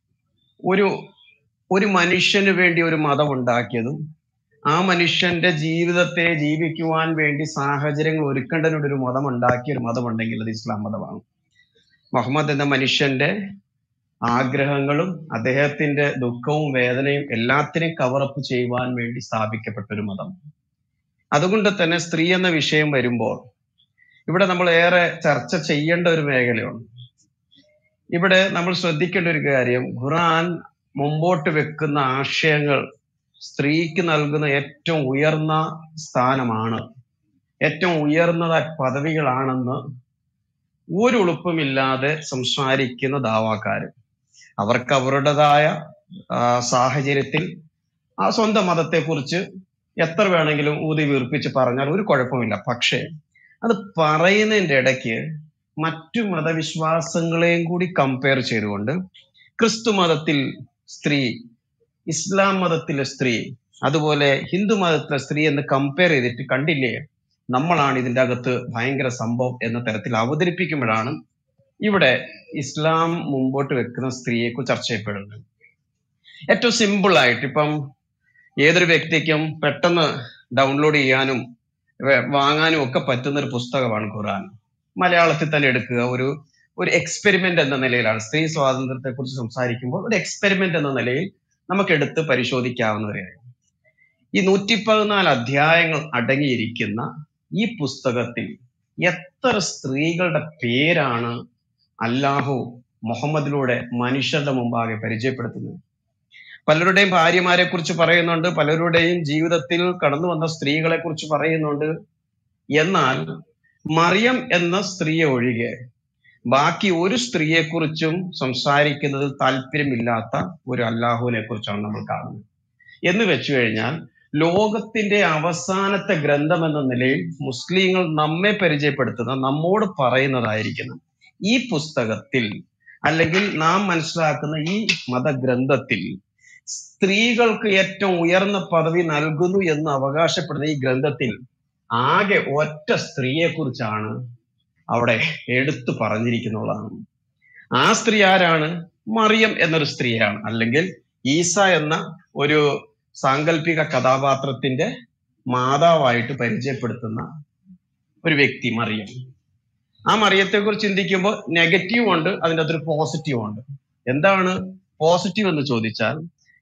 ഒരു ഒരു മനുഷ്യന് വേണ്ടി ഒരു മതം ഉണ്ടാക്കിയതും ആ മനുഷ്യന്റെ ജീവിതത്തെ ജീവിക്കുവാൻ വേണ്ടി സാഹചര്യങ്ങൾ ഒരുക്കേണ്ടതിനോട് ഒരു മതം ഉണ്ടാക്കിയ ഒരു മതമുണ്ടെങ്കിൽ അത് ഇസ്ലാം മതമാണ് മുഹമ്മദ് എന്ന മനുഷ്യന്റെ ആഗ്രഹങ്ങളും അദ്ദേഹത്തിന്റെ ദുഃഖവും വേദനയും എല്ലാത്തിനെയും കവറപ്പ് ചെയ്യുവാൻ വേണ്ടി സ്ഥാപിക്കപ്പെട്ട ഒരു മതം അതുകൊണ്ട് തന്നെ സ്ത്രീ എന്ന വിഷയം വരുമ്പോൾ ഇവിടെ നമ്മൾ ഏറെ ചർച്ച ചെയ്യേണ്ട ഒരു മേഖലയുണ്ട് ഇവിടെ നമ്മൾ ശ്രദ്ധിക്കേണ്ട ഒരു കാര്യം ഖുറാൻ മുമ്പോട്ട് വെക്കുന്ന ആശയങ്ങൾ സ്ത്രീക്ക് നൽകുന്ന ഏറ്റവും ഉയർന്ന സ്ഥാനമാണ് ഏറ്റവും ഉയർന്ന പദവികളാണെന്ന് ഒരു ഉളുപ്പുമില്ലാതെ സംസാരിക്കുന്ന ദാവാക്കാര് അവർക്ക് അവരുടേതായ ആ, സാഹചര്യത്തിൽ ആ സ്വന്തം മതത്തെക്കുറിച്ച് എത്ര വേണമെങ്കിലും ഊതി വീർപ്പിച്ച് പറഞ്ഞാൽ ഒരു കുഴപ്പമില്ല പക്ഷേ അത് പറയുന്നതിന്റെ ഇടയ്ക്ക് മറ്റു മതവിശ്വാസങ്ങളെയും കൂടി കമ്പയർ ചെയ്തുകൊണ്ട് ക്രിസ്തു മതത്തിൽ സ്ത്രീ ഇസ്ലാം മതത്തിലെ സ്ത്രീ അതുപോലെ ഹിന്ദു മതത്തിലെ സ്ത്രീ എന്ന് കമ്പയർ ചെയ്തിട്ട് കണ്ടില്ലേ നമ്മളാണ് ഇതിന്റെ അകത്ത് ഭയങ്കര സംഭവം എന്ന തരത്തിൽ അവതരിപ്പിക്കുമ്പോഴാണ് ഇവിടെ ഇസ്ലാം മുമ്പോട്ട് വെക്കുന്ന സ്ത്രീയെ കുറിച്ച് ചർച്ച ചെയ്യപ്പെടുന്നത് ഏറ്റവും സിമ്പിൾ ആയിട്ട് ഇപ്പം ഏതൊരു വ്യക്തിക്കും പെട്ടെന്ന് ഡൗൺലോഡ് ചെയ്യാനും വേ- വാങ്ങാനും ഒക്കെ പറ്റുന്ന ഒരു പുസ്തകമാണ് ഖുറാൻ മലയാളത്തിൽ തന്നെ എടുക്കുക ഒരു ഒരു എക്സ്പെരിമെന്റ് എന്ന നിലയിലാണ് സ്ത്രീ സ്വാതന്ത്ര്യത്തെ കുറിച്ച് സംസാരിക്കുമ്പോൾ ഒരു എക്സ്പെരിമെന്റ് എന്ന നിലയിൽ നമുക്ക് എടുത്ത് പരിശോധിക്കാവുന്ന ഒരു കാര്യം ഈ നൂറ്റി പതിനാല് അധ്യായങ്ങൾ അടങ്ങിയിരിക്കുന്ന ഈ പുസ്തകത്തിൽ എത്ര സ്ത്രീകളുടെ പേരാണ് അല്ലാഹു മുഹമ്മദിലൂടെ മനുഷ്യരുടെ മുമ്പാകെ പരിചയപ്പെടുത്തുന്നത് പലരുടെയും ഭാര്യമാരെ കുറിച്ച് പറയുന്നുണ്ട് പലരുടെയും ജീവിതത്തിൽ കടന്നു വന്ന സ്ത്രീകളെ കുറിച്ച് പറയുന്നുണ്ട് എന്നാൽ മറിയം എന്ന സ്ത്രീയെ ഒഴികെ ബാക്കി ഒരു സ്ത്രീയെ കുറിച്ചും സംസാരിക്കുന്നതിൽ താല്പര്യമില്ലാത്ത ഒരു അല്ലാഹുവിനെ കുറിച്ചാണ് നമ്മൾ കാണുന്നത് എന്ന് വെച്ചു കഴിഞ്ഞാൽ ലോകത്തിന്റെ അവസാനത്തെ ഗ്രന്ഥം എന്ന നിലയിൽ മുസ്ലിങ്ങൾ നമ്മെ പരിചയപ്പെടുത്തുന്ന നമ്മോട് പറയുന്നതായിരിക്കണം ഈ പുസ്തകത്തിൽ അല്ലെങ്കിൽ നാം മനസ്സിലാക്കുന്ന ഈ മതഗ്രന്ഥത്തിൽ സ്ത്രീകൾക്ക് ഏറ്റവും ഉയർന്ന പദവി നൽകുന്നു എന്ന് അവകാശപ്പെടുന്ന ഈ ഗ്രന്ഥത്തിൽ ആകെ ഒറ്റ സ്ത്രീയെ കുറിച്ചാണ് അവിടെ എടുത്തു പറഞ്ഞിരിക്കുന്നുള്ളതാണ് ആ സ്ത്രീ ആരാണ് മറിയം എന്നൊരു സ്ത്രീയാണ് അല്ലെങ്കിൽ ഈസ എന്ന ഒരു സാങ്കല്പിക കഥാപാത്രത്തിന്റെ മാതാവായിട്ട് പരിചയപ്പെടുത്തുന്ന ഒരു വ്യക്തി മറിയം ആ മറിയത്തെ കുറിച്ച് ചിന്തിക്കുമ്പോൾ നെഗറ്റീവ് ഉണ്ട് അതിൻ്റെ അകത്തൊരു പോസിറ്റീവ് ഉണ്ട് എന്താണ് പോസിറ്റീവ് എന്ന് ചോദിച്ചാൽ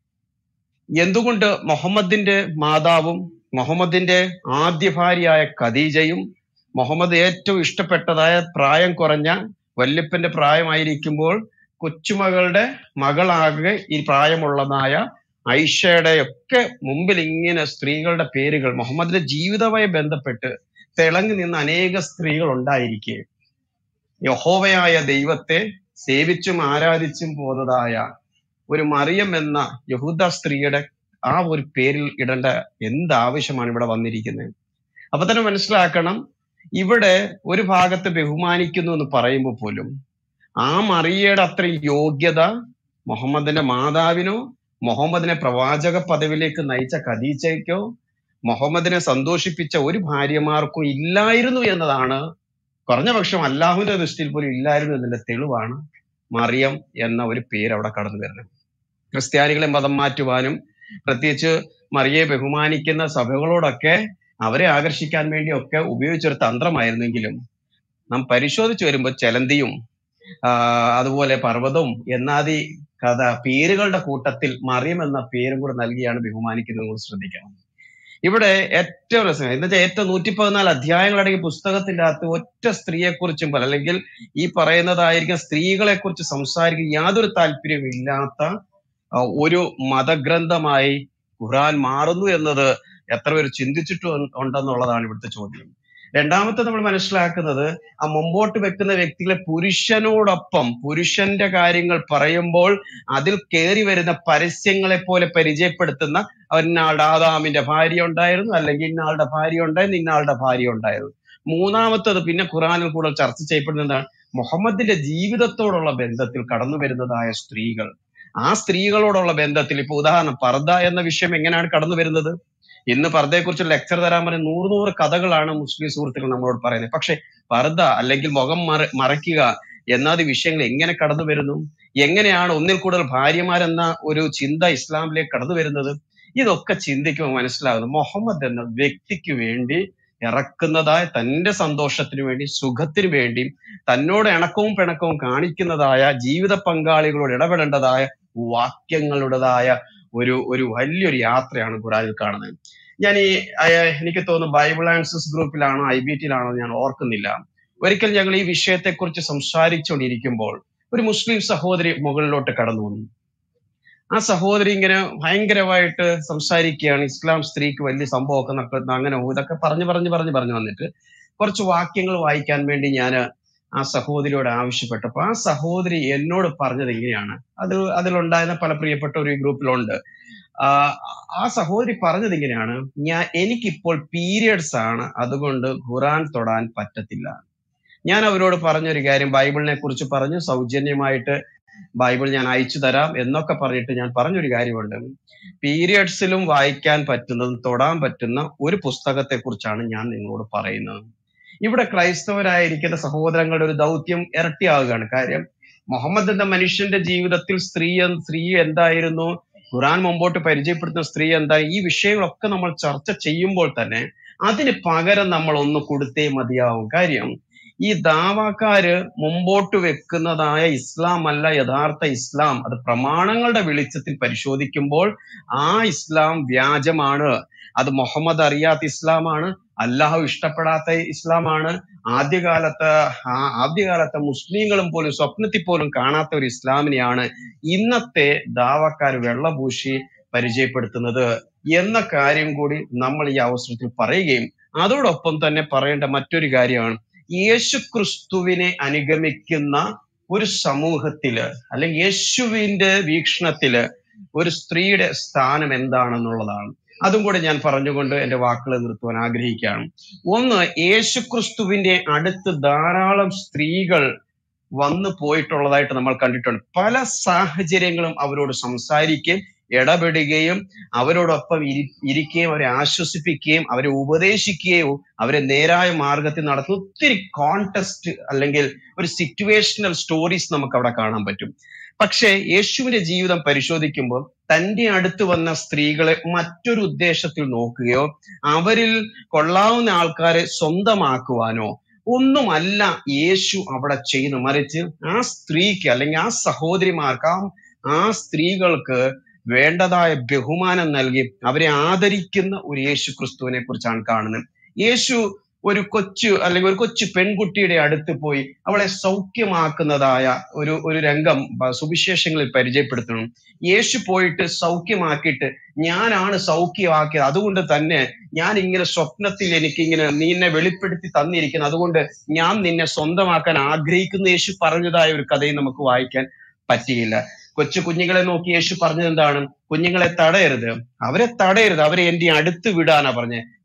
എന്തുകൊണ്ട് മുഹമ്മദിന്റെ മാതാവും മുഹമ്മദിന്റെ ആദ്യ ഭാര്യയായ ഖദീജയും മുഹമ്മദ് ഏറ്റവും ഇഷ്ടപ്പെട്ടതായ പ്രായം കുറഞ്ഞ വല്യപ്പന്റെ പ്രായമായിരിക്കുമ്പോൾ കൊച്ചുമകളുടെ മകളാകെ ഈ പ്രായമുള്ളതായ ഐഷയുടെ ഒക്കെ മുമ്പിൽ ഇങ്ങനെ സ്ത്രീകളുടെ പേരുകൾ മുഹമ്മദിന്റെ ജീവിതവുമായി ബന്ധപ്പെട്ട് തിളങ്ങി നിന്ന അനേക സ്ത്രീകൾ ഉണ്ടായിരിക്കെ യഹോവയായ ദൈവത്തെ സേവിച്ചും ആരാധിച്ചും പോന്നതായ ഒരു മറിയം എന്ന യഹൂദ സ്ത്രീയുടെ ആ ഒരു പേരിൽ ഇടേണ്ട എന്ത് ആവശ്യമാണ് ഇവിടെ വന്നിരിക്കുന്നത് അപ്പൊ തന്നെ മനസ്സിലാക്കണം ഇവിടെ ഒരു ഭാഗത്ത് ബഹുമാനിക്കുന്നു എന്ന് പറയുമ്പോൾ പോലും ആ മറിയയുടെ അത്ര യോഗ്യത മുഹമ്മദിന്റെ മാതാവിനോ മുഹമ്മദിനെ പ്രവാചക പദവിയിലേക്ക് നയിച്ച ഖദീജയ്ക്കോ മുഹമ്മദിനെ സന്തോഷിപ്പിച്ച ഒരു ഭാര്യമാർക്കും ഇല്ലായിരുന്നു എന്നതാണ് കുറഞ്ഞ പക്ഷം അല്ലാഹുവിന്റെ ദൃഷ്ടിയിൽ പോലും ഇല്ലായിരുന്നു എന്നതിന്റെ തെളിവാണ് മറിയം എന്ന ഒരു പേര് അവിടെ കടന്നു വരുന്നത് ക്രിസ്ത്യാനികളെ മതം മാറ്റുവാനും പ്രത്യേകിച്ച് മറിയെ ബഹുമാനിക്കുന്ന സഭകളോടൊക്കെ അവരെ ആകർഷിക്കാൻ വേണ്ടിയൊക്കെ ഉപയോഗിച്ചൊരു തന്ത്രമായിരുന്നെങ്കിലും നാം പരിശോധിച്ചു വരുമ്പോൾ ചെലന്തിയും ആ, അതുപോലെ പർവ്വതവും എന്നാദി കഥ പേരുകളുടെ കൂട്ടത്തിൽ മറിയം എന്ന പേരും കൂടെ നൽകിയാണ് ബഹുമാനിക്കുന്നത് കൂടി ശ്രദ്ധിക്കണം ഇവിടെ ഏറ്റവും രസം എന്നുവെച്ചാൽ ഏറ്റവും നൂറ്റി പതിനാല് അധ്യായങ്ങളടങ്ങിയ പുസ്തകത്തിന്റെ അകത്ത് ഒറ്റ സ്ത്രീയെ കുറിച്ചും അല്ലെങ്കിൽ ഈ പറയുന്നതായിരിക്കും സ്ത്രീകളെ കുറിച്ച് സംസാരിക്കാൻ യാതൊരു താല്പര്യവും ഇല്ലാത്ത ആ, ഒരു മതഗ്രന്ഥമായി ഖുറാൻ മാറുന്നു എന്നത് എത്ര പേര് ചിന്തിച്ചിട്ട് ഉണ്ടെന്നുള്ളതാണ് ഇവിടുത്തെ ചോദ്യം രണ്ടാമത്തെ നമ്മൾ മനസ്സിലാക്കുന്നത് ആ മുമ്പോട്ട് വെക്കുന്ന വ്യക്തികളെ പുരുഷനോടൊപ്പം പുരുഷന്റെ കാര്യങ്ങൾ പറയുമ്പോൾ അതിൽ കയറി വരുന്ന പരസ്യങ്ങളെ പോലെ പരിചയപ്പെടുത്തുന്ന ഇന്നാളുടെ ആദാമിന്റെ ഭാര്യ ഉണ്ടായിരുന്നു അല്ലെങ്കിൽ ഇന്നാളുടെ ഭാര്യ ഉണ്ടായിരുന്നു ഇന്നാളുടെ ഭാര്യ ഉണ്ടായിരുന്നു മൂന്നാമത്തത് പിന്നെ ഖുറാനിൽ കൂടുതൽ ചർച്ച ചെയ്യപ്പെടുന്നത് എന്താണ് മുഹമ്മദിന്റെ ജീവിതത്തോടുള്ള ബന്ധത്തിൽ കടന്നു വരുന്നതായ സ്ത്രീകൾ ആ സ്ത്രീകളോടുള്ള ബന്ധത്തിൽ ഇപ്പൊ ഉദാഹരണം പർദ എന്ന വിഷയം എങ്ങനെയാണ് കടന്നു വരുന്നത് ഇന്ന് പർദ്ദയെ കുറിച്ച് ലെക്ചർ തരാൻ പറഞ്ഞ നൂറ് നൂറ് കഥകളാണ് മുസ്ലിം സുഹൃത്തുക്കൾ നമ്മളോട് പറയുന്നത് പക്ഷെ പർദ്ദ അല്ലെങ്കിൽ മുഖം മറ മറയ്ക്കുക എന്നാതി വിഷയങ്ങൾ എങ്ങനെ കടന്നു വരുന്നു എങ്ങനെയാണ് ഒന്നിൽ കൂടുതൽ ഭാര്യമാരെന്ന ഒരു ചിന്ത ഇസ്ലാമിലേക്ക് കടന്നു വരുന്നത് ഇതൊക്കെ ചിന്തിക്കുമ്പോൾ മനസ്സിലാകുന്നു മുഹമ്മദ് എന്ന വ്യക്തിക്ക് വേണ്ടി ഇറക്കുന്നതായ തന്റെ സന്തോഷത്തിന് വേണ്ടി സുഖത്തിന് വേണ്ടി തന്നോട് ഇണക്കവും പിണക്കവും കാണിക്കുന്നതായ ജീവിത പങ്കാളികളോട് ഇടപെടേണ്ടതായ വാക്യങ്ങളുടേതായ ഒരു ഒരു വലിയൊരു യാത്രയാണ് ഖുറാനിൽ കാണുന്നത് ഞാൻ ഈ അയ- എനിക്ക് തോന്നുന്നു ബൈബിൾ ആൻസേഴ്സ് ഗ്രൂപ്പിലാണോ ഐ ബി ടിയിലാണോ ഞാൻ ഓർക്കുന്നില്ല ഒരിക്കൽ ഞങ്ങൾ ഈ വിഷയത്തെക്കുറിച്ച് സംസാരിച്ചുകൊണ്ടിരിക്കുമ്പോൾ ഒരു മുസ്ലിം സഹോദരി മുകളിലോട്ട് കടന്നു വന്നു ആ സഹോദരി ഇങ്ങനെ ഭയങ്കരമായിട്ട് സംസാരിക്കുകയാണ് ഇസ്ലാം സ്ത്രീക്ക് വലിയ സംഭവമൊക്കെ നടക്കുന്ന അങ്ങനെ ഇതൊക്കെ പറഞ്ഞു പറഞ്ഞു പറഞ്ഞു പറഞ്ഞു വന്നിട്ട് കുറച്ച് വാക്യങ്ങൾ വായിക്കാൻ വേണ്ടി ഞാൻ ആ സഹോദരിയോട് ആവശ്യപ്പെട്ടപ്പോൾ ആ സഹോദരി എന്നോട് പറഞ്ഞത് ഇങ്ങനെയാണ് അത് അതിലുണ്ടായിരുന്ന പല പ്രിയപ്പെട്ട ഒരു ഗ്രൂപ്പിലുണ്ട് ആ ആ സഹോദരി പറഞ്ഞത് ഇങ്ങനെയാണ് ഞാൻ എനിക്കിപ്പോൾ പീരിയഡ്സ് ആണ് അതുകൊണ്ട് ഖുറാൻ തൊടാൻ പറ്റത്തില്ല ഞാൻ അവരോട് പറഞ്ഞൊരു കാര്യം ബൈബിളിനെ കുറിച്ച് പറഞ്ഞു സൗജന്യമായിട്ട് ബൈബിൾ ഞാൻ അയച്ചു തരാം എന്നൊക്കെ പറഞ്ഞിട്ട് ഞാൻ പറഞ്ഞൊരു കാര്യമുണ്ട് പീരിയഡ്സിലും വായിക്കാൻ പറ്റുന്നതും തൊടാൻ പറ്റുന്ന ഒരു പുസ്തകത്തെ കുറിച്ചാണ് ഞാൻ നിങ്ങളോട് പറയുന്നത് ഇവിടെ ക്രൈസ്തവരായിരിക്കുന്ന സഹോദരങ്ങളുടെ ഒരു ദൗത്യം ഇരട്ടിയാവുകയാണ് കാര്യം മുഹമ്മദ് എന്ന മനുഷ്യന്റെ ജീവിതത്തിൽ സ്ത്രീ എൻ- സ്ത്രീ എന്തായിരുന്നു ഖുറാൻ മുമ്പോട്ട് പരിചയപ്പെടുത്തുന്ന സ്ത്രീ എന്താ ഈ വിഷയങ്ങളൊക്കെ നമ്മൾ ചർച്ച ചെയ്യുമ്പോൾ തന്നെ അതിന് പകരം നമ്മൾ ഒന്ന് കൊടുത്തേ മതിയാവും കാര്യം ഈ ദാവാക്കാര് മുമ്പോട്ട് വെക്കുന്നതായ ഇസ്ലാം അല്ല യഥാർത്ഥ ഇസ്ലാം അത് പ്രമാണങ്ങളുടെ വെളിച്ചത്തിൽ പരിശോധിക്കുമ്പോൾ ആ ഇസ്ലാം വ്യാജമാണ് അത് മുഹമ്മദ് അറിയാത്ത ഇസ്ലാമാണ് അല്ലാഹു ഇഷ്ടപ്പെടാത്ത ഇസ്ലാമാണ് ആദ്യകാലത്ത് ആ ആദ്യകാലത്തെ മുസ്ലിങ്ങളും പോലും സ്വപ്നത്തിൽ പോലും കാണാത്ത ഒരു ഇസ്ലാമിനെയാണ് ഇന്നത്തെ ദാവക്കാർ വെള്ളപൂശി പരിചയപ്പെടുത്തുന്നത് എന്ന കാര്യം കൂടി നമ്മൾ ഈ അവസരത്തിൽ പറയുകയും അതോടൊപ്പം തന്നെ പറയേണ്ട മറ്റൊരു കാര്യമാണ് യേശു ക്രിസ്തുവിനെ അനുഗമിക്കുന്ന ഒരു സമൂഹത്തില് അല്ലെങ്കിൽ യേശുവിന്റെ വീക്ഷണത്തില് ഒരു സ്ത്രീയുടെ സ്ഥാനം എന്താണെന്നുള്ളതാണ് അതും കൂടെ ഞാൻ പറഞ്ഞുകൊണ്ട് എന്റെ വാക്കുകൾ നിർത്തുവാൻ ആഗ്രഹിക്കുകയാണ് ഒന്ന് യേശുക്രിസ്തുവിന്റെ അടുത്ത് ധാരാളം സ്ത്രീകൾ വന്നു പോയിട്ടുള്ളതായിട്ട് നമ്മൾ കണ്ടിട്ടുണ്ട് പല സാഹചര്യങ്ങളും അവരോട് സംസാരിക്കുകയും ഇടപെടുകയും അവരോടൊപ്പം ഇരി ഇരിക്കുകയും അവരെ ആശ്വസിപ്പിക്കുകയും അവരെ ഉപദേശിക്കുകയും അവരെ നേരായ മാർഗത്തിൽ നടത്തുന്ന ഒത്തിരി കോൺടെസ്റ്റ് അല്ലെങ്കിൽ ഒരു സിറ്റുവേഷണൽ സ്റ്റോറീസ് നമുക്ക് അവിടെ കാണാൻ പറ്റും പക്ഷേ യേശുവിന്റെ ജീവിതം പരിശോധിക്കുമ്പോൾ തന്റെ അടുത്ത് വന്ന സ്ത്രീകളെ മറ്റൊരു ഉദ്ദേശത്തിൽ നോക്കുകയോ അവരിൽ കൊള്ളാവുന്ന ആൾക്കാരെ സ്വന്തമാക്കുവാനോ ഒന്നുമല്ല യേശു അവിടെ ചെയ്യുന്നു മറിച്ച് ആ സ്ത്രീക്ക് അല്ലെങ്കിൽ ആ സഹോദരിമാർക്ക് ആ ആ സ്ത്രീകൾക്ക് വേണ്ടതായ ബഹുമാനം നൽകി അവരെ ആദരിക്കുന്ന ഒരു യേശു ക്രിസ്തുവിനെ കുറിച്ചാണ് കാണുന്നത് യേശു ഒരു കൊച്ചു അല്ലെങ്കിൽ ഒരു കൊച്ചു പെൺകുട്ടിയുടെ അടുത്ത് പോയി അവളെ സൗഖ്യമാക്കുന്നതായ ഒരു ഒരു രംഗം ബ- സുവിശേഷങ്ങളിൽ പരിചയപ്പെടുത്തണം യേശു പോയിട്ട് സൗഖ്യമാക്കിയിട്ട് ഞാനാണ് സൗഖ്യമാക്കിയത് അതുകൊണ്ട് തന്നെ ഞാൻ ഇങ്ങനെ സ്വപ്നത്തിൽ എനിക്ക് ഇങ്ങനെ നീ എന്നെ വെളിപ്പെടുത്തി തന്നിരിക്കുന്നു അതുകൊണ്ട് ഞാൻ നിന്നെ സ്വന്തമാക്കാൻ ആഗ്രഹിക്കുന്ന യേശു പറഞ്ഞതായ ഒരു കഥയും നമുക്ക് വായിക്കാൻ പറ്റിയില്ല കൊച്ചു കുഞ്ഞുങ്ങളെ നോക്കി യേശു പറഞ്ഞത് എന്താണ് കുഞ്ഞുങ്ങളെ തടയരുത് അവരെ തടയരുത് അവരെ എന്റെ അടുത്ത് വിടാനാ പറഞ്ഞത്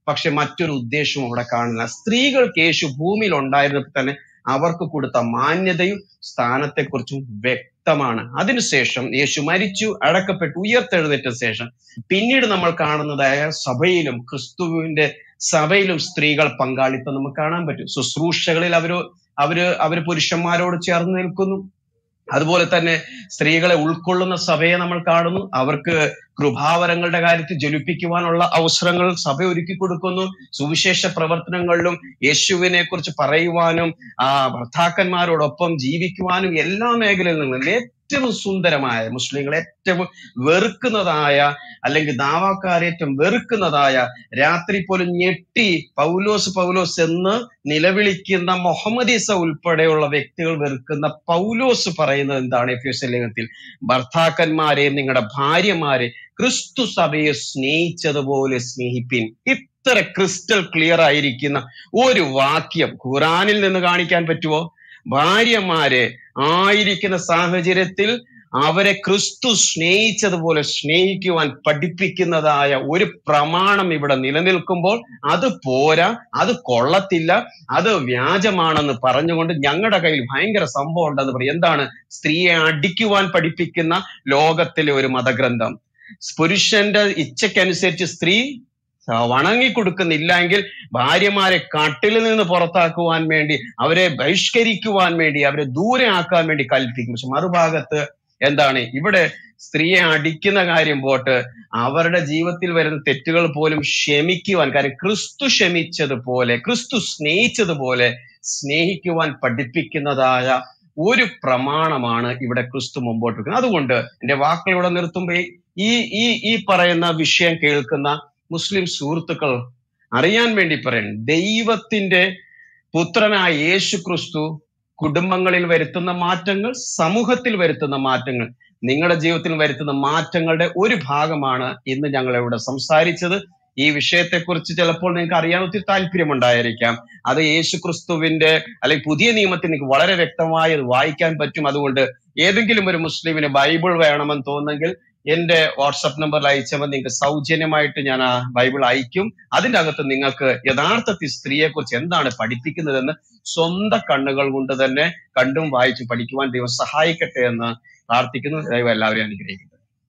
പക്ഷെ മറ്റൊരു ഉദ്ദേശവും അവിടെ കാണുന്നില്ല സ്ത്രീകൾക്ക് യേശു ഭൂമിയിൽ ഉണ്ടായിരുന്നപ്പോൾ തന്നെ അവർക്ക് കൊടുത്ത മാന്യതയും സ്ഥാനത്തെക്കുറിച്ചും വ്യക്തമാണ് അതിനുശേഷം യേശു മരിച്ചു അടക്കപ്പെട്ടു ഉയർത്തെഴുന്നേറ്റ ശേഷം പിന്നീട് നമ്മൾ കാണുന്നതായ സഭയിലും ക്രിസ്തുവിന്റെ സഭയിലും സ്ത്രീകൾ പങ്കാളിത്തം നമുക്ക് കാണാൻ പറ്റും ശുശ്രൂഷകളിൽ അവര് അവര് അവര് പുരുഷന്മാരോട് ചേർന്ന് നിൽക്കുന്നു അതുപോലെ തന്നെ സ്ത്രീകളെ ഉൾക്കൊള്ളുന്ന സഭയെ നമ്മൾ കാണുന്നു അവർക്ക് കൃപാവരങ്ങളുടെ കാര്യത്തിൽ ജ്വലിപ്പിക്കുവാനുള്ള അവസരങ്ങൾ സഭ ഒരുക്കി കൊടുക്കുന്നു സുവിശേഷ പ്രവർത്തനങ്ങളിലും യേശുവിനെ കുറിച്ച് പറയുവാനും ആ ഭർത്താക്കന്മാരോടൊപ്പം ജീവിക്കുവാനും എല്ലാ മേഖലയിൽ നിന്നും ഏറ്റവും സുന്ദരമായ മുസ്ലിങ്ങൾ ഏറ്റവും വെറുക്കുന്നതായ അല്ലെങ്കിൽ ദാവാക്കാരെ ഏറ്റവും വെറുക്കുന്നതായ രാത്രി പോലും ഞെട്ടി പൗലോസ് പൗലോസ് എന്ന് നിലവിളിക്കുന്ന മുഹമ്മദീസ ഉൾപ്പെടെയുള്ള വ്യക്തികൾ വെറുക്കുന്ന പൗലോസ് പറയുന്നത് എന്താണ് എഫ് എസ് ലേഖനത്തിൽ ഭർത്താക്കന്മാരെ നിങ്ങളുടെ ഭാര്യമാരെ ക്രിസ്തു സഭയെ സ്നേഹിച്ചതുപോലെ സ്നേഹിപ്പിൻ ഇത്ര ക്രിസ്റ്റൽ ക്ലിയർ ആയിരിക്കുന്ന ഒരു വാക്യം ഖുറാനിൽ നിന്ന് കാണിക്കാൻ പറ്റുമോ ഭാര്യമാരെ ആയിരിക്കുന്ന സാഹചര്യത്തിൽ അവരെ ക്രിസ്തു സ്നേഹിച്ചതുപോലെ സ്നേഹിക്കുവാൻ പഠിപ്പിക്കുന്നതായ ഒരു പ്രമാണം ഇവിടെ നിലനിൽക്കുമ്പോൾ അത് പോരാ അത് കൊള്ളത്തില്ല അത് വ്യാജമാണെന്ന് പറഞ്ഞുകൊണ്ട് ഞങ്ങളുടെ കയ്യിൽ ഭയങ്കര സംഭവം ഉണ്ടെന്ന് പറയും എന്താണ് സ്ത്രീയെ അടിക്കുവാൻ പഠിപ്പിക്കുന്ന ലോകത്തിലെ ഒരു മതഗ്രന്ഥം പുരുഷന്റെ ഇച്ഛയ്ക്കനുസരിച്ച് സ്ത്രീ വണങ്ങി കൊടുക്കുന്നില്ല എങ്കിൽ ഭാര്യമാരെ കട്ടിൽ നിന്ന് പുറത്താക്കുവാൻ വേണ്ടി അവരെ ബഹിഷ്കരിക്കുവാൻ വേണ്ടി അവരെ ദൂരെ ആക്കാൻ വേണ്ടി കൽപ്പിക്കും പക്ഷെ മറുഭാഗത്ത് എന്താണ് ഇവിടെ സ്ത്രീയെ അടിക്കുന്ന കാര്യം പോട്ട് അവരുടെ ജീവിതത്തിൽ വരുന്ന തെറ്റുകൾ പോലും ക്ഷമിക്കുവാൻ കാര്യം ക്രിസ്തു ക്ഷമിച്ചതുപോലെ ക്രിസ്തു സ്നേഹിച്ചതുപോലെ സ്നേഹിക്കുവാൻ പഠിപ്പിക്കുന്നതായ ഒരു പ്രമാണമാണ് ഇവിടെ ക്രിസ്തു മുമ്പോട്ട് വെക്കുന്നത് അതുകൊണ്ട് എന്റെ വാക്കുകൾ ഇവിടെ നിർത്തുമ്പോൾ ഈ ഈ ഈ പറയുന്ന വിഷയം കേൾക്കുന്ന മുസ്ലിം സുഹൃത്തുക്കൾ അറിയാൻ വേണ്ടി പറയണം ദൈവത്തിന്റെ പുത്രനായ യേശു ക്രിസ്തു കുടുംബങ്ങളിൽ വരുത്തുന്ന മാറ്റങ്ങൾ സമൂഹത്തിൽ വരുത്തുന്ന മാറ്റങ്ങൾ നിങ്ങളുടെ ജീവിതത്തിൽ വരുത്തുന്ന മാറ്റങ്ങളുടെ ഒരു ഭാഗമാണ് ഇന്ന് ഞങ്ങൾ ഇവിടെ സംസാരിച്ചത് ഈ വിഷയത്തെക്കുറിച്ച് ചിലപ്പോൾ നിങ്ങൾക്ക് അറിയാൻ ഒത്തിരി താല്പര്യമുണ്ടായിരിക്കാം അത് യേശു ക്രിസ്തുവിന്റെ അല്ലെങ്കിൽ പുതിയ നിയമത്തിൽ നിങ്ങൾക്ക് വളരെ വ്യക്തമായി അത് വായിക്കാൻ പറ്റും അതുകൊണ്ട് ഏതെങ്കിലും ഒരു മുസ്ലിമിന് ബൈബിൾ വേണമെന്ന് തോന്നുന്നെങ്കിൽ എന്റെ വാട്സപ്പ് നമ്പറിൽ അയച്ചപ്പോൾ നിങ്ങൾക്ക് സൗജന്യമായിട്ട് ഞാൻ ആ ബൈബിൾ അയക്കും അതിന്റെ അകത്ത് നിങ്ങൾക്ക് യഥാർത്ഥത്തിൽ സ്ത്രീയെ കുറിച്ച് എന്താണ് പഠിപ്പിക്കുന്നതെന്ന് സ്വന്തം കണ്ണുകൾ കൊണ്ട് തന്നെ കണ്ടും വായിച്ചും പഠിക്കുവാൻ ദൈവം സഹായിക്കട്ടെ എന്ന് പ്രാർത്ഥിക്കുന്നു ദൈവം എല്ലാവരെയും അനുഗ്രഹിക്കട്ടെ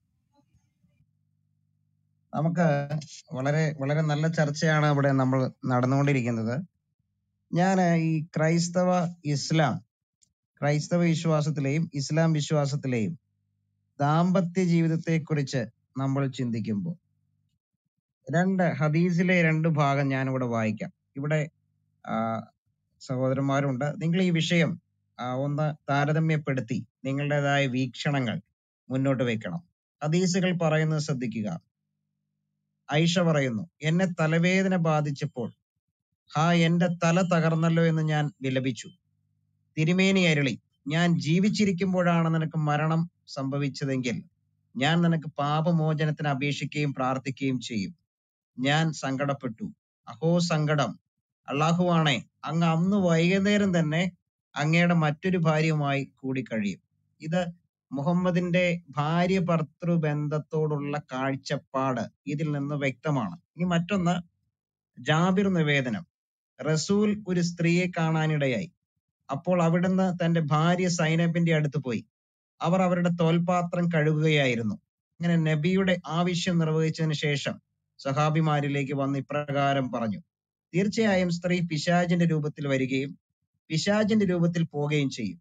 നമുക്ക് വളരെ വളരെ നല്ല ചർച്ചയാണ് ഇവിടെ നമ്മൾ നടന്നുകൊണ്ടിരിക്കുന്നത് ഞാൻ ഈ ക്രൈസ്തവ ഇസ്ലാം ക്രൈസ്തവ വിശ്വാസത്തിലെയും ഇസ്ലാം വിശ്വാസത്തിലെയും ദാമ്പത്യ ജീവിതത്തെക്കുറിച്ച് നമ്മൾ ചിന്തിക്കുമ്പോൾ രണ്ട് ഹദീസിലെ രണ്ട് ഭാഗം ഞാൻ ഇവിടെ വായിക്കാം ഇവിടെ ആ, സഹോദരന്മാരുണ്ട് നിങ്ങൾ ഈ വിഷയം ആ, ഒന്ന് താരതമ്യപ്പെടുത്തി നിങ്ങളുടേതായ വീക്ഷണങ്ങൾ മുന്നോട്ട് വെക്കണം ഹദീസുകൾ പറയുന്നത് ശ്രദ്ധിക്കുക ഐഷ പറയുന്നു എന്നെ തലവേദന ബാധിച്ചപ്പോൾ ഹാ എന്റെ തല തകർന്നല്ലോ എന്ന് ഞാൻ വിലപിച്ചു തിരുമേനി അരുളി ഞാൻ ജീവിച്ചിരിക്കുമ്പോഴാണ് നിനക്ക് മരണം സംഭവിച്ചതെങ്കിൽ ഞാൻ നിനക്ക് പാപമോചനത്തിന് അപേക്ഷിക്കുകയും പ്രാർത്ഥിക്കുകയും ചെയ്യും ഞാൻ സങ്കടപ്പെട്ടു അഹോ സങ്കടം അള്ളാഹുവാണേ അങ്ങ് അന്ന് വൈകുന്നേരം തന്നെ അങ്ങയുടെ മറ്റൊരു ഭാര്യയുമായി കൂടിക്കഴിയും ഇത് മുഹമ്മദിന്റെ ഭാര്യ ഭർത്തൃ ബന്ധത്തോടുള്ള കാഴ്ചപ്പാട് ഇതിൽ നിന്ന് വ്യക്തമാണ് ഇനി മറ്റൊന്ന് ജാബിർ നിവേദനം റസൂൽ ഒരു സ്ത്രീയെ കാണാനിടയായി അപ്പോൾ അവിടുന്ന് തന്റെ ഭാര്യ സൈനബിന്റെ അടുത്ത് പോയി അവർ അവരുടെ തോൽപാത്രം കഴുകുകയായിരുന്നു അങ്ങനെ നബിയുടെ ആവശ്യം നിർവഹിച്ചതിന് ശേഷം സഹാബിമാരിലേക്ക് വന്ന് ഇപ്രകാരം പറഞ്ഞു തീർച്ചയായും സ്ത്രീ പിശാചിന്റെ രൂപത്തിൽ വരികയും പിശാചിന്റെ രൂപത്തിൽ പോവുകയും ചെയ്യും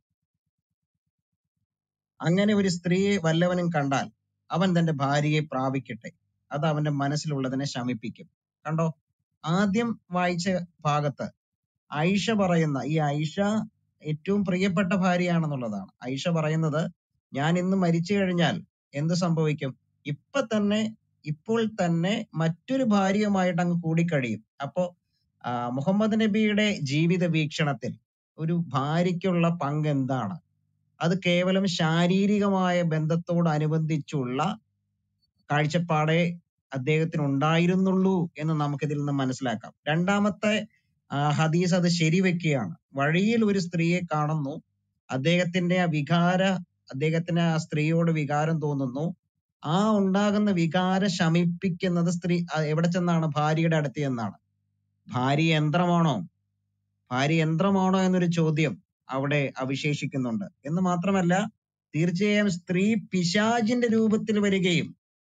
അങ്ങനെ ഒരു സ്ത്രീയെ വല്ലവനും കണ്ടാൽ അവൻ തന്റെ ഭാര്യയെ പ്രാപിക്കട്ടെ അത് അവന്റെ മനസ്സിലുള്ളതിനെ ശമിപ്പിക്കും കണ്ടോ ആദ്യം വായിച്ച ഭാഗത്ത് ഐഷ പറയുന്ന ഈ ഐഷ ഏറ്റവും പ്രിയപ്പെട്ട ഭാര്യയാണെന്നുള്ളതാണ് ഐഷ പറയുന്നത് ഞാൻ ഇന്ന് മരിച്ചു കഴിഞ്ഞാൽ എന്ത് സംഭവിക്കും ഇപ്പൊ തന്നെ ഇപ്പോൾ തന്നെ മറ്റൊരു ഭാര്യയുമായിട്ട് അങ്ങ് കൂടിക്കഴിയും അപ്പോ ആ, മുഹമ്മദ് നബിയുടെ ജീവിത വീക്ഷണത്തിൽ ഒരു ഭാര്യയ്ക്കുള്ള പങ്ക് എന്താണ് അത് കേവലം ശാരീരികമായ ബന്ധത്തോടനുബന്ധിച്ചുള്ള കാഴ്ചപ്പാടേ അദ്ദേഹത്തിന് ഉണ്ടായിരുന്നുള്ളൂ എന്ന് നമുക്കിതിൽ നിന്ന് മനസ്സിലാക്കാം രണ്ടാമത്തെ ആ, ഹദീസ് അത് ശരിവെക്കുകയാണ് വഴിയിൽ ഒരു സ്ത്രീയെ കാണുന്നു അദ്ദേഹത്തിന്റെ ആ വികാര അദ്ദേഹത്തിന് ആ സ്ത്രീയോട് വികാരം തോന്നുന്നു ആ ഉണ്ടാകുന്ന വികാരം ശമിപ്പിക്കുന്നത് സ്ത്രീ ആ, എവിടെ ചെന്നാണ് ഭാര്യയുടെ അടുത്ത് ചെന്നാണ് ഭാര്യ യന്ത്രമാണോ ഭാര്യ യന്ത്രമാണോ എന്നൊരു ചോദ്യം അവിടെ അവശേഷിക്കുന്നുണ്ട് എന്ന് മാത്രമല്ല തീർച്ചയായും സ്ത്രീ പിശാചിന്റെ രൂപത്തിൽ വരികയും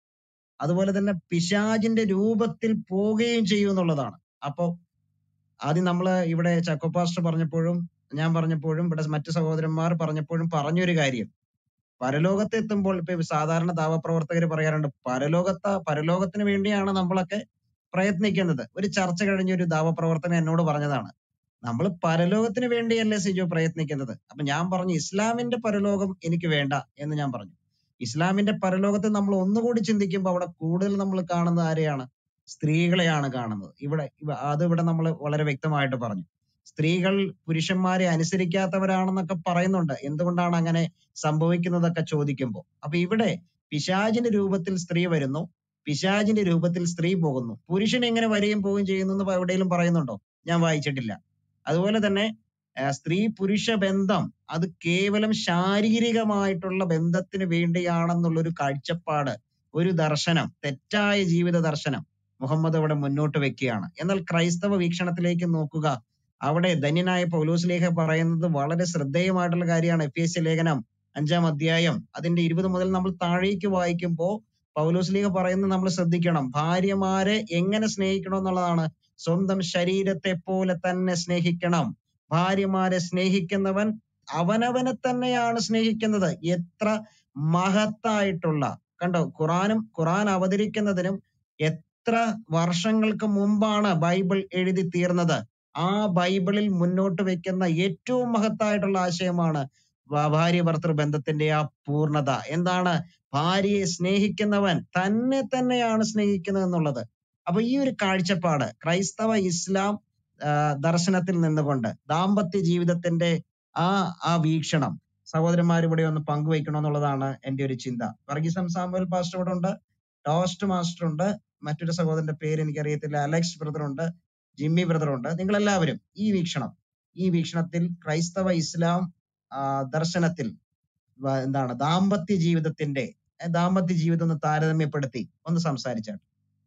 അതുപോലെ തന്നെ പിശാചിന്റെ രൂപത്തിൽ പോവുകയും ചെയ്യും എന്നുള്ളതാണ് അപ്പോ ആദ്യം നമ്മള് ഇവിടെ ചക്കോപാസ്റ്റർ പറഞ്ഞപ്പോഴും ഞാൻ പറഞ്ഞപ്പോഴും ഇവിടെ മറ്റു സഹോദരന്മാർ പറഞ്ഞപ്പോഴും പറഞ്ഞൊരു കാര്യം പരലോകത്ത് എത്തുമ്പോൾ ഇപ്പൊ സാധാരണ ദാവപ്രവർത്തകർ പറയാറുണ്ട് പരലോകത്ത പരലോകത്തിന് വേണ്ടിയാണ് നമ്മളൊക്കെ പ്രയത്നിക്കുന്നത് ഒരു ചർച്ച കഴിഞ്ഞ ഒരു ദാവപ്രവർത്തകൻ എന്നോട് പറഞ്ഞതാണ് നമ്മൾ പരലോകത്തിന് വേണ്ടിയല്ലേ സിജോ പ്രയത്നിക്കുന്നത് അപ്പൊ ഞാൻ പറഞ്ഞു ഇസ്ലാമിന്റെ പരലോകം എനിക്ക് വേണ്ട എന്ന് ഞാൻ പറഞ്ഞു ഇസ്ലാമിന്റെ പരലോകത്തെ നമ്മൾ ഒന്നുകൂടി ചിന്തിക്കുമ്പോൾ അവിടെ കൂടുതൽ നമ്മൾ കാണുന്നത് ആരെയാണ് സ്ത്രീകളെയാണ് കാണുന്നത് ഇവിടെ ഇവ- അത് ഇവിടെ നമ്മൾ വളരെ വ്യക്തമായിട്ട് പറഞ്ഞു സ്ത്രീകൾ പുരുഷന്മാരെ അനുസരിക്കാത്തവരാണെന്നൊക്കെ പറയുന്നുണ്ട് എന്തുകൊണ്ടാണ് അങ്ങനെ സംഭവിക്കുന്നതൊക്കെ ചോദിക്കുമ്പോൾ അപ്പൊ ഇവിടെ പിശാചിന്റെ രൂപത്തിൽ സ്ത്രീ വരുന്നു പിശാചിന്റെ രൂപത്തിൽ സ്ത്രീ പോകുന്നു പുരുഷൻ എങ്ങനെ വരികയും പോവുകയും ചെയ്യുന്നു എന്ന് എവിടെയെങ്കിലും പറയുന്നുണ്ടോ ഞാൻ വായിച്ചിട്ടില്ല അതുപോലെ തന്നെ ആ, സ്ത്രീ പുരുഷ ബന്ധം അത് കേവലം ശാരീരികമായിട്ടുള്ള ബന്ധത്തിന് വേണ്ടിയാണെന്നുള്ള ഒരു കാഴ്ചപ്പാട് ഒരു ദർശനം തെറ്റായ ജീവിത ദർശനം മുഹമ്മദ് അവിടെ മുന്നോട്ട് വെക്കുകയാണ് എന്നാൽ ക്രൈസ്തവ വീക്ഷണത്തിലേക്ക് നോക്കുക അവിടെ ധന്യനായ പൗലോസ് ലേഖ പറയുന്നത് വളരെ ശ്രദ്ധേയമായിട്ടുള്ള കാര്യമാണ് എഫ് എസ് ലേഖനം അഞ്ചാം അധ്യായം അതിന്റെ ഇരുപത് മുതൽ നമ്മൾ താഴേക്ക് വായിക്കുമ്പോൾ പൗലോസ് ലേഖ പറയുന്നത് നമ്മൾ ശ്രദ്ധിക്കണം ഭാര്യമാരെ എങ്ങനെ സ്നേഹിക്കണം എന്നുള്ളതാണ് സ്വന്തം ശരീരത്തെ പോലെ തന്നെ സ്നേഹിക്കണം ഭാര്യമാരെ സ്നേഹിക്കുന്നവൻ അവനവനെ തന്നെയാണ് സ്നേഹിക്കുന്നത് എത്ര മഹത്തായിട്ടുള്ള കണ്ടോ ഖുറാനും ഖുറാൻ അവതരിക്കുന്നതിനും എത്ര വർഷങ്ങൾക്ക് മുമ്പാണ് ബൈബിൾ എഴുതി തീർന്നത് ആ ബൈബിളിൽ മുന്നോട്ട് വെക്കുന്ന ഏറ്റവും മഹത്തായിട്ടുള്ള ആശയമാണ് ഭ- ഭാര്യ ഭർത്തൃ ബന്ധത്തിന്റെ ആ പൂർണ്ണത എന്താണ് ഭാര്യയെ സ്നേഹിക്കുന്നവൻ തന്നെ തന്നെയാണ് സ്നേഹിക്കുന്നത് എന്നുള്ളത് അപ്പൊ ഈ ഒരു കാഴ്ചപ്പാട് ക്രൈസ്തവ ഇസ്ലാം ആ, ദർശനത്തിൽ നിന്നുകൊണ്ട് ദാമ്പത്യ ജീവിതത്തിന്റെ ആ ആ വീക്ഷണം സഹോദരന്മാർ ഇവിടെ ഒന്ന് പങ്കുവയ്ക്കണം എന്നുള്ളതാണ് എന്റെ ഒരു ചിന്ത വർഗീസം സാമുവൽ പാസ്റ്റർ ഇവിടെ ഉണ്ട് ടോസ്റ്റ് മാസ്റ്റർ ഉണ്ട് മറ്റൊരു സഹോദരന്റെ പേര് എനിക്കറിയത്തില്ല അലക്സ് ബ്രദർ ഉണ്ട് ജിമ്മി ബ്രദർ ഉണ്ട് നിങ്ങൾ എല്ലാവരും ഈ വീക്ഷണം ഈ വീക്ഷണത്തിൽ ക്രൈസ്തവ ഇസ്ലാം ആ, ദർശനത്തിൽ വ- എന്താണ് ദാമ്പത്യ ജീവിതത്തിന്റെ ഏ, ദാമ്പത്യ ജീവിതം ഒന്ന് താരതമ്യപ്പെടുത്തി ഒന്ന് സംസാരിച്ചാട്ടെ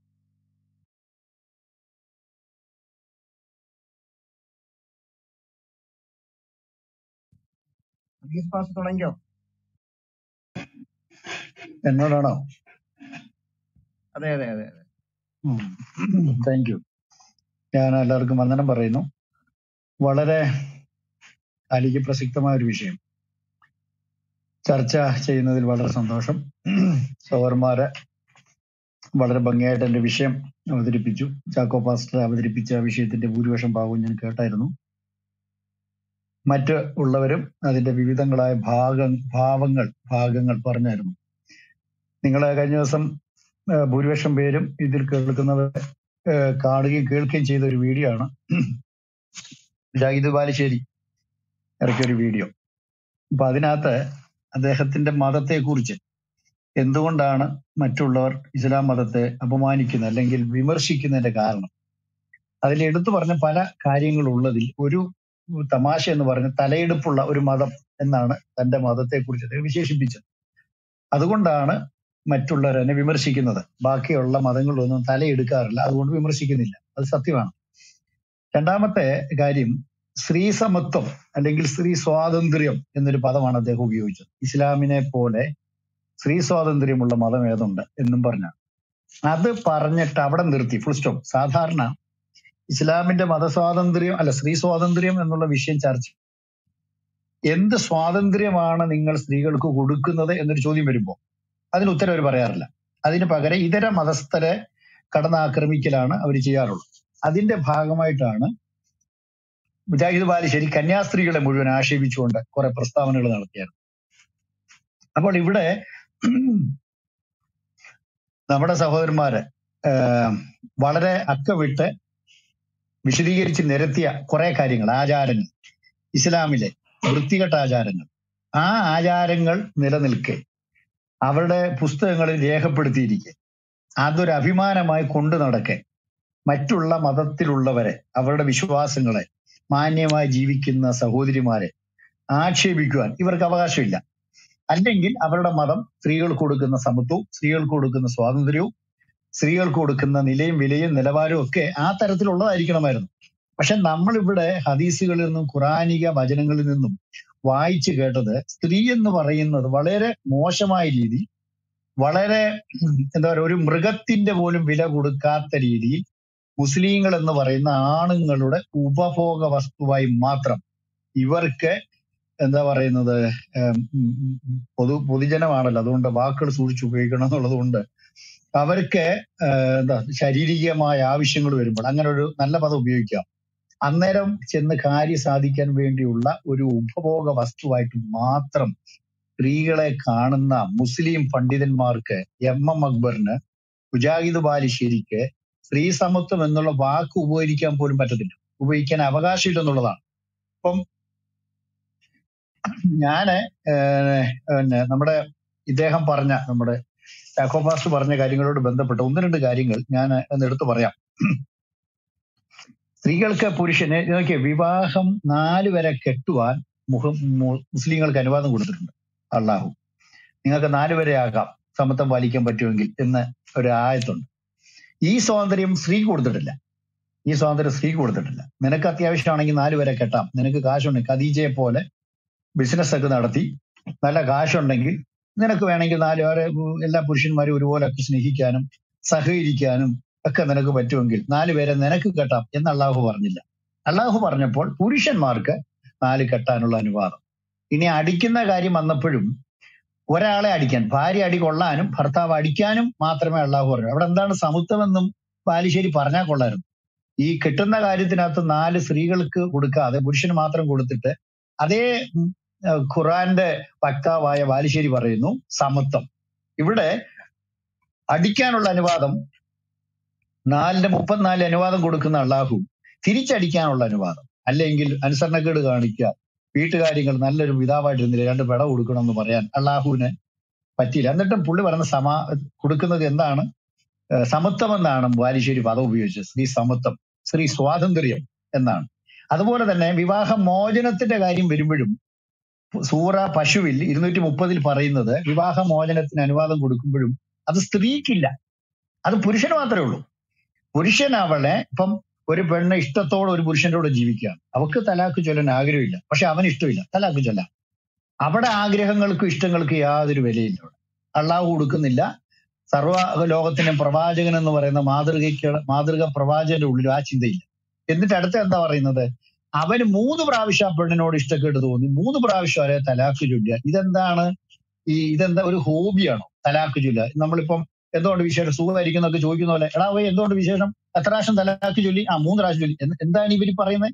വർഗീസ് പാസ്റ്റർ തുടങ്ങിയോ എന്നോടാണോ അതെ അതെ അതെ താങ്ക് യു ഞാൻ എല്ലാവർക്കും വന്ദനം പറയുന്നു വളരെ കാലിക പ്രസക്തമായ ഒരു വിഷയം ചർച്ച ചെയ്യുന്നതിൽ വളരെ സന്തോഷം സൗവർമാര് വളരെ ഭംഗിയായിട്ട് എന്റെ വിഷയം അവതരിപ്പിച്ചു ചാക്കോ പാസ്റ്റർ അവതരിപ്പിച്ച വിഷയത്തിന്റെ ഭൂരിപക്ഷം ഭാഗവും ഞാൻ കേട്ടായിരുന്നു മറ്റ് ഉള്ളവരും അതിന്റെ വിവിധങ്ങളായ ഭാഗ ഭാവങ്ങൾ ഭാഗങ്ങൾ പറഞ്ഞായിരുന്നു നിങ്ങൾ കഴിഞ്ഞ ദിവസം ആ, ഭൂരിപക്ഷം പേരും ഇതിൽ കേൾക്കുന്നവർ ആ, കാണുകയും കേൾക്കുകയും ചെയ്ത ഒരു വീഡിയോ ആണ് ജാഹിദ് ബാലുശ്ശേരി ഇറക്കിയ ഒരു വീഡിയോ അപ്പൊ അതിനകത്ത് അദ്ദേഹത്തിന്റെ മതത്തെ കുറിച്ച് എന്തുകൊണ്ടാണ് മറ്റുള്ളവർ ഇസ്ലാം മതത്തെ അപമാനിക്കുന്നത് അല്ലെങ്കിൽ വിമർശിക്കുന്നതിന്റെ കാരണം അതിൽ എടുത്തു പറഞ്ഞ പല കാര്യങ്ങളുള്ളതിൽ ഒരു തമാശ എന്ന് പറഞ്ഞ തലയെടുപ്പുള്ള ഒരു മതം എന്നാണ് തന്റെ മതത്തെ കുറിച്ച് അദ്ദേഹം വിശേഷിപ്പിച്ചത് അതുകൊണ്ടാണ് മറ്റുള്ളവർ എന്നെ വിമർശിക്കുന്നത് ബാക്കിയുള്ള മതങ്ങളൊന്നും തലയെടുക്കാറില്ല അതുകൊണ്ട് വിമർശിക്കുന്നില്ല അത് സത്യമാണ് രണ്ടാമത്തെ കാര്യം സ്ത്രീ സമത്വം അല്ലെങ്കിൽ സ്ത്രീ സ്വാതന്ത്ര്യം എന്നൊരു പദമാണ് അദ്ദേഹം ഉപയോഗിച്ചത് ഇസ്ലാമിനെ പോലെ സ്ത്രീ സ്വാതന്ത്ര്യമുള്ള മതം ഏതുണ്ട് എന്നും പറഞ്ഞ അത് പറഞ്ഞിട്ട് അവിടെ നിർത്തി ഫുൾ സ്റ്റോപ്പ് സാധാരണ ഇസ്ലാമിന്റെ മതസ്വാതന്ത്ര്യം അല്ല സ്ത്രീ സ്വാതന്ത്ര്യം എന്നുള്ള വിഷയം ചർച്ച എന്ത് സ്വാതന്ത്ര്യമാണ് നിങ്ങൾ സ്ത്രീകൾക്ക് കൊടുക്കുന്നത് എന്നൊരു ചോദ്യം വരുമ്പോൾ അതിന് ഉത്തരം അവർ പറയാറില്ല അതിന് പകരം ഇതര മതസ്ഥരെ കടന്നാക്രമിക്കലാണ് അവർ ചെയ്യാറുള്ളത് അതിന്റെ ഭാഗമായിട്ടാണ് മുജാഹിദ് ബാലുശ്ശേരി കന്യാസ്ത്രീകളെ മുഴുവൻ ആക്ഷേപിച്ചുകൊണ്ട് കുറെ പ്രസ്താവനകൾ നടത്തിയത് അപ്പോൾ ഇവിടെ നമ്മുടെ സഹോദരന്മാര് ആഹ് വളരെ അക്കവിട്ട് വിശദീകരിച്ച് നിരത്തിയ കുറെ കാര്യങ്ങൾ ആചാരങ്ങൾ ഇസ്ലാമിലെ വൃത്തികെട്ട ആചാരങ്ങൾ ആ ആചാരങ്ങൾ നിലനിൽക്കെ അവരുടെ പുസ്തകങ്ങളിൽ രേഖപ്പെടുത്തിയിരിക്കെ അതൊരു അഭിമാനമായി കൊണ്ടു നടക്കെ മറ്റുള്ള മതത്തിലുള്ളവരെ അവരുടെ വിശ്വാസങ്ങളെ മാന്യമായി ജീവിക്കുന്ന സഹോദരിമാരെ ആക്ഷേപിക്കുവാൻ ഇവർക്ക് അവകാശമില്ല അല്ലെങ്കിൽ അവരുടെ മതം സ്ത്രീകൾക്ക് കൊടുക്കുന്ന സമത്വവും സ്ത്രീകൾക്ക് കൊടുക്കുന്ന സ്വാതന്ത്ര്യവും സ്ത്രീകൾക്ക് കൊടുക്കുന്ന നിലയും വിലയും നിലവാരവും ഒക്കെ ആ തരത്തിലുള്ളതായിരിക്കണമായിരുന്നു പക്ഷെ നമ്മളിവിടെ ഹദീസുകളിൽ നിന്നും ഖുറാനിക വചനങ്ങളിൽ നിന്നും വായിച്ചു കേട്ടത് സ്ത്രീ എന്ന് പറയുന്നത് വളരെ മോശമായ രീതി വളരെ ഉം, എന്താ പറയുക ഒരു മൃഗത്തിന്റെ പോലും വില കൊടുക്കാത്ത രീതിയിൽ മുസ്ലിങ്ങൾ എന്ന് പറയുന്ന ആണുങ്ങളുടെ ഉപഭോഗ വസ്തുവായി മാത്രം ഇവർക്ക് എന്താ പറയുന്നത് ഉം, ഉം, ഉം, പൊതു പൊതുജനമാണല്ലോ അതുകൊണ്ട് വാക്കുകൾ സൂക്ഷിച്ച് ഉപയോഗിക്കണം എന്നുള്ളത് കൊണ്ട് അവർക്ക് ആഹ് എന്താ ശാരീരികമായ ആവശ്യങ്ങൾ വരുമ്പോൾ അങ്ങനെ ഒരു നല്ല പദം ഉപയോഗിക്കാം അന്നേരം ചെന്ന് കാര്യം സാധിക്കാൻ വേണ്ടിയുള്ള ഒരു ഉപഭോഗ വസ്തുവായിട്ട് മാത്രം സ്ത്രീകളെ കാണുന്ന മുസ്ലിം പണ്ഡിതന്മാർക്ക് എം എം അക്ബറിന് മുജാഹിദ് ബാലിശ്ശേരിക്ക് സ്ത്രീ സമത്വം എന്നുള്ള വാക്ക് ഉപയോഗിക്കാൻ പോലും പറ്റത്തില്ല ഉപയോഗിക്കാൻ അവകാശമില്ലെന്നുള്ളതാണ് അപ്പം ഞാന് ഏഹ് പിന്നെ നമ്മുടെ ഇദ്ദേഹം പറഞ്ഞ നമ്മുടെ ചാക്കോ പാസ്റ്റർ പറഞ്ഞ കാര്യങ്ങളോട് ബന്ധപ്പെട്ട് ഒന്ന് രണ്ട് കാര്യങ്ങൾ ഞാൻ ഒന്ന് എടുത്തു പറയാം സ്ത്രീകൾക്ക് പുരുഷന് നോക്കിയ വിവാഹം നാല് വരെ കെട്ടുവാൻ മുഹ- മു- മുസ്ലിങ്ങൾക്ക് അനുവാദം കൊടുത്തിട്ടുണ്ട് അള്ളാഹു നിങ്ങൾക്ക് നാല് വരെ ആകാം സമത്വം പാലിക്കാൻ പറ്റുമെങ്കിൽ എന്ന് ഒരു ആയത്തുണ്ട് ഈ സ്വാതന്ത്ര്യം സ്ത്രീ കൊടുത്തിട്ടില്ല ഈ സ്വാതന്ത്ര്യം സ്ത്രീ കൊടുത്തിട്ടില്ല നിനക്ക് അത്യാവശ്യമാണെങ്കിൽ നാല് വരെ കെട്ടാം നിനക്ക് കാശുണ്ടെങ്കിൽ ഖദീജയെ പോലെ ബിസിനസ് ഒക്കെ നടത്തി നല്ല കാശുണ്ടെങ്കിൽ നിനക്ക് വേണമെങ്കിൽ നാല് പേരെ ഉം, എല്ലാ പുരുഷന്മാരും ഒരുപോലെ ഒക്കെ സ്നേഹിക്കാനും സഹകരിക്കാനും ഒക്കെ നിനക്ക് പറ്റുമെങ്കിൽ നാല് പേരെ നിനക്ക് കെട്ടാം എന്ന് അള്ളാഹു പറഞ്ഞില്ല അള്ളാഹു പറഞ്ഞപ്പോൾ പുരുഷന്മാർക്ക് നാല് കെട്ടാനുള്ള അനുവാദം ഇനി അടിക്കുന്ന കാര്യം വന്നപ്പോഴും ഒരാളെ അടിക്കാൻ ഭാര്യ അടി കൊള്ളാനും ഭർത്താവ് അടിക്കാനും മാത്രമേ അള്ളാഹു പറഞ്ഞു അവിടെ എന്താണ് സമത്വമെന്നും ബാലുശ്ശേരി പറഞ്ഞാൽ കൊള്ളായിരുന്നു ഈ കിട്ടുന്ന കാര്യത്തിനകത്ത് നാല് സ്ത്രീകൾക്ക് കൊടുക്കാതെ പുരുഷന് മാത്രം കൊടുത്തിട്ട് അതേ ഉം, ഏഹ് ഖുറാന്റെ വക്താവായ ബാലുശ്ശേരി പറയുന്നു സമത്വം ഇവിടെ അടിക്കാനുള്ള അനുവാദം നാലിന്റെ മുപ്പത്തിനാല് അനുവാദം കൊടുക്കുന്ന അള്ളാഹു തിരിച്ചടിക്കാനുള്ള അനുവാദം അല്ലെങ്കിൽ അനുസരണക്കേട് കാണിക്കുക വീട്ടുകാര്യങ്ങൾ നല്ലൊരു പിതാവായിട്ടിരുന്നില്ല രണ്ട് പെട കൊടുക്കണം എന്ന് പറയാൻ അള്ളാഹുവിന് പറ്റിയില്ല എന്നിട്ടും പുള്ളി പറയുന്ന സമാ കൊടുക്കുന്നത് എന്താണ് ഏഹ് സമത്വം എന്നാണ് ബാലുശ്ശേരി പദം ഉപയോഗിച്ചത് സ്ത്രീ സമത്വം സ്ത്രീ സ്വാതന്ത്ര്യം എന്നാണ് അതുപോലെ തന്നെ വിവാഹ മോചനത്തിന്റെ കാര്യം വരുമ്പോഴും സൂറ പശുവിൽ ഇരുന്നൂറ്റി മുപ്പതിൽ പറയുന്നത് വിവാഹ മോചനത്തിന് അനുവാദം കൊടുക്കുമ്പോഴും അത് സ്ത്രീക്കില്ല അത് പുരുഷന് മാത്രമേ ഉള്ളൂ പുരുഷൻ അവളെ ഇപ്പം ഒരു പെണ്ണ് ഇഷ്ടത്തോടെ ഒരു പുരുഷന്റെ കൂടെ ജീവിക്കുകയാണ് അവൾക്ക് തലാക്ക് ചൊല്ലാൻ ആഗ്രഹമില്ല പക്ഷെ അവന് ഇഷ്ടമില്ല തലാക്ക് ചൊല്ലാം അവിടെ ആഗ്രഹങ്ങൾക്കും ഇഷ്ടങ്ങൾക്കും യാതൊരു വിലയില്ല അവിടെ അള്ളാഹു കൊടുക്കുന്നില്ല സർവ്വ ലോകത്തിന്റെ പ്രവാചകൻ എന്ന് പറയുന്ന മാതൃകയ്ക്ക് മാതൃക പ്രവാചകന്റെ ഉള്ളിൽ ആ ചിന്തയില്ല എന്നിട്ട് അടുത്ത എന്താ പറയുന്നത് അവന് മൂന്ന് പ്രാവശ്യം ആ പെണ്ണിനോട് ഇഷ്ടക്കേട് തോന്നി മൂന്ന് പ്രാവശ്യം അവരെ തലാക്ക് ചൊല്ലുക ഇതെന്താണ് ഈ ഇതെന്താ ഒരു ഹോബിയാണോ തലാക്ക് ചൊല്ലുക നമ്മളിപ്പം എന്തുകൊണ്ട് വിശേഷം സുഖമായിരിക്കുന്നൊക്കെ ചോദിക്കുന്ന പോലെ എടാ പോയി എന്തുകൊണ്ട് വിശേഷം എത്ര പ്രാവശ്യം തലാക്ക് ചൊല്ലി ആ മൂന്ന് പ്രാവശ്യം ചൊല്ലി എന്ത് എന്താണ് ഇവര് പറയുന്നത്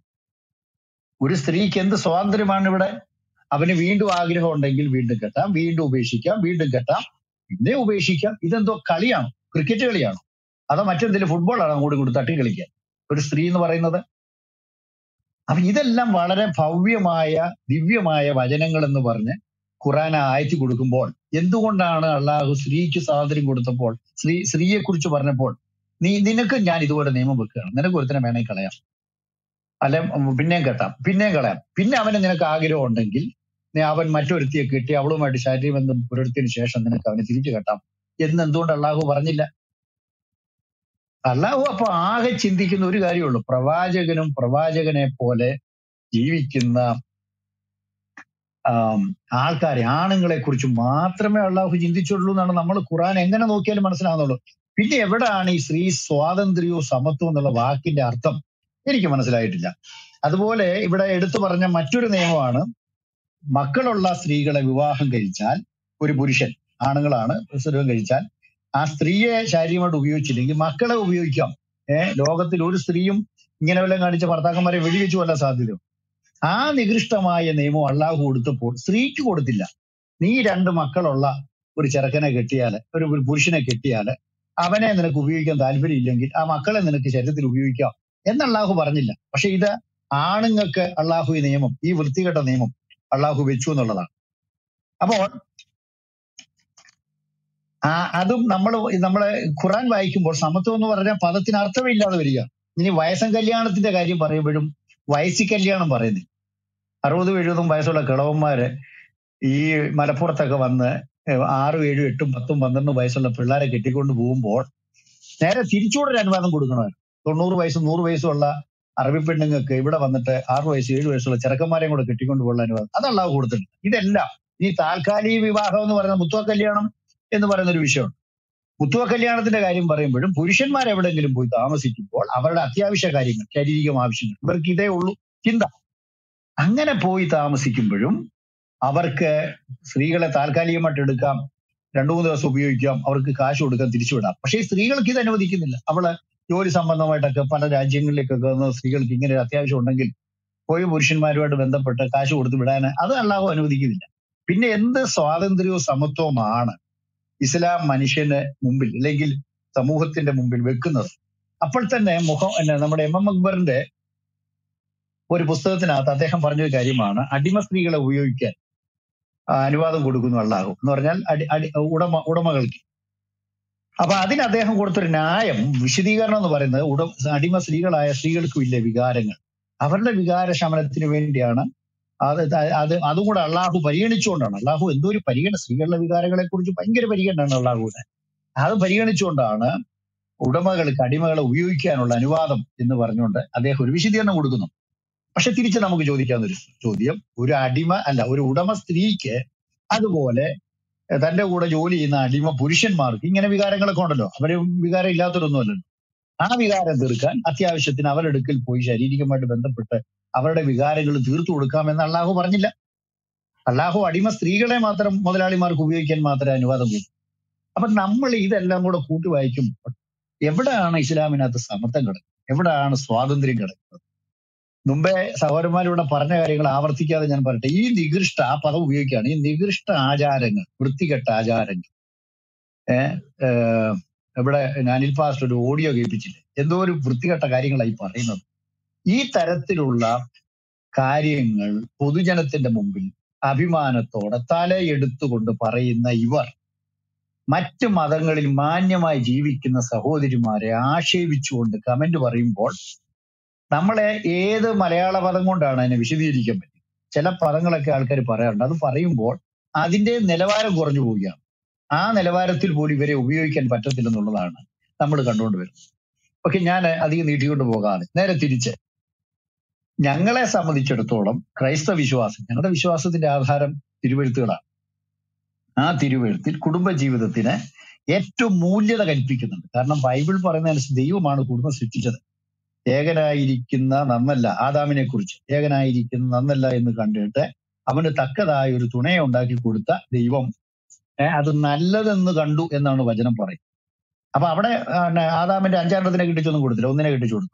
ഒരു സ്ത്രീക്ക് എന്ത് സ്വാതന്ത്ര്യമാണ് ഇവിടെ അവന് വീണ്ടും ആഗ്രഹം ഉണ്ടെങ്കിൽ വീണ്ടും കെട്ടാം വീണ്ടും ഉപേക്ഷിക്കാം വീണ്ടും കെട്ടാം പിന്നെ ഉപേക്ഷിക്കാം ഇതെന്തോ കളിയാണോ ക്രിക്കറ്റ് കളിയാണോ അതോ മറ്റെന്തെങ്കിലും ഫുട്ബോളാണോ അങ്ങോട്ട് കൂടി തട്ടി കളിക്കാൻ ഒരു സ്ത്രീ എന്ന് പറയുന്നത് അപ്പൊ ഇതെല്ലാം വളരെ ഭവ്യമായ ദിവ്യമായ വചനങ്ങൾ എന്ന് പറഞ്ഞ് ഖുറാൻ ആയത്തി കൊടുക്കുമ്പോൾ എന്തുകൊണ്ടാണ് അള്ളാഹു സ്ത്രീക്ക് സ്വാതന്ത്ര്യം കൊടുത്തപ്പോൾ സ്ത്രീ സ്ത്രീയെ കുറിച്ച് പറഞ്ഞപ്പോൾ നീ നിനക്ക് ഞാൻ ഇതുപോലെ നിയമം വെക്കുകയാണ് നിനക്ക് ഒരുത്തനെ വേണമെങ്കിൽ കളയാം അല്ലെ ഉം, പിന്നെയും കെട്ടാം പിന്നെയും കളയാം പിന്നെ അവന് നിനക്ക് ആഗ്രഹം ഉണ്ടെങ്കിൽ നീ അവൻ മറ്റൊരുത്തിയെ കിട്ടി അവളുമായിട്ട് ശാരീരിക ബന്ധം പുലർത്തിയതിനു ശേഷം നിനക്ക് അവനെ തിരിച്ചു കെട്ടാം എന്ന് എന്തുകൊണ്ട് അള്ളാഹു പറഞ്ഞില്ല അള്ളാഹു അപ്പൊ ആകെ ചിന്തിക്കുന്ന ഒരു കാര്യമുള്ളൂ പ്രവാചകനും പ്രവാചകനെ പോലെ ജീവിക്കുന്ന ആം, ആൾക്കാരെ ആണുങ്ങളെ കുറിച്ച് മാത്രമേ അള്ളാഹു ചിന്തിച്ചുള്ളൂ എന്നാണ് നമ്മൾ ഖുറാൻ എങ്ങനെ നോക്കിയാലും മനസ്സിലാകുന്നുള്ളൂ പിന്നെ എവിടെയാണ് ഈ സ്ത്രീ സ്വാതന്ത്ര്യവും സമത്വവും എന്നുള്ള വാക്കിന്റെ അർത്ഥം എനിക്ക് മനസ്സിലായിട്ടില്ല അതുപോലെ ഇവിടെ എടുത്തു പറഞ്ഞ മറ്റൊരു നിയമമാണ് മക്കളുള്ള സ്ത്രീകളെ വിവാഹം കഴിച്ചാൽ ഒരു പുരുഷൻ ആണുങ്ങളാണ് വിവാഹം കഴിച്ചാൽ ആ സ്ത്രീയെ ശാരീരികമായിട്ട് ഉപയോഗിച്ചില്ലെങ്കിൽ മക്കളെ ഉപയോഗിക്കാം ഏഹ് ലോകത്തിൽ ഒരു സ്ത്രീയും ഇങ്ങനെ വല്ലതും കാണിച്ച ഭർത്താക്കന്മാരെ വെടിവെച്ചു കൊല്ലാൻ സാധ്യത ആ നികൃഷ്ടമായ നിയമം അള്ളാഹു കൊടുത്തപ്പോൾ സ്ത്രീക്ക് കൊടുത്തില്ല നീ രണ്ട് മക്കളുള്ള ഒരു ചെറുക്കനെ കെട്ടിയാല് ഒരു ഒരു പുരുഷനെ കെട്ടിയാല് അവനെ നിനക്ക് ഉപയോഗിക്കാൻ താല്പര്യമില്ലെങ്കിൽ ആ മക്കളെ നിനക്ക് ശരീരത്തിൽ ഉപയോഗിക്കാം എന്ന് അള്ളാഹു പറഞ്ഞില്ല പക്ഷെ ഇത് ആണുങ്ങൾക്ക് അള്ളാഹു ഈ നിയമം ഈ വൃത്തികെട്ട നിയമം അള്ളാഹു വെച്ചു എന്നുള്ളതാണ് അപ്പോൾ ആ അതും നമ്മൾ നമ്മളെ ഖുറാൻ വായിക്കുമ്പോൾ സമത്വം എന്ന് പറഞ്ഞ പദത്തിന് അർത്ഥമേ ഇല്ലാതെ വരിക ഇനി വയസ്സൻ കല്യാണത്തിന്റെ കാര്യം പറയുമ്പോഴും വയസ്സി കല്യാണം പറയുന്നത് അറുപതും എഴുപതും വയസ്സുള്ള കിളവന്മാര് ഈ മലപ്പുറത്തൊക്കെ വന്ന് ഏഹ് ആറും ഏഴും എട്ടും പത്തും പന്ത്രണ്ടും വയസ്സുള്ള പിള്ളേരെ കെട്ടിക്കൊണ്ട് പോകുമ്പോൾ നേരെ തിരിച്ചുകൂടെ ഒരു അനുവാദം കൊടുക്കണമായിരുന്നു തൊണ്ണൂറ് വയസ്സും നൂറ് വയസ്സും ഉള്ള അറബി പെണ്ണുങ്ങൾക്ക് ഇവിടെ വന്നിട്ട് ആറ് വയസ്സ് ഏഴ് വയസ്സുള്ള ചെറുക്കന്മാരെയും കൂടെ കെട്ടിക്കൊണ്ട് പോകുന്ന അനുവാദം അത് അള്ളാഹു കൊടുത്തിട്ടുണ്ട് ഇതെല്ലാം ഈ താൽക്കാലിക വിവാഹം എന്ന് പറയുന്ന മുത്തുവ കല്യാണം എന്ന് പറയുന്ന ഒരു വിഷയമുണ്ട് മുത്തുവ കല്യാണത്തിന്റെ കാര്യം പറയുമ്പോഴും പുരുഷന്മാർ എവിടെയെങ്കിലും പോയി താമസിക്കുമ്പോൾ അവരുടെ അത്യാവശ്യ കാര്യങ്ങൾ ശാരീരികം ആവശ്യങ്ങൾ ഇവർക്ക് ഇതേ ഉള്ളൂ ചിന്ത അങ്ങനെ പോയി താമസിക്കുമ്പോഴും അവർക്ക് സ്ത്രീകളെ താൽക്കാലികമായിട്ട് എടുക്കാം രണ്ടു മൂന്ന് ദിവസം ഉപയോഗിക്കാം അവർക്ക് കാശ് കൊടുക്കാം തിരിച്ചുവിടാം പക്ഷേ ഈ സ്ത്രീകൾക്ക് ഇത് അനുവദിക്കുന്നില്ല അവള് ജോലി സംബന്ധമായിട്ടൊക്കെ പല രാജ്യങ്ങളിലേക്കൊക്കെ വന്ന സ്ത്രീകൾക്ക് ഇങ്ങനെ ഒരു അത്യാവശ്യം ഉണ്ടെങ്കിൽ പോയി പുരുഷന്മാരുമായിട്ട് ബന്ധപ്പെട്ട് കാശ് കൊടുത്ത് വിടാൻ അത് അള്ളാഹു അനുവദിക്കുന്നില്ല പിന്നെ എന്ത് സ്വാതന്ത്ര്യവും സമത്വമാണ് ഇസ്ലാം മനുഷ്യന് മുമ്പിൽ അല്ലെങ്കിൽ സമൂഹത്തിന്റെ മുമ്പിൽ വെക്കുന്നത് അപ്പോൾ തന്നെ മുഖം പിന്നെ നമ്മുടെ എം എം അക്ബറിന്റെ ഒരു പുസ്തകത്തിനകത്ത് അദ്ദേഹം പറഞ്ഞൊരു കാര്യമാണ് അടിമ സ്ത്രീകളെ ഉപയോഗിക്കാൻ ആ, അനുവാദം കൊടുക്കുന്നു അള്ളാഹു എന്ന് പറഞ്ഞാൽ അടി അടി ഉടമ ഉടമകൾക്ക് അപ്പൊ അതിന് അദ്ദേഹം കൊടുത്തൊരു ന്യായം വിശദീകരണം എന്ന് പറയുന്നത് ഉട അടിമ സ്ത്രീകളായ സ്ത്രീകൾക്കും ഇല്ലേ വികാരങ്ങൾ അവരുടെ വികാര ശമനത്തിന് വേണ്ടിയാണ് അത് ത- അത് അതും കൂടെ അള്ളാഹു പരിഗണിച്ചുകൊണ്ടാണ് അള്ളാഹു എന്തോ ഒരു പരിഗണന സ്ത്രീകളുടെ വികാരങ്ങളെ കുറിച്ച് ഭയങ്കര പരിഗണനയാണ് അള്ളാഹുവിന് അത് പരിഗണിച്ചുകൊണ്ടാണ് ഉടമകൾക്ക് അടിമകളെ ഉപയോഗിക്കാനുള്ള അനുവാദം എന്ന് പറഞ്ഞുകൊണ്ട് അദ്ദേഹം ഒരു വിശദീകരണം കൊടുക്കുന്നു പക്ഷെ തിരിച്ച് നമുക്ക് ചോദിക്കാവുന്ന ഒരു ചോദ്യം ഒരു അടിമ അല്ല ഒരു ഉടമ സ്ത്രീക്ക് അതുപോലെ എഹ് തന്റെ കൂടെ ജോലി ചെയ്യുന്ന അടിമ പുരുഷന്മാർക്ക് ഇങ്ങനെ വികാരങ്ങളൊക്കെ ഉണ്ടല്ലോ അവര് വികാരം ഇല്ലാത്തവരൊന്നുമല്ലല്ലോ ആ വികാരം തീർക്കാൻ അത്യാവശ്യത്തിന് അവരെടുക്കൽ പോയി ശാരീരികമായിട്ട് ബന്ധപ്പെട്ട് അവരുടെ വികാരങ്ങൾ തീർത്തു കൊടുക്കാമെന്ന് അള്ളാഹു പറഞ്ഞില്ല അള്ളാഹു അടിമ സ്ത്രീകളെ മാത്രം മുതലാളിമാർക്ക് ഉപയോഗിക്കാൻ മാത്രമേ അനുവാദം കൊടുക്കൂ അപ്പൊ നമ്മൾ ഇതെല്ലാം കൂടെ കൂട്ടി വായിക്കുമ്പോൾ എവിടെയാണ് ഇസ്ലാമിനകത്ത് സമത്വം കിടക്കുന്നത് എവിടെയാണ് സ്വാതന്ത്ര്യം കിടക്കുന്നത് മുമ്പേ സഹോദരന്മാരിവിടെ പറഞ്ഞ കാര്യങ്ങൾ ആവർത്തിക്കാതെ ഞാൻ പറയട്ടെ ഈ നികൃഷ്ട ആ പദം ഉപയോഗിക്കുകയാണ് ഈ നികൃഷ്ട ആചാരങ്ങൾ വൃത്തികെട്ട ആചാരങ്ങൾ ഏഹ് ഏഹ് ഇവിടെ അനിൽ പാസ്റ്റ് ഒരു ഓഡിയോ കേൾപ്പിച്ചില്ലേ എന്തോ ഒരു വൃത്തികെട്ട കാര്യങ്ങളായി പറയുന്നത് ഈ തരത്തിലുള്ള കാര്യങ്ങൾ പൊതുജനത്തിന്റെ മുമ്പിൽ അഭിമാനത്തോടെ തലയെടുത്തുകൊണ്ട് പറയുന്ന ഇവർ മറ്റ് മതങ്ങളിൽ മാന്യമായി ജീവിക്കുന്ന സഹോദരിമാരെ ആക്ഷേപിച്ചുകൊണ്ട് കമന്റ് പറയുമ്പോൾ നമ്മളെ ഏത് മലയാള പദം കൊണ്ടാണ് അതിനെ വിശദീകരിക്കാൻ പറ്റും ചില പദങ്ങളൊക്കെ ആൾക്കാർ പറയാറുണ്ട് അത് പറയുമ്പോൾ അതിന്റെ നിലവാരം കുറഞ്ഞു പോവുകയാണ് ആ നിലവാരത്തിൽ പോലും ഇവരെ ഉപയോഗിക്കാൻ പറ്റത്തില്ലെന്നുള്ളതാണ് നമ്മൾ കണ്ടുകൊണ്ട് വരുന്നത് ഓക്കെ ഞാൻ അധികം നീട്ടിക്കൊണ്ട് പോകാതെ നേരെ തിരിച്ച് ഞങ്ങളെ സംബന്ധിച്ചിടത്തോളം ക്രൈസ്തവ വിശ്വാസം ഞങ്ങളുടെ വിശ്വാസത്തിന്റെ ആധാരം തിരുവെഴുത്തുകളാണ് ആ തിരുവെഴുത്തിൽ കുടുംബ ജീവിതത്തിന് ഏറ്റവും മൂല്യത കൽപ്പിക്കുന്നുണ്ട് കാരണം ബൈബിൾ പറയുന്ന അനുസരിച്ച് ദൈവമാണ് കുടുംബം സൃഷ്ടിച്ചത് ഏകനായിരിക്കുന്ന നന്നല്ല ആദാമിനെ കുറിച്ച് ഏകനായിരിക്കുന്ന നന്നല്ല എന്ന് കണ്ടിട്ട് അവന് തക്കതായ ഒരു തുണയെ ഉണ്ടാക്കി കൊടുത്ത ദൈവം ഏഹ് അത് നല്ലതെന്ന് കണ്ടു എന്നാണ് വചനം പറയുന്നത് അപ്പൊ അവിടെ ആ, ന- ആദാമിന്റെ അഞ്ചാറെണ്ണത്തിനെ കിട്ടിച്ചൊന്നും കൊടുത്തില്ല ഒന്നിനെ കിട്ടിച്ചു കൊടുത്തു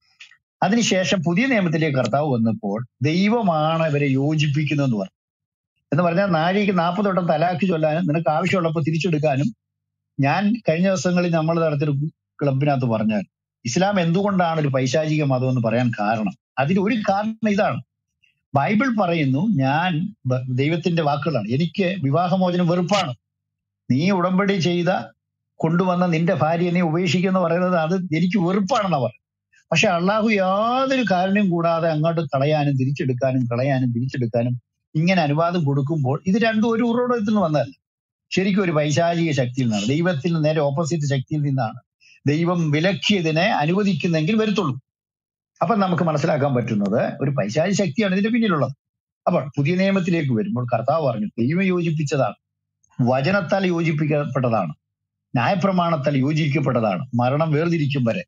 അതിനുശേഷം പുതിയ നിയമത്തിലേക്ക് കർത്താവ് വന്നപ്പോൾ ദൈവമാണ് ഇവരെ യോജിപ്പിക്കുന്നതെന്ന് പറഞ്ഞു എന്ന് പറഞ്ഞാൽ നാഴിക്ക് നാൽപ്പത് വട്ടം തലാക്ക് ചൊല്ലാനും നിനക്ക് ആവശ്യമുള്ളപ്പോൾ തിരിച്ചെടുക്കാനും ഞാൻ കഴിഞ്ഞ ദിവസങ്ങളിൽ നമ്മൾ നടത്തിയൊരു ക്ലബിനകത്ത് പറഞ്ഞാൽ ഇസ്ലാം എന്തുകൊണ്ടാണ് ഒരു പൈശാചിക മതം എന്ന് പറയാൻ കാരണം അതിന് ഒരു കാരണം ഇതാണ് ബൈബിൾ പറയുന്നു ഞാൻ ബ- ദൈവത്തിന്റെ വാക്കുകളാണ് എനിക്ക് വിവാഹമോചനം വെറുപ്പാണ് നീ ഉടമ്പടി ചെയ്ത കൊണ്ടുവന്ന നിന്റെ ഭാര്യയെ നീ ഉപേക്ഷിക്കുന്ന പറയുന്നത് അത് എനിക്ക് വെറുപ്പാണെന്നാ പറയുന്നത് പക്ഷെ അള്ളാഹു യാതൊരു കാരണവും കൂടാതെ അങ്ങോട്ട് കളയാനും തിരിച്ചെടുക്കാനും കളയാനും തിരിച്ചെടുക്കാനും ഇങ്ങനെ അനുവാദം കൊടുക്കുമ്പോൾ ഇത് രണ്ടും ഒരു ഉറവിടത്തിൽ നിന്ന് വന്നതല്ല ശരിക്കും ഒരു പൈശാചിക ശക്തിയിൽ നിന്നാണ് ദൈവത്തിൽ നിന്ന് നേരെ ഓപ്പോസിറ്റ് ശക്തിയിൽ നിന്നാണ് ദൈവം വിലക്കിയതിനെ അനുവദിക്കുന്നെങ്കിൽ വരുത്തുള്ളൂ അപ്പൊ നമുക്ക് മനസ്സിലാക്കാൻ പറ്റുന്നത് ഒരു പൈശാചി ശക്തിയാണ് ഇതിന്റെ പിന്നിലുള്ളത് അപ്പോൾ പുതിയ നിയമത്തിലേക്ക് വരുമ്പോൾ കർത്താവ് പറഞ്ഞു ദൈവം യോജിപ്പിച്ചതാണ് വചനത്താൽ യോജിപ്പിക്കപ്പെട്ടതാണ് ന്യായപ്രമാണത്താൽ യോജിക്കപ്പെട്ടതാണ് മരണം വേർതിരിക്കും വരെ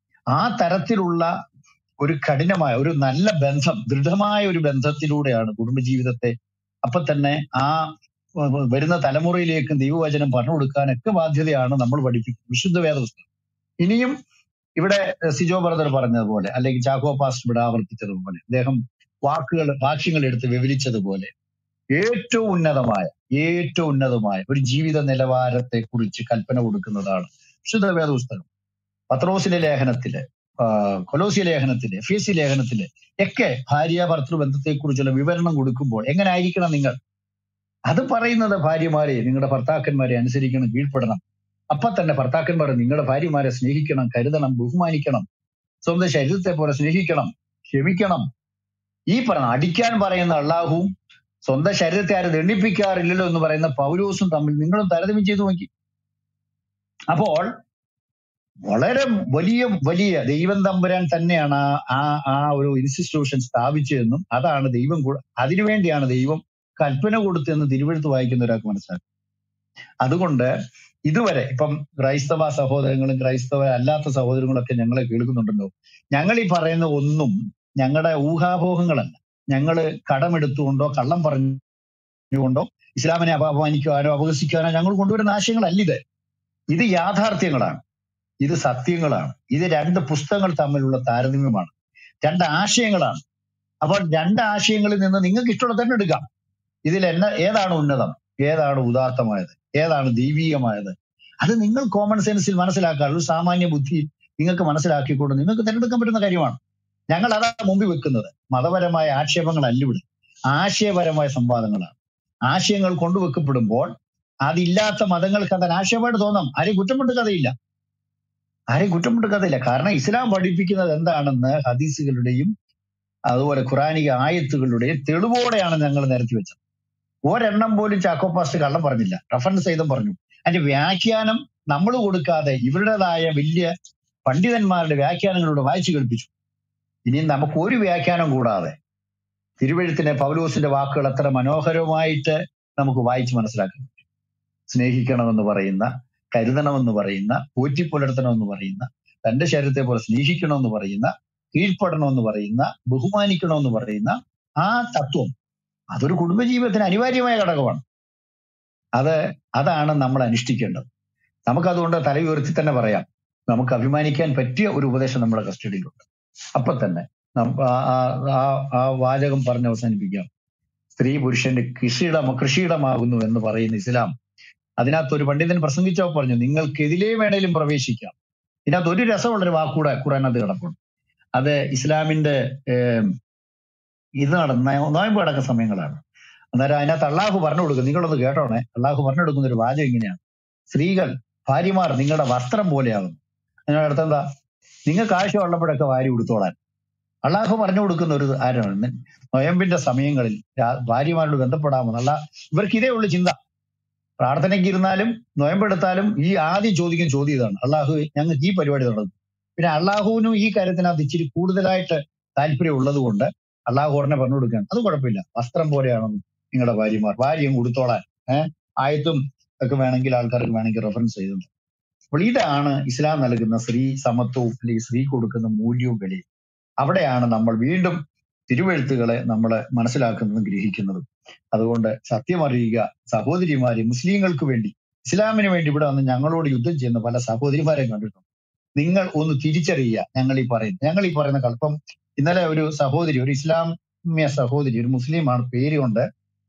ആ തരത്തിലുള്ള ഒരു കഠിനമായ ഒരു നല്ല ബന്ധം ദൃഢമായ ഒരു ബന്ധത്തിലൂടെയാണ് കുടുംബജീവിതത്തെ അപ്പൊ തന്നെ ആ വ- വരുന്ന തലമുറയിലേക്ക് ദൈവവചനം പറഞ്ഞു കൊടുക്കാനൊക്കെ ബാധ്യതയാണ് നമ്മൾ പഠിപ്പിക്കുന്നത് വിശുദ്ധ വേദപുസ്തകം ഇനിയും ഇവിടെ എഹ്, സിജോ ബ്രദർ പറഞ്ഞതുപോലെ അല്ലെങ്കിൽ ചാക്കോ പാസ്റ്റ് ഇവിടെ ആവർത്തിച്ചതുപോലെ അദ്ദേഹം വാക്കുകൾ വാക്യങ്ങൾ എടുത്ത് വിവരിച്ചതുപോലെ ഏറ്റവും ഉന്നതമായ ഏറ്റവും ഉന്നതമായ ഒരു ജീവിത നിലവാരത്തെ കുറിച്ച് കൽപ്പന കൊടുക്കുന്നതാണ് വിശുദ്ധ വേദപുസ്തകം പത്രോസിലെ ലേഖനത്തില് ആ, കൊലോസിയ ലേഖനത്തില് എഫീസി ലേഖനത്തില് ഒക്കെ ഭാര്യ ഭർത്തൃ ബന്ധത്തെ കുറിച്ചുള്ള വിവരണം കൊടുക്കുമ്പോൾ എങ്ങനെ ആയിരിക്കണം നിങ്ങൾ അത് പറയുന്നത് ഭാര്യമാരെ നിങ്ങളുടെ ഭർത്താക്കന്മാരെ അനുസരിക്കണം കീഴ്പ്പെടണം അപ്പൊ തന്നെ ഭർത്താക്കന്മാരെ നിങ്ങളുടെ ഭാര്യമാരെ സ്നേഹിക്കണം കരുതണം ബഹുമാനിക്കണം സ്വന്തം ശരീരത്തെ പോലെ സ്നേഹിക്കണം ക്ഷമിക്കണം ഈ പറഞ്ഞ അടിക്കാൻ പറയുന്ന അള്ളാഹുവും സ്വന്തം ശരീരത്തെ ആരും ദണ്ഡിപ്പിക്കാറില്ലല്ലോ എന്ന് പറയുന്ന പൗലോസും തമ്മിൽ നിങ്ങളും താരതമ്യം ചെയ്തു നോക്കി അപ്പോൾ വളരെ വലിയ വലിയ ദൈവം തമ്പുരാൻ തന്നെയാണ് ആ ആ ആ ഒരു ഇൻസ്റ്റിറ്റ്യൂഷൻ സ്ഥാപിച്ചതെന്നും അതാണ് ദൈവം കൂ- അതിനുവേണ്ടിയാണ് ദൈവം കൽപ്പന കൊടുത്തതെന്ന് തിരുവഴുത്ത് വായിക്കുന്ന ഒരാൾക്ക് മനസ്സിലാക്കും അതുകൊണ്ട് ഇതുവരെ ഇപ്പം ക്രൈസ്തവ സഹോദരങ്ങളും ക്രൈസ്തവ അല്ലാത്ത സഹോദരങ്ങളും ഒക്കെ ഞങ്ങളെ കേൾക്കുന്നുണ്ടല്ലോ ഞങ്ങൾ ഈ പറയുന്ന ഒന്നും ഞങ്ങളുടെ ഊഹാപോഹങ്ങളല്ല ഞങ്ങള് കടമെടുത്തുകൊണ്ടോ കള്ളം പറഞ്ഞുകൊണ്ടോ ഇസ്ലാമിനെ അപ- അപമാനിക്കുവാനോ അപഹസിക്കുവാനോ ഞങ്ങൾ കൊണ്ടുവരുന്ന ആശയങ്ങളല്ല ഇത് ഇത് യാഥാർത്ഥ്യങ്ങളാണ് ഇത് സത്യങ്ങളാണ് ഇത് രണ്ട് പുസ്തകങ്ങൾ തമ്മിലുള്ള താരതമ്യമാണ് രണ്ട് ആശയങ്ങളാണ് അപ്പോൾ രണ്ട് ആശയങ്ങളിൽ നിന്ന് നിങ്ങൾക്ക് ഇഷ്ടമുള്ള തന്നെ എടുക്കാം ഇതിൽ എന്ന ഏതാണ് ഉന്നതം ഏതാണ് ഉദാത്തമായത് ഏതാണ് ദൈവീകമായത് അത് നിങ്ങൾ കോമൺ സെൻസിൽ മനസ്സിലാക്കാൻ ഒരു സാമാന്യ ബുദ്ധി നിങ്ങൾക്ക് മനസ്സിലാക്കിക്കൊണ്ട് നിങ്ങൾക്ക് തിരഞ്ഞെടുക്കാൻ പറ്റുന്ന കാര്യമാണ് ഞങ്ങൾ അതാണ് മുമ്പിൽ വെക്കുന്നത് മതപരമായ ആക്ഷേപങ്ങളല്ല ഇവിടെ ആശയപരമായ സംവാദങ്ങളാണ് ആശയങ്ങൾ കൊണ്ടുവെക്കപ്പെടുമ്പോൾ അതില്ലാത്ത മതങ്ങൾക്ക് അത് ആശയമായിട്ട് തോന്നാം ആരെയും കുറ്റപ്പെട്ട് കഥയില്ല ആരെയും കുറ്റപ്പെട്ട് കഥയില്ല കാരണം ഇസ്ലാം പഠിപ്പിക്കുന്നത് എന്താണെന്ന് ഹദീസുകളുടെയും അതുപോലെ ഖുറാനിക ആയത്തുകളുടെയും തെളിവോടെയാണ് ഞങ്ങൾ നിരത്തി വെച്ചത് ഒരെണ്ണം പോലും ചാക്കോ പാസ്റ്റ് കള്ളം പറഞ്ഞില്ല റഫറൻസ് ചെയ്തും പറഞ്ഞു അതിന്റെ വ്യാഖ്യാനം നമ്മൾ കൊടുക്കാതെ ഇവരുടേതായ വലിയ പണ്ഡിതന്മാരുടെ വ്യാഖ്യാനങ്ങളോട് വായിച്ചു കേൾപ്പിച്ചു ഇനി നമുക്ക് ഒരു വ്യാഖ്യാനം കൂടാതെ തിരുവഴുത്തിനെ പൗലോസിന്റെ വാക്കുകൾ അത്ര മനോഹരമായിട്ട് നമുക്ക് വായിച്ച് മനസ്സിലാക്കാം സ്നേഹിക്കണമെന്ന് പറയുന്ന കരുതണമെന്ന് പറയുന്ന പോറ്റിപ്പുലർത്തണമെന്ന് പറയുന്ന തന്റെ ശരീരത്തെ പോലെ സ്നേഹിക്കണമെന്ന് പറയുന്ന കീഴ്പ്പെടണമെന്ന് പറയുന്ന ബഹുമാനിക്കണമെന്ന് പറയുന്ന ആ തത്വം അതൊരു കുടുംബജീവിതത്തിന് അനിവാര്യമായ ഘടകമാണ് അത് അതാണ് നമ്മൾ അനുഷ്ഠിക്കേണ്ടത് നമുക്കതുകൊണ്ട് തല ഉയർത്തി തന്നെ പറയാം നമുക്ക് അഭിമാനിക്കാൻ പറ്റിയ ഒരു ഉപദേശം നമ്മുടെ കസ്റ്റഡിയിലുണ്ട് അപ്പൊ തന്നെ നം- ആ- ആ- ആ- ആ വാചകം പറഞ്ഞ് അവസാനിപ്പിക്കാം സ്ത്രീ പുരുഷന്റെ കൃഷിയിടം കൃഷിയിടമാകുന്നു എന്ന് പറയുന്ന ഇസ്ലാം അതിനകത്ത് ഒരു പണ്ഡിതൻ പ്രസംഗിച്ചോ പറഞ്ഞു നിങ്ങൾക്ക് എതിലേ വേണേലും പ്രവേശിക്കാം ഇതിനകത്ത് ഒരു രസമുള്ളൊരു വാക്കൂടെ ഖുറാനകത്ത് കിടപ്പുണ്ട് അത് ഇസ്ലാമിന്റെ ഏം, ഇത് നടന്ന നോയമ്പ് കിടക്കുന്ന സമയങ്ങളാണ് അന്നേരം അതിനകത്ത് അള്ളാഹു പറഞ്ഞു കൊടുക്കും നിങ്ങളൊന്ന് കേട്ടോണേ അള്ളാഹു പറഞ്ഞു കൊടുക്കുന്ന ഒരു വാചകം ഇങ്ങനെയാണ് സ്ത്രീകൾ ഭാര്യമാർ നിങ്ങളുടെ വസ്ത്രം പോലെയാകുന്നു അതിനോട് അടുത്ത് എന്താ നിങ്ങൾക്ക് ആവശ്യമുള്ളപ്പോഴൊക്കെ വാരി ഉടുത്തോളാൻ അള്ളാഹു പറഞ്ഞു കൊടുക്കുന്ന ഒരു ആരാണ് നൊയമ്പിന്റെ സമയങ്ങളിൽ രാ- ഭാര്യമാരോട് ബന്ധപ്പെടാമെന്ന് അല്ല ഇവർക്ക് ഇതേ ഉള്ളു ചിന്ത പ്രാർത്ഥനയ്ക്ക് ഇരുന്നാലും നൊയമ്പെടുത്താലും ഈ ആദ്യം ചോദിക്കുന്ന ചോദ്യം ഇതാണ് അള്ളാഹു ഞങ്ങൾക്ക് ഈ പരിപാടി നടന്നു പിന്നെ അള്ളാഹുവിനും ഈ കാര്യത്തിനകത്ത് ഇച്ചിരി കൂടുതലായിട്ട് താല്പര്യം ഉള്ളത് കൊണ്ട് അള്ളാഹു ഉടനെ പറഞ്ഞു കൊടുക്കുകയാണ് അത് കുഴപ്പമില്ല വസ്ത്രം പോലെയാണെന്ന് നിങ്ങളുടെ ഭാര്യമാർ ഭാര്യയും കൊടുത്തോളാൻ ഏഹ് ആയത്തും ഒക്കെ വേണമെങ്കിൽ ആൾക്കാർക്ക് വേണമെങ്കിൽ റെഫറൻസ് ചെയ്തിട്ടുണ്ട് അപ്പോൾ ഇതാണ് ഇസ്ലാം നൽകുന്ന സ്ത്രീ സമത്വവും അല്ലെങ്കിൽ സ്ത്രീ കൊടുക്കുന്ന മൂല്യവും വിലയും അവിടെയാണ് നമ്മൾ വീണ്ടും തിരുവെഴുത്തുകളെ നമ്മൾ മനസ്സിലാക്കുന്നതും ഗ്രഹിക്കുന്നതും അതുകൊണ്ട് സത്യം അറിയുക സഹോദരിമാരെ മുസ്ലിങ്ങൾക്ക് വേണ്ടി ഇസ്ലാമിന് വേണ്ടി ഇവിടെ വന്ന് ഞങ്ങളോട് യുദ്ധം ചെയ്യുന്ന പല സഹോദരിമാരെ കണ്ടിട്ടുണ്ട് നിങ്ങൾ ഒന്ന് തിരിച്ചറിയുക ഞങ്ങൾ ഈ പറയുന്നത് ഞങ്ങൾ ഈ പറയുന്ന കൽപ്പം ഇന്നലെ ഒരു സഹോദരി ഒരു ഇസ്ലാമിയ സഹോദരി ഒരു മുസ്ലിമാണ് പേര് കൊണ്ട്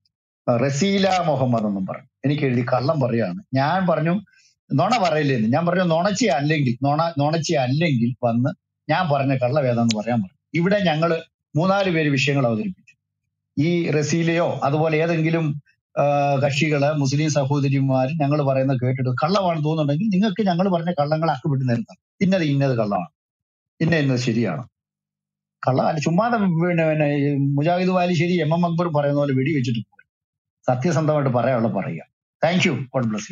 റസീല മുഹമ്മദ് എന്നും പറഞ്ഞു എനിക്ക് എഴുതി കള്ളം പറയാണ് ഞാൻ പറഞ്ഞു നുണ പറയില്ലെന്ന് ഞാൻ പറഞ്ഞു നുണച്ചി അല്ലെങ്കിൽ നുണ നുണച്ചി അല്ലെങ്കിൽ വന്ന് ഞാൻ പറഞ്ഞ കള്ളം ഏതാന്ന് പറയാൻ പറഞ്ഞു ഇവിടെ ഞങ്ങള് മൂന്നാല് പേര് വിഷയങ്ങൾ അവതരിപ്പിച്ചു ഈ റസീലയോ അതുപോലെ ഏതെങ്കിലും ആ, കക്ഷികള് മുസ്ലിം സഹോദരിമാർ ഞങ്ങൾ പറയുന്നത് കേട്ടിട്ട് കള്ളമാണെന്ന് തോന്നുന്നുണ്ടെങ്കിൽ നിങ്ങൾക്ക് ഞങ്ങൾ പറഞ്ഞ കള്ളങ്ങൾ അക്കപ്പെട്ട് നിരത്താം ഇന്നത് ഇന്നത് കള്ളമാണ് ഇന്ന ഇന്നത് ശരിയാണ് കള്ള അല്ല ചുമ്മാതെ പിന്നെ പിന്നെ ഈ മുജാഹിദ് വാലിശ്ശേരി എം എം അക്ബർ പറയുന്ന പോലെ വെടി വെച്ചിട്ട് പോകും സത്യസന്ധമായിട്ട് പറയാനുള്ള പറയുക thank you God bless you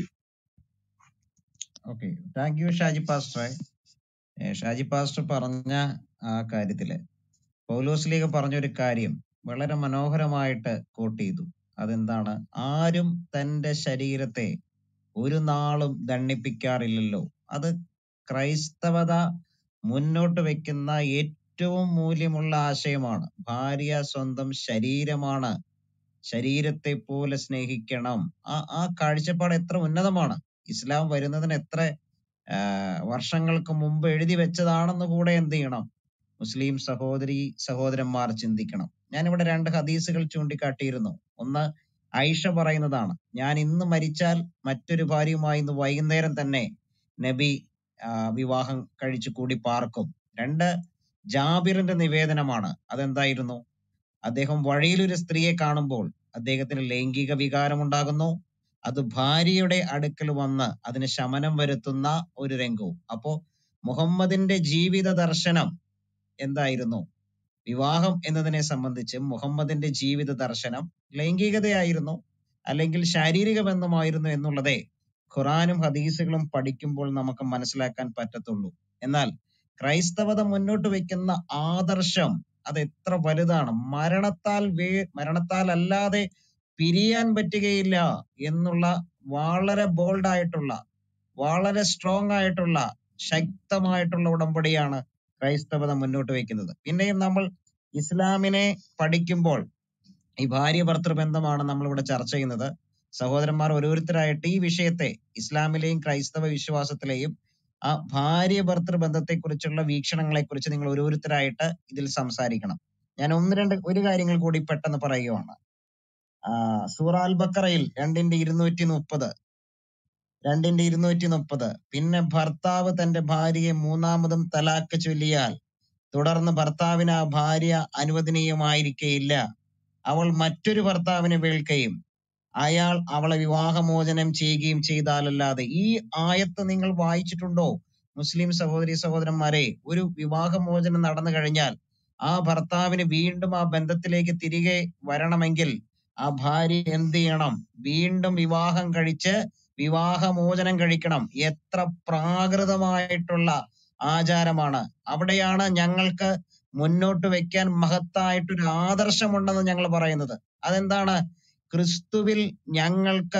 okay thank you Shaji പാസ്റ്ററെ ഏ, ഷാജി പാസ്റ്റർ പറഞ്ഞ ആ കാര്യത്തില് പൗലോസ് ലീഗ് പറഞ്ഞൊരു കാര്യം വളരെ മനോഹരമായിട്ട് കോട്ട് ചെയ്തു അതെന്താണ് ആരും തന്റെ ശരീരത്തെ ഒരു നാളും ദണ്ണിപ്പിക്കാറില്ലല്ലോ അത് ക്രൈസ്തവത മുന്നോട്ട് വെക്കുന്ന ഏറ്റവും മൂല്യമുള്ള ആശയമാണ് ഭാര്യ സ്വന്തം ശരീരമാണ് ശരീരത്തെ പോലെ സ്നേഹിക്കണം ആ ആ കാഴ്ചപ്പാട് എത്ര ഉന്നതമാണ് ഇസ്ലാം വരുന്നതിന് എത്ര ആ, വർഷങ്ങൾക്ക് മുമ്പ് എഴുതി വെച്ചതാണെന്ന് കൂടെ എന്ത് ചെയ്യണം മുസ്ലിം സഹോദരി സഹോദരന്മാർ ചിന്തിക്കണം ഞാനിവിടെ രണ്ട് ഹദീസുകൾ ചൂണ്ടിക്കാട്ടിയിരുന്നു ഒന്ന് ഐഷ പറയുന്നതാണ് ഞാൻ ഇന്ന് മരിച്ചാൽ മറ്റൊരു ഭാര്യയുമായി ഇന്ന് വൈകുന്നേരം തന്നെ നബി ആ, വിവാഹം കഴിച്ചു കൂടി പാർക്കും രണ്ട് ജാബിറിന്റെ നിവേദനമാണ് അതെന്തായിരുന്നു അദ്ദേഹം വഴിയിൽ ഒരു സ്ത്രീയെ കാണുമ്പോൾ അദ്ദേഹത്തിന് ലൈംഗിക വികാരം ഉണ്ടാകുന്നു അത് ഭാര്യയുടെ അടുക്കൽ വന്ന് അതിന് ശമനം വരുത്തുന്ന ഒരു രംഗവും അപ്പോ മുഹമ്മദിന്റെ ജീവിത ദർശനം എന്തായിരുന്നു വിവാഹം എന്നതിനെ സംബന്ധിച്ച് മുഹമ്മദിന്റെ ജീവിത ദർശനം ലൈംഗികതയായിരുന്നു അല്ലെങ്കിൽ ശാരീരിക ബന്ധമായിരുന്നു എന്നുള്ളതേ ഖുറാനും ഹദീസുകളും പഠിക്കുമ്പോൾ നമുക്ക് മനസ്സിലാക്കാൻ പറ്റത്തുള്ളൂ എന്നാൽ ക്രൈസ്തവത മുന്നോട്ട് വെക്കുന്ന ആദർശം അത് എത്ര വലുതാണ് മരണത്താൽ വേ മരണത്താൽ അല്ലാതെ പിരിയാൻ പറ്റുകയില്ല എന്നുള്ള വളരെ ബോൾഡ് ആയിട്ടുള്ള വളരെ സ്ട്രോങ് ആയിട്ടുള്ള ശക്തമായിട്ടുള്ള ഉടമ്പടിയാണ് ക്രൈസ്തവത മുന്നോട്ട് വെക്കുന്നത് പിന്നെയും നമ്മൾ ഇസ്ലാമിനെ പഠിക്കുമ്പോൾ ഈ ഭാര്യ ഭർത്തൃ ബന്ധമാണ് നമ്മൾ ഇവിടെ ചർച്ച ചെയ്യുന്നത് സഹോദരന്മാർ ഓരോരുത്തരായിട്ട് ഈ വിഷയത്തെ ഇസ്ലാമിലെയും ക്രൈസ്തവ വിശ്വാസത്തിലെയും ആ ഭാര്യ ഭർത്തൃ ബന്ധത്തെ കുറിച്ചുള്ള വീക്ഷണങ്ങളെ കുറിച്ച് നിങ്ങൾ ഓരോരുത്തരായിട്ട് ഇതിൽ സംസാരിക്കണം ഞാൻ ഒന്ന് രണ്ട് ഒരു കാര്യങ്ങൾ കൂടി പെട്ടെന്ന് പറയുകയാണ് ആ സൂറ അൽ ബക്കറയിൽ രണ്ടിന്റെ ഇരുന്നൂറ്റി മുപ്പത് രണ്ടിന്റെ ഇരുന്നൂറ്റി മുപ്പത് പിന്നെ ഭർത്താവ് തന്റെ ഭാര്യയെ മൂന്നാമതും തലാക്ക് ചൊല്ലിയാൽ തുടർന്ന് ഭർത്താവിന് ആ ഭാര്യ അനുവദനീയമായിരിക്കയില്ല അവൾ മറ്റൊരു ഭർത്താവിനെ വേൾക്കുകയും അയാൾ അവളെ വിവാഹമോചനം ചെയ്യുകയും ചെയ്താലല്ലാതെ ഈ ആയത്ത് നിങ്ങൾ വായിച്ചിട്ടുണ്ടോ മുസ്ലിം സഹോദരി സഹോദരന്മാരെ ഒരു വിവാഹമോചനം നടന്നു കഴിഞ്ഞാൽ ആ ഭർത്താവിന് വീണ്ടും ആ ബന്ധത്തിലേക്ക് തിരികെ വരണമെങ്കിൽ ആ ഭാര്യ എന്ത് ചെയ്യണം വീണ്ടും വിവാഹം കഴിച്ച് വിവാഹമോചനം കഴിക്കണം എത്ര പ്രാകൃതമായിട്ടുള്ള ആചാരമാണ് അവിടെയാണ് ഞങ്ങൾക്ക് മുന്നോട്ട് വെക്കാൻ മഹത്തായിട്ടൊരു ആദർശമുണ്ടെന്ന് ഞങ്ങൾ പറയുന്നത് അതെന്താണ് ക്രിസ്തുവിൽ ഞങ്ങൾക്ക്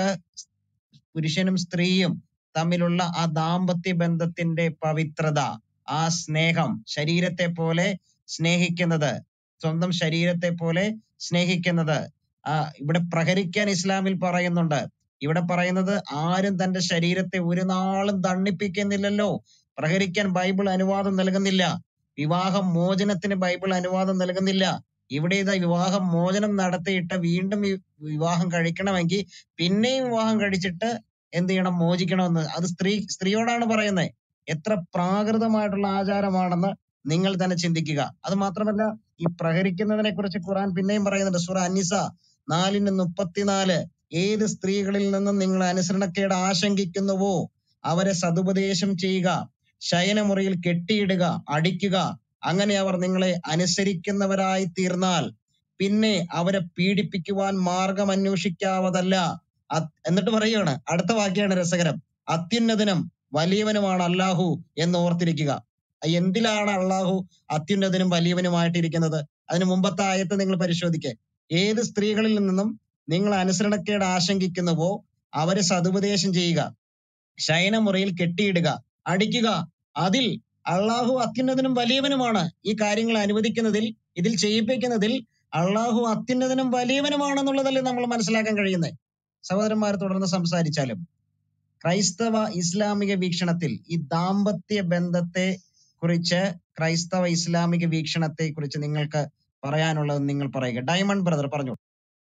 പുരുഷനും സ്ത്രീയും തമ്മിലുള്ള ആ ദാമ്പത്യ ബന്ധത്തിന്റെ പവിത്രത ആ സ്നേഹം ശരീരത്തെ പോലെ സ്നേഹിക്കുന്നത് സ്വന്തം ശരീരത്തെ പോലെ സ്നേഹിക്കുന്നത് ആ ഇവിടെ പ്രഹരിക്കാൻ ഇസ്ലാമിൽ പറയുന്നുണ്ട് ഇവിടെ പറയുന്നത് ആരും തന്റെ ശരീരത്തെ ഒരു നാളും ദണ്ണിപ്പിക്കുന്നില്ലല്ലോ പ്രഹരിക്കാൻ ബൈബിൾ അനുവാദം നൽകുന്നില്ല വിവാഹം മോചനത്തിന് ബൈബിൾ അനുവാദം നൽകുന്നില്ല ഇവിടെ ഇതാ വിവാഹം മോചനം നടത്തിയിട്ട് വീണ്ടും വി- വിവാഹം കഴിക്കണമെങ്കിൽ പിന്നെയും വിവാഹം കഴിച്ചിട്ട് എന്ത് ചെയ്യണം മോചിക്കണമെന്ന് അത് സ്ത്രീ സ്ത്രീയോടാണ് പറയുന്നത് എത്ര പ്രാകൃതമായിട്ടുള്ള ആചാരമാണെന്ന് നിങ്ങൾ തന്നെ ചിന്തിക്കുക അത് മാത്രമല്ല ഈ പ്രഹരിക്കുന്നതിനെ കുറിച്ച് ഖുറാൻ പിന്നെയും പറയുന്നുണ്ട് സൂറ അന്നിസ നാലിന് മുപ്പത്തിനാല് ഏത് സ്ത്രീകളിൽ നിന്നും നിങ്ങൾ അനുസരണക്കേട് ആശങ്കിക്കുന്നുവോ അവരെ സതുപദേശം ചെയ്യുക ശയനമുറിയിൽ കെട്ടിയിടുക അടിക്കുക അങ്ങനെ അവർ നിങ്ങളെ അനുസരിക്കുന്നവരായി തീർന്നാൽ പിന്നെ അവരെ പീഡിപ്പിക്കുവാൻ മാർഗം അന്വേഷിക്കാവതല്ല അത് എന്നിട്ട് പറയുകയാണ് അടുത്ത വാക്യാണ് രസകരം അത്യുന്നതനും വലിയവനുമാണ് അല്ലാഹു എന്ന് ഓർത്തിരിക്കുക എന്തിലാണ് അള്ളാഹു അത്യുന്നതനും വലിയവനുമായിട്ടിരിക്കുന്നത് അതിന് മുമ്പത്തെ ആയത്ത് നിങ്ങൾ പരിശോധിക്കുക ഏത് സ്ത്രീകളിൽ നിന്നും നിങ്ങൾ അനുസരണക്കേട് ആശങ്കിക്കുന്നുവോ അവരെ സതുപദേശം ചെയ്യുക ശയനമുറിയിൽ കെട്ടിയിടുക അടിക്കുക അതിൽ അള്ളാഹു അത്യുന്നതനും വലിയവനുമാണ് ഈ കാര്യങ്ങൾ അനുവദിക്കുന്നതിൽ ഇതിൽ ചെയ്യിപ്പിക്കുന്നതിൽ അള്ളാഹു അത്യുന്നതനും വലിയവനുമാണെന്നുള്ളതല്ലേ നമ്മൾ മനസ്സിലാക്കാൻ കഴിയുന്നത് സഹോദരന്മാർ തുടർന്ന് സംസാരിച്ചാലും ക്രൈസ്തവ ഇസ്ലാമിക വീക്ഷണത്തിൽ ഈ ദാമ്പത്യ ബന്ധത്തെ കുറിച്ച് ക്രൈസ്തവ ഇസ്ലാമിക വീക്ഷണത്തെ കുറിച്ച് നിങ്ങൾക്ക് പറയാനുള്ളത് നിങ്ങൾ പറയുക ഡയമണ്ട് ബ്രദർ പറഞ്ഞു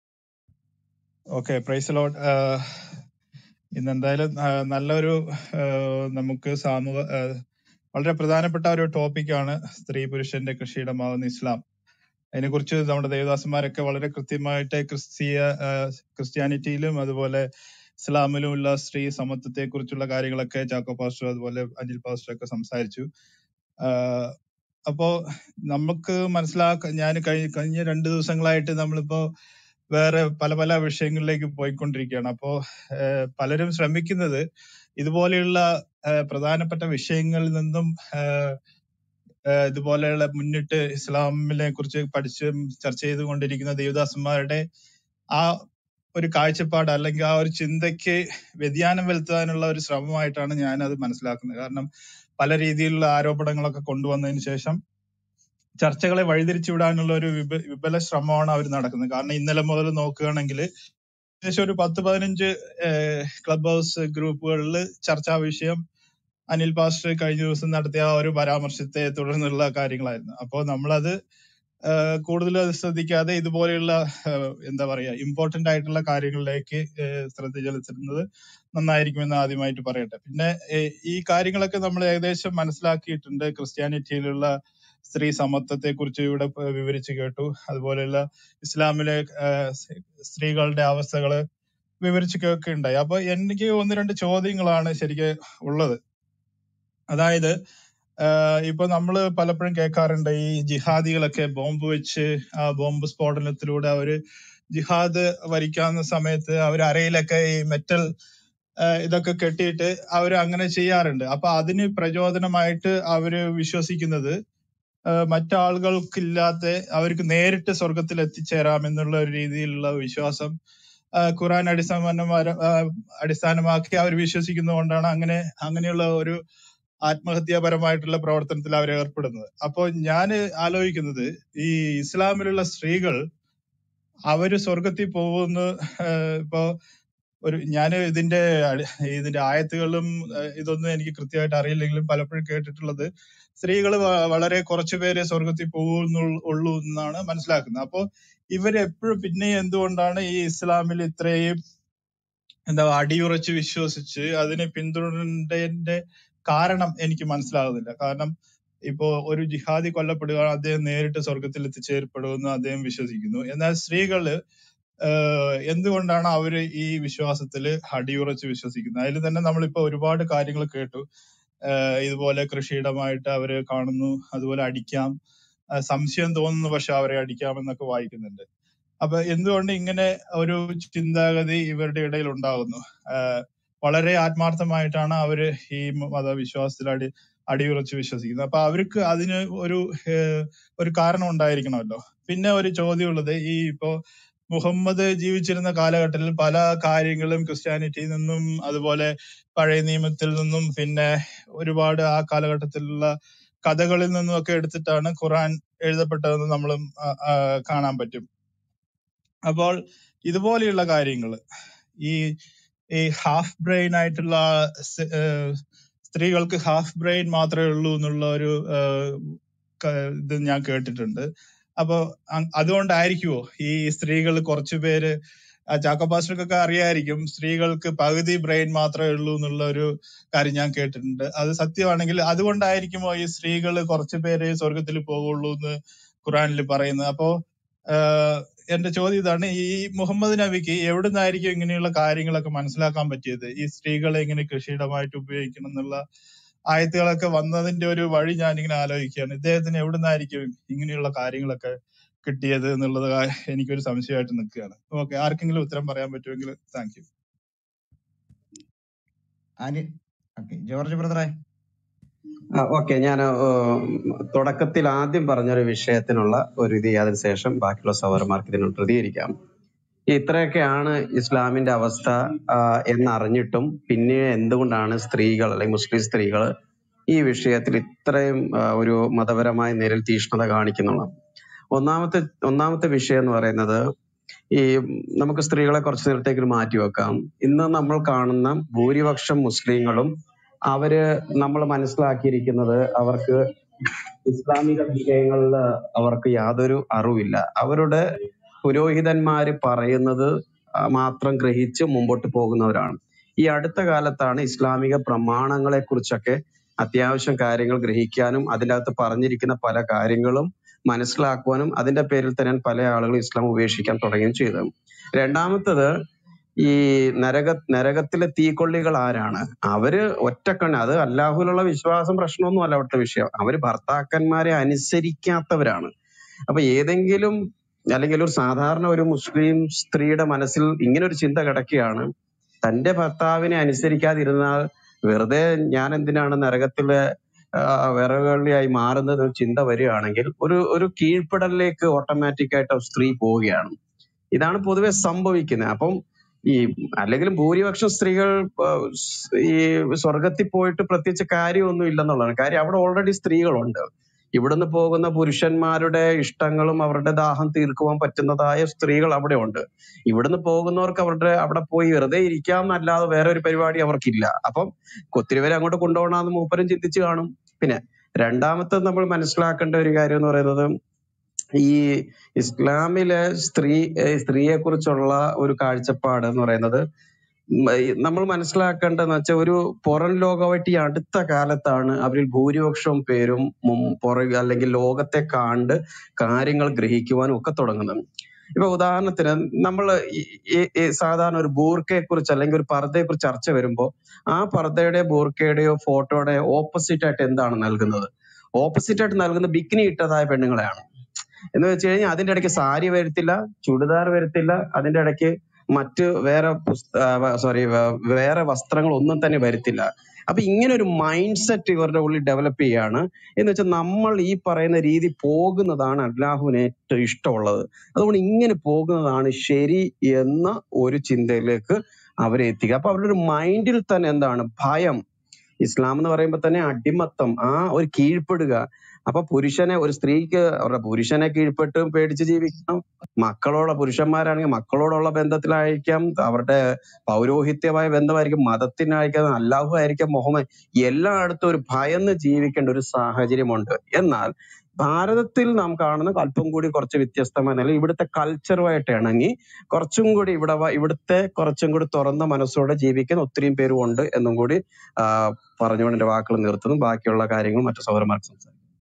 ഓക്കെ പ്രൈസ് ലോഡ് ഇന്ന് എന്തായാലും ആ, നല്ലൊരു ആ, നമുക്ക് സാമൂഹ ആ, വളരെ പ്രധാനപ്പെട്ട ഒരു ടോപ്പിക്കാണ് സ്ത്രീ പുരുഷന്റെ കൃഷിയിടമാകുന്ന ഇസ്ലാം അതിനെക്കുറിച്ച് നമ്മുടെ ദേവദാസന്മാരൊക്കെ വളരെ കൃത്യമായിട്ട് ക്രിസ്തീയ ആ, ക്രിസ്ത്യാനിറ്റിയിലും അതുപോലെ ഇസ്ലാമിലുമുള്ള സ്ത്രീ സമത്വത്തെ കുറിച്ചുള്ള കാര്യങ്ങളൊക്കെ ചാക്കോ പാസ്റ്റർ അതുപോലെ അനിൽ പാസ്റ്റർ ഒക്കെ സംസാരിച്ചു ആഹ് അപ്പോ നമുക്ക് മനസ്സിലാക്ക ഞാൻ കഴിഞ്ഞ കഴിഞ്ഞ രണ്ട് ദിവസങ്ങളായിട്ട് നമ്മളിപ്പോ വേറെ പല പല വിഷയങ്ങളിലേക്ക് പോയിക്കൊണ്ടിരിക്കുകയാണ് അപ്പോ ആഹ് പലരും ശ്രമിക്കുന്നത് ഇതുപോലെയുള്ള ആഹ് പ്രധാനപ്പെട്ട വിഷയങ്ങളിൽ നിന്നും ആഹ് ആഹ് ഇതുപോലെയുള്ള മുന്നിട്ട് ഇസ്ലാമിനെ കുറിച്ച് പഠിച്ച് ചർച്ച ചെയ്തുകൊണ്ടിരിക്കുന്ന ദേവദാസന്മാരുടെ ആ ഒരു കാഴ്ചപ്പാട് അല്ലെങ്കിൽ ആ ഒരു ചിന്തയ്ക്ക് വ്യതിയാനം വരുത്താനുള്ള ഒരു ശ്രമമായിട്ടാണ് ഞാൻ അത് മനസ്സിലാക്കുന്നത് കാരണം പല രീതിയിലുള്ള ആരോപണങ്ങളൊക്കെ കൊണ്ടുവന്നതിന് ശേഷം ചർച്ചകളെ വഴിതിരിച്ചു വിടാനുള്ള ഒരു വിപ വിപുല ശ്രമമാണ് അവർ നടക്കുന്നത് കാരണം ഇന്നലെ മുതൽ നോക്കുകയാണെങ്കിൽ ഏകദേശം ഒരു പത്ത് പതിനഞ്ച് ക്ലബ് ഹൗസ് ഗ്രൂപ്പുകളിൽ ചർച്ചാ വിഷയം അനിൽ പാസ്റ്റർ കഴിഞ്ഞ ദിവസം നടത്തിയ ആ ഒരു പരാമർശത്തെ തുടർന്നുള്ള കാര്യങ്ങളായിരുന്നു അപ്പോൾ നമ്മളത് ആഹ് കൂടുതൽ അത് ശ്രദ്ധിക്കാതെ ഇതുപോലെയുള്ള ആഹ് എന്താ പറയാ ഇമ്പോർട്ടന്റ് ആയിട്ടുള്ള കാര്യങ്ങളിലേക്ക് ആഹ് ശ്രദ്ധ ചെലുത്തുന്നത് നന്നായിരിക്കുമെന്ന് ആദ്യമായിട്ട് പറയട്ടെ പിന്നെ ഏഹ് ഈ കാര്യങ്ങളൊക്കെ നമ്മൾ ഏകദേശം മനസ്സിലാക്കിയിട്ടുണ്ട് ക്രിസ്ത്യാനിറ്റിയിലുള്ള സ്ത്രീ സമത്വത്തെ കുറിച്ച് ഇവിടെ പ- വിവരിച്ച് കേട്ടു അതുപോലെയുള്ള ഇസ്ലാമിലെ ആഹ് സ് സ്ത്രീകളുടെ അവസ്ഥകള് വിവരിച്ച് കേൾക്കുകയുണ്ടായി അപ്പൊ എനിക്ക് ഒന്ന് രണ്ട് ചോദ്യങ്ങളാണ് ശരിക്ക് ഉള്ളത് അതായത് ആഹ് ഇപ്പൊ നമ്മള് പലപ്പോഴും കേൾക്കാറുണ്ട് ഈ ജിഹാദികളൊക്കെ ബോംബ് വെച്ച് ആ ബോംബ് സ്ഫോടനത്തിലൂടെ അവര് ജിഹാദ് വരിക്കാവുന്ന സമയത്ത് അവർ അരയിലൊക്കെ ഈ മെറ്റൽ ആഹ് ഇതൊക്കെ കെട്ടിയിട്ട് അവർ അങ്ങനെ ചെയ്യാറുണ്ട് അപ്പൊ അതിന് പ്രചോദനമായിട്ട് അവര് വിശ്വസിക്കുന്നത് ആഹ് മറ്റാളുകൾക്കില്ലാത്ത അവർക്ക് നേരിട്ട് സ്വർഗത്തിൽ എത്തിച്ചേരാം എന്നുള്ള ഒരു രീതിയിലുള്ള വിശ്വാസം ആഹ് ഖുറാൻ അടിസ്ഥാന അടിസ്ഥാനമാക്കി അവർ വിശ്വസിക്കുന്നതുകൊണ്ടാണ് അങ്ങനെ അങ്ങനെയുള്ള ഒരു ആത്മഹത്യാപരമായിട്ടുള്ള പ്രവർത്തനത്തിൽ അവർ ഏർപ്പെടുന്നത് അപ്പോൾ ഞാൻ ആലോചിക്കുന്നത് ഈ ഇസ്ലാമിലുള്ള സ്ത്രീകൾ അവര് സ്വർഗത്തിൽ പോകുന്ന ആഹ് ഇപ്പോ ഒരു ഞാൻ ഇതിന്റെ അടി- ഇതിന്റെ ആയത്തുകളും ആഹ് ഇതൊന്നും എനിക്ക് കൃത്യമായിട്ട് അറിയില്ലെങ്കിലും പലപ്പോഴും കേട്ടിട്ടുള്ളത് സ്ത്രീകൾ വളരെ കുറച്ചു പേരെ സ്വർഗത്തിൽ പോകുന്നുള്ളൂ എന്നാണ് മനസ്സിലാക്കുന്നത് അപ്പോ ഇവരെപ്പോഴും പിന്നെ എന്തുകൊണ്ടാണ് ഈ ഇസ്ലാമിൽ ഇത്രയും എന്താ അടിയുറച്ച് വിശ്വസിച്ച് അതിനെ പിന്തുടരേണ്ടതിന്റെ കാരണം എനിക്ക് മനസ്സിലാകുന്നില്ല കാരണം ഇപ്പോ ഒരു ജിഹാദി കൊല്ലപ്പെടുക അദ്ദേഹം നേരിട്ട് സ്വർഗത്തിൽ എത്തിച്ചേർപ്പെടുമെന്ന് അദ്ദേഹം വിശ്വസിക്കുന്നു എന്നാൽ സ്ത്രീകള് ആഹ് എന്തുകൊണ്ടാണ് അവര് ഈ വിശ്വാസത്തില് അടിയുറച്ച് വിശ്വസിക്കുന്നത് അതിൽ തന്നെ നമ്മളിപ്പോ ഒരുപാട് കാര്യങ്ങൾ കേട്ടു ആഹ് ഇതുപോലെ കൃഷിയിടമായിട്ട് അവര് കാണുന്നു അതുപോലെ അടിക്കാം ആഹ് സംശയം തോന്നുന്നു പക്ഷെ അവരെ അടിക്കാം എന്നൊക്കെ വായിക്കുന്നുണ്ട് അപ്പൊ എന്തുകൊണ്ട് ഇങ്ങനെ ഒരു ചിന്താഗതി ഇവരുടെ ഇടയിൽ ഉണ്ടാകുന്നു ആഹ് വളരെ ആത്മാർത്ഥമായിട്ടാണ് അവര് ഈ മതവിശ്വാസത്തിൽ അടി അടിയുറച്ച് വിശ്വസിക്കുന്നത് അപ്പൊ അവർക്ക് അതിന് ഒരു ഏഹ് ഒരു കാരണം ഉണ്ടായിരിക്കണമല്ലോ പിന്നെ ഒരു ചോദ്യമുള്ളത് ഈ ഇപ്പോ മുഹമ്മദ് ജീവിച്ചിരുന്ന കാലഘട്ടത്തിൽ പല കാര്യങ്ങളും ക്രിസ്ത്യാനിറ്റിയിൽ നിന്നും അതുപോലെ പഴയ നിയമത്തിൽ നിന്നും പിന്നെ ഒരുപാട് ആ കാലഘട്ടത്തിലുള്ള കഥകളിൽ നിന്നും ഒക്കെ എടുത്തിട്ടാണ് ഖുറാൻ എഴുതപ്പെട്ടതെന്ന് നമ്മൾ കാണാൻ പറ്റും അപ്പോൾ ഇതുപോലെയുള്ള കാര്യങ്ങൾ ഈ ഈ ഹാഫ് ബ്രെയിൻ ആയിട്ടുള്ള സ്- ഏഹ് സ്ത്രീകൾക്ക് ഹാഫ് ബ്രെയിൻ മാത്രമേ ഉള്ളൂ എന്നുള്ള ഒരു ഏഹ് ക- ഇത് ഞാൻ കേട്ടിട്ടുണ്ട് അപ്പൊ അ- അതുകൊണ്ടായിരിക്കുമോ ഈ സ്ത്രീകൾ കുറച്ചു പേര് ആ ചാക്കോ പാസ്റ്റർക്കൊക്കെ അറിയായിരിക്കും സ്ത്രീകൾക്ക് പകുതി ബ്രെയിൻ മാത്രമേ ഉള്ളൂ എന്നുള്ള ഒരു കാര്യം ഞാൻ കേട്ടിട്ടുണ്ട് അത് സത്യമാണെങ്കിൽ അതുകൊണ്ടായിരിക്കുമോ ഈ സ്ത്രീകൾ കുറച്ചു പേര് സ്വർഗത്തിൽ പോകുള്ളൂ എന്ന് ഖുറാനിൽ പറയുന്നത് അപ്പോ ആഹ് എന്റെ ചോദ്യം ഇതാണ് ഈ മുഹമ്മദ് നബിക്ക് എവിടുന്നായിരിക്കും ഇങ്ങനെയുള്ള കാര്യങ്ങളൊക്കെ മനസ്സിലാക്കാൻ പറ്റിയത് ഈ സ്ത്രീകളെ എങ്ങനെ കൃഷിയിടമായിട്ട് ഉപയോഗിക്കണം എന്നുള്ള ആയത്തുകളൊക്കെ വന്നതിന്റെ ഒരു വഴി ഞാനിങ്ങനെ ആലോചിക്കുകയാണ് ഇദ്ദേഹത്തിന് എവിടുന്നായിരിക്കും ഇങ്ങനെയുള്ള കാര്യങ്ങളൊക്കെ കിട്ടിയത് എന്നുള്ളത് കാ- എനിക്കൊരു സംശയമായിട്ട് നിൽക്കുകയാണ് ഓക്കെ ആർക്കെങ്കിലും ഉത്തരം പറയാൻ പറ്റുമെങ്കിൽ thank you Ani okay George ബ്രദറെ ഓക്കെ ഞാൻ തുടക്കത്തിൽ ആദ്യം പറഞ്ഞൊരു വിഷയത്തിനുള്ള ഒരു ഇത് അതിന് ശേഷം ബാക്കിയുള്ള സവർമാർക്ക് ഇതിനോട് പ്രതികരിക്കാം ഇത്രയൊക്കെയാണ് ഇസ്ലാമിന്റെ അവസ്ഥ ആ, എന്നറിഞ്ഞിട്ടും പിന്നെ എന്തുകൊണ്ടാണ് സ്ത്രീകൾ അല്ലെങ്കിൽ മുസ്ലിം സ്ത്രീകൾ ഈ വിഷയത്തിൽ ഇത്രയും ആ, ഒരു മതപരമായ നേരിൽ തീഷ്ണത കാണിക്കുന്നുള്ളത് ഒന്നാമത്തെ ഒന്നാമത്തെ വിഷയം എന്ന് പറയുന്നത് ഈ നമുക്ക് സ്ത്രീകളെ കുറച്ച് നേരത്തേക്ക് ഒരു മാറ്റി വെക്കാം ഇന്ന് നമ്മൾ കാണുന്ന ഭൂരിപക്ഷം മുസ്ലിങ്ങളും അവര് നമ്മൾ മനസ്സിലാക്കിയിരിക്കുന്നത് അവർക്ക് ഇസ്ലാമിക വിഷയങ്ങളിൽ അവർക്ക് യാതൊരു അറിവില്ല അവരുടെ പുരോഹിതന്മാര് പറയുന്നത് ആ, മാത്രം ഗ്രഹിച്ച് മുമ്പോട്ട് പോകുന്നവരാണ് ഈ അടുത്ത കാലത്താണ് ഇസ്ലാമിക പ്രമാണങ്ങളെ കുറിച്ചൊക്കെ അത്യാവശ്യം കാര്യങ്ങൾ ഗ്രഹിക്കാനും അതിൻ്റെ അകത്ത് പറഞ്ഞിരിക്കുന്ന പല കാര്യങ്ങളും മനസ്സിലാക്കുവാനും അതിന്റെ പേരിൽ തന്നെ പല ആളുകളും ഇസ്ലാം ഉപേക്ഷിക്കാൻ തുടങ്ങുകയും ചെയ്തത് രണ്ടാമത്തത് ഈ നരക നരകത്തിലെ തീക്കൊള്ളികൾ ആരാണ് അവര് ഒറ്റക്കണ്ണ അത് അല്ലാഹുലുള്ള വിശ്വാസം പ്രശ്നമൊന്നും അല്ല അവിടുത്തെ വിഷയം അവര് ഭർത്താക്കന്മാരെ അനുസരിക്കാത്തവരാണ് അപ്പൊ ഏതെങ്കിലും അല്ലെങ്കിൽ ഒരു സാധാരണ ഒരു മുസ്ലിം സ്ത്രീയുടെ മനസ്സിൽ ഇങ്ങനെ ഒരു ചിന്ത കിടക്കുകയാണ് തന്റെ ഭർത്താവിനെ അനുസരിക്കാതിരുന്നാൽ വെറുതെ ഞാൻ എന്തിനാണ് നരകത്തിലെ ആ, വിറകുകളിയായി മാറുന്നത് ഒരു ചിന്ത വരികയാണെങ്കിൽ ഒരു ഒരു കീഴ്പ്പെടലിലേക്ക് ഓട്ടോമാറ്റിക് ആയിട്ട് ആ സ്ത്രീ പോവുകയാണ് ഇതാണ് പൊതുവെ സംഭവിക്കുന്നത് അപ്പം ഈ അല്ലെങ്കിലും ഭൂരിപക്ഷം സ്ത്രീകൾ ആ, സ് ഈ സ്വർഗത്തിൽ പോയിട്ട് പ്രത്യേകിച്ച് കാര്യമൊന്നും ഇല്ലെന്നുള്ളതാണ് കാര്യം അവിടെ ഓൾറെഡി സ്ത്രീകളുണ്ട് ഇവിടുന്ന് പോകുന്ന പുരുഷന്മാരുടെ ഇഷ്ടങ്ങളും അവരുടെ ദാഹം തീർക്കുവാൻ പറ്റുന്നതായ സ്ത്രീകൾ അവിടെ ഉണ്ട് ഇവിടുന്ന് പോകുന്നവർക്ക് അവരുടെ അവിടെ പോയി വെറുതെ ഇരിക്കാമെന്നല്ലാതെ വേറെ ഒരു പരിപാടി അവർക്കില്ല അപ്പം ഒത്തിരി പേരെ അങ്ങോട്ട് കൊണ്ടുപോകണമെന്ന് മൂപ്പരും ചിന്തിച്ചു കാണും പിന്നെ രണ്ടാമത്തെ നമ്മൾ മനസ്സിലാക്കേണ്ട ഒരു കാര്യം എന്ന് പറയുന്നത് ഈ ഇസ്ലാമിലെ സ്ത്രീ സ്ത്രീയെ കുറിച്ചുള്ള ഒരു കാഴ്ചപ്പാട് എന്ന് പറയുന്നത് ഉം ഈ നമ്മൾ മനസ്സിലാക്കേണ്ടതെന്ന് വെച്ചാൽ ഒരു പുറം ലോകമായിട്ട് ഈ അടുത്ത കാലത്താണ് അവരിൽ ഭൂരിപക്ഷം പേരും മും പുറകെ അല്ലെങ്കിൽ ലോകത്തെ കണ്ട് കാര്യങ്ങൾ ഗ്രഹിക്കുവാനും ഒക്കെ തുടങ്ങുന്നത് ഇപ്പൊ ഉദാഹരണത്തിന് നമ്മൾ സാധാരണ ഒരു ബൂർക്കയെ കുറിച്ച് അല്ലെങ്കിൽ ഒരു പർദ്ദയെ കുറിച്ച് ചർച്ച വരുമ്പോൾ ആ പർദ്ദയുടെ ബൂർക്കയുടെയോ ഫോട്ടോയുടെയോ ഓപ്പോസിറ്റ് ആയിട്ട് എന്താണ് നൽകുന്നത് ഓപ്പോസിറ്റ് ആയിട്ട് നൽകുന്ന ബിക്കിനി ഇട്ടതായ പെണ്ണുങ്ങളെയാണ് എന്ന് വെച്ച് കഴിഞ്ഞാൽ അതിന്റെ ഇടയ്ക്ക് സാരി വരത്തില്ല ചുടിദാർ വരത്തില്ല അതിന്റെ ഇടയ്ക്ക് മറ്റ് വേറെ സോറി വേറെ വസ്ത്രങ്ങൾ ഒന്നും തന്നെ വരുത്തില്ല അപ്പൊ ഇങ്ങനെ ഒരു മൈൻഡ് സെറ്റ് ഇവരുടെ ഉള്ളിൽ ഡെവലപ്പ് ചെയ്യാണ് എന്ന് വെച്ചാൽ നമ്മൾ ഈ പറയുന്ന രീതി പോകുന്നതാണ് അല്ലാഹുവിന് ഏറ്റവും ഇഷ്ടമുള്ളത് അതുകൊണ്ട് ഇങ്ങനെ പോകുന്നതാണ് ശരി എന്ന ഒരു ചിന്തയിലേക്ക് അവരെ എത്തിക്കുക അപ്പൊ അവരുടെ ഒരു മൈൻഡിൽ തന്നെ എന്താണ് ഭയം ഇസ്ലാം എന്ന് പറയുമ്പോൾ തന്നെ അടിമത്തം ആ ഒരു കീഴ്പ്പെടുക അപ്പൊ പുരുഷനെ ഒരു സ്ത്രീക്ക് അവരുടെ പുരുഷനെ കീഴ്പ്പെട്ട് പേടിച്ച് ജീവിക്കണം മക്കളോട് പുരുഷന്മാരാണെങ്കിൽ മക്കളോടുള്ള ബന്ധത്തിലായിരിക്കാം അവരുടെ പൗരോഹിത്യമായ ബന്ധമായിരിക്കും മതത്തിനായിരിക്കാം അല്ലാഹു ആയിരിക്കാം മുഹമ്മദ് എല്ലായിടത്തും ഒരു ഭയന്ന് ജീവിക്കേണ്ട ഒരു സാഹചര്യമുണ്ട് എന്നാൽ ഭാരതത്തിൽ നാം കാണുന്ന അല്പം കൂടി കുറച്ച് വ്യത്യസ്തമായ നില ഇവിടുത്തെ കൾച്ചറുമായിട്ട് ഇണങ്ങി കുറച്ചും കൂടി ഇവിടെ വ- ഇവിടുത്തെ കുറച്ചും കൂടി തുറന്ന മനസ്സോടെ ജീവിക്കുന്ന ഒത്തിരിയും പേരും ഉണ്ട് എന്നും കൂടി ആ, പറഞ്ഞുകൊണ്ട് എന്റെ വാക്കുകൾ നിർത്തുന്നു ബാക്കിയുള്ള കാര്യങ്ങൾ മറ്റു സഹോദരന്മാർക്ക് സംസാരിക്കും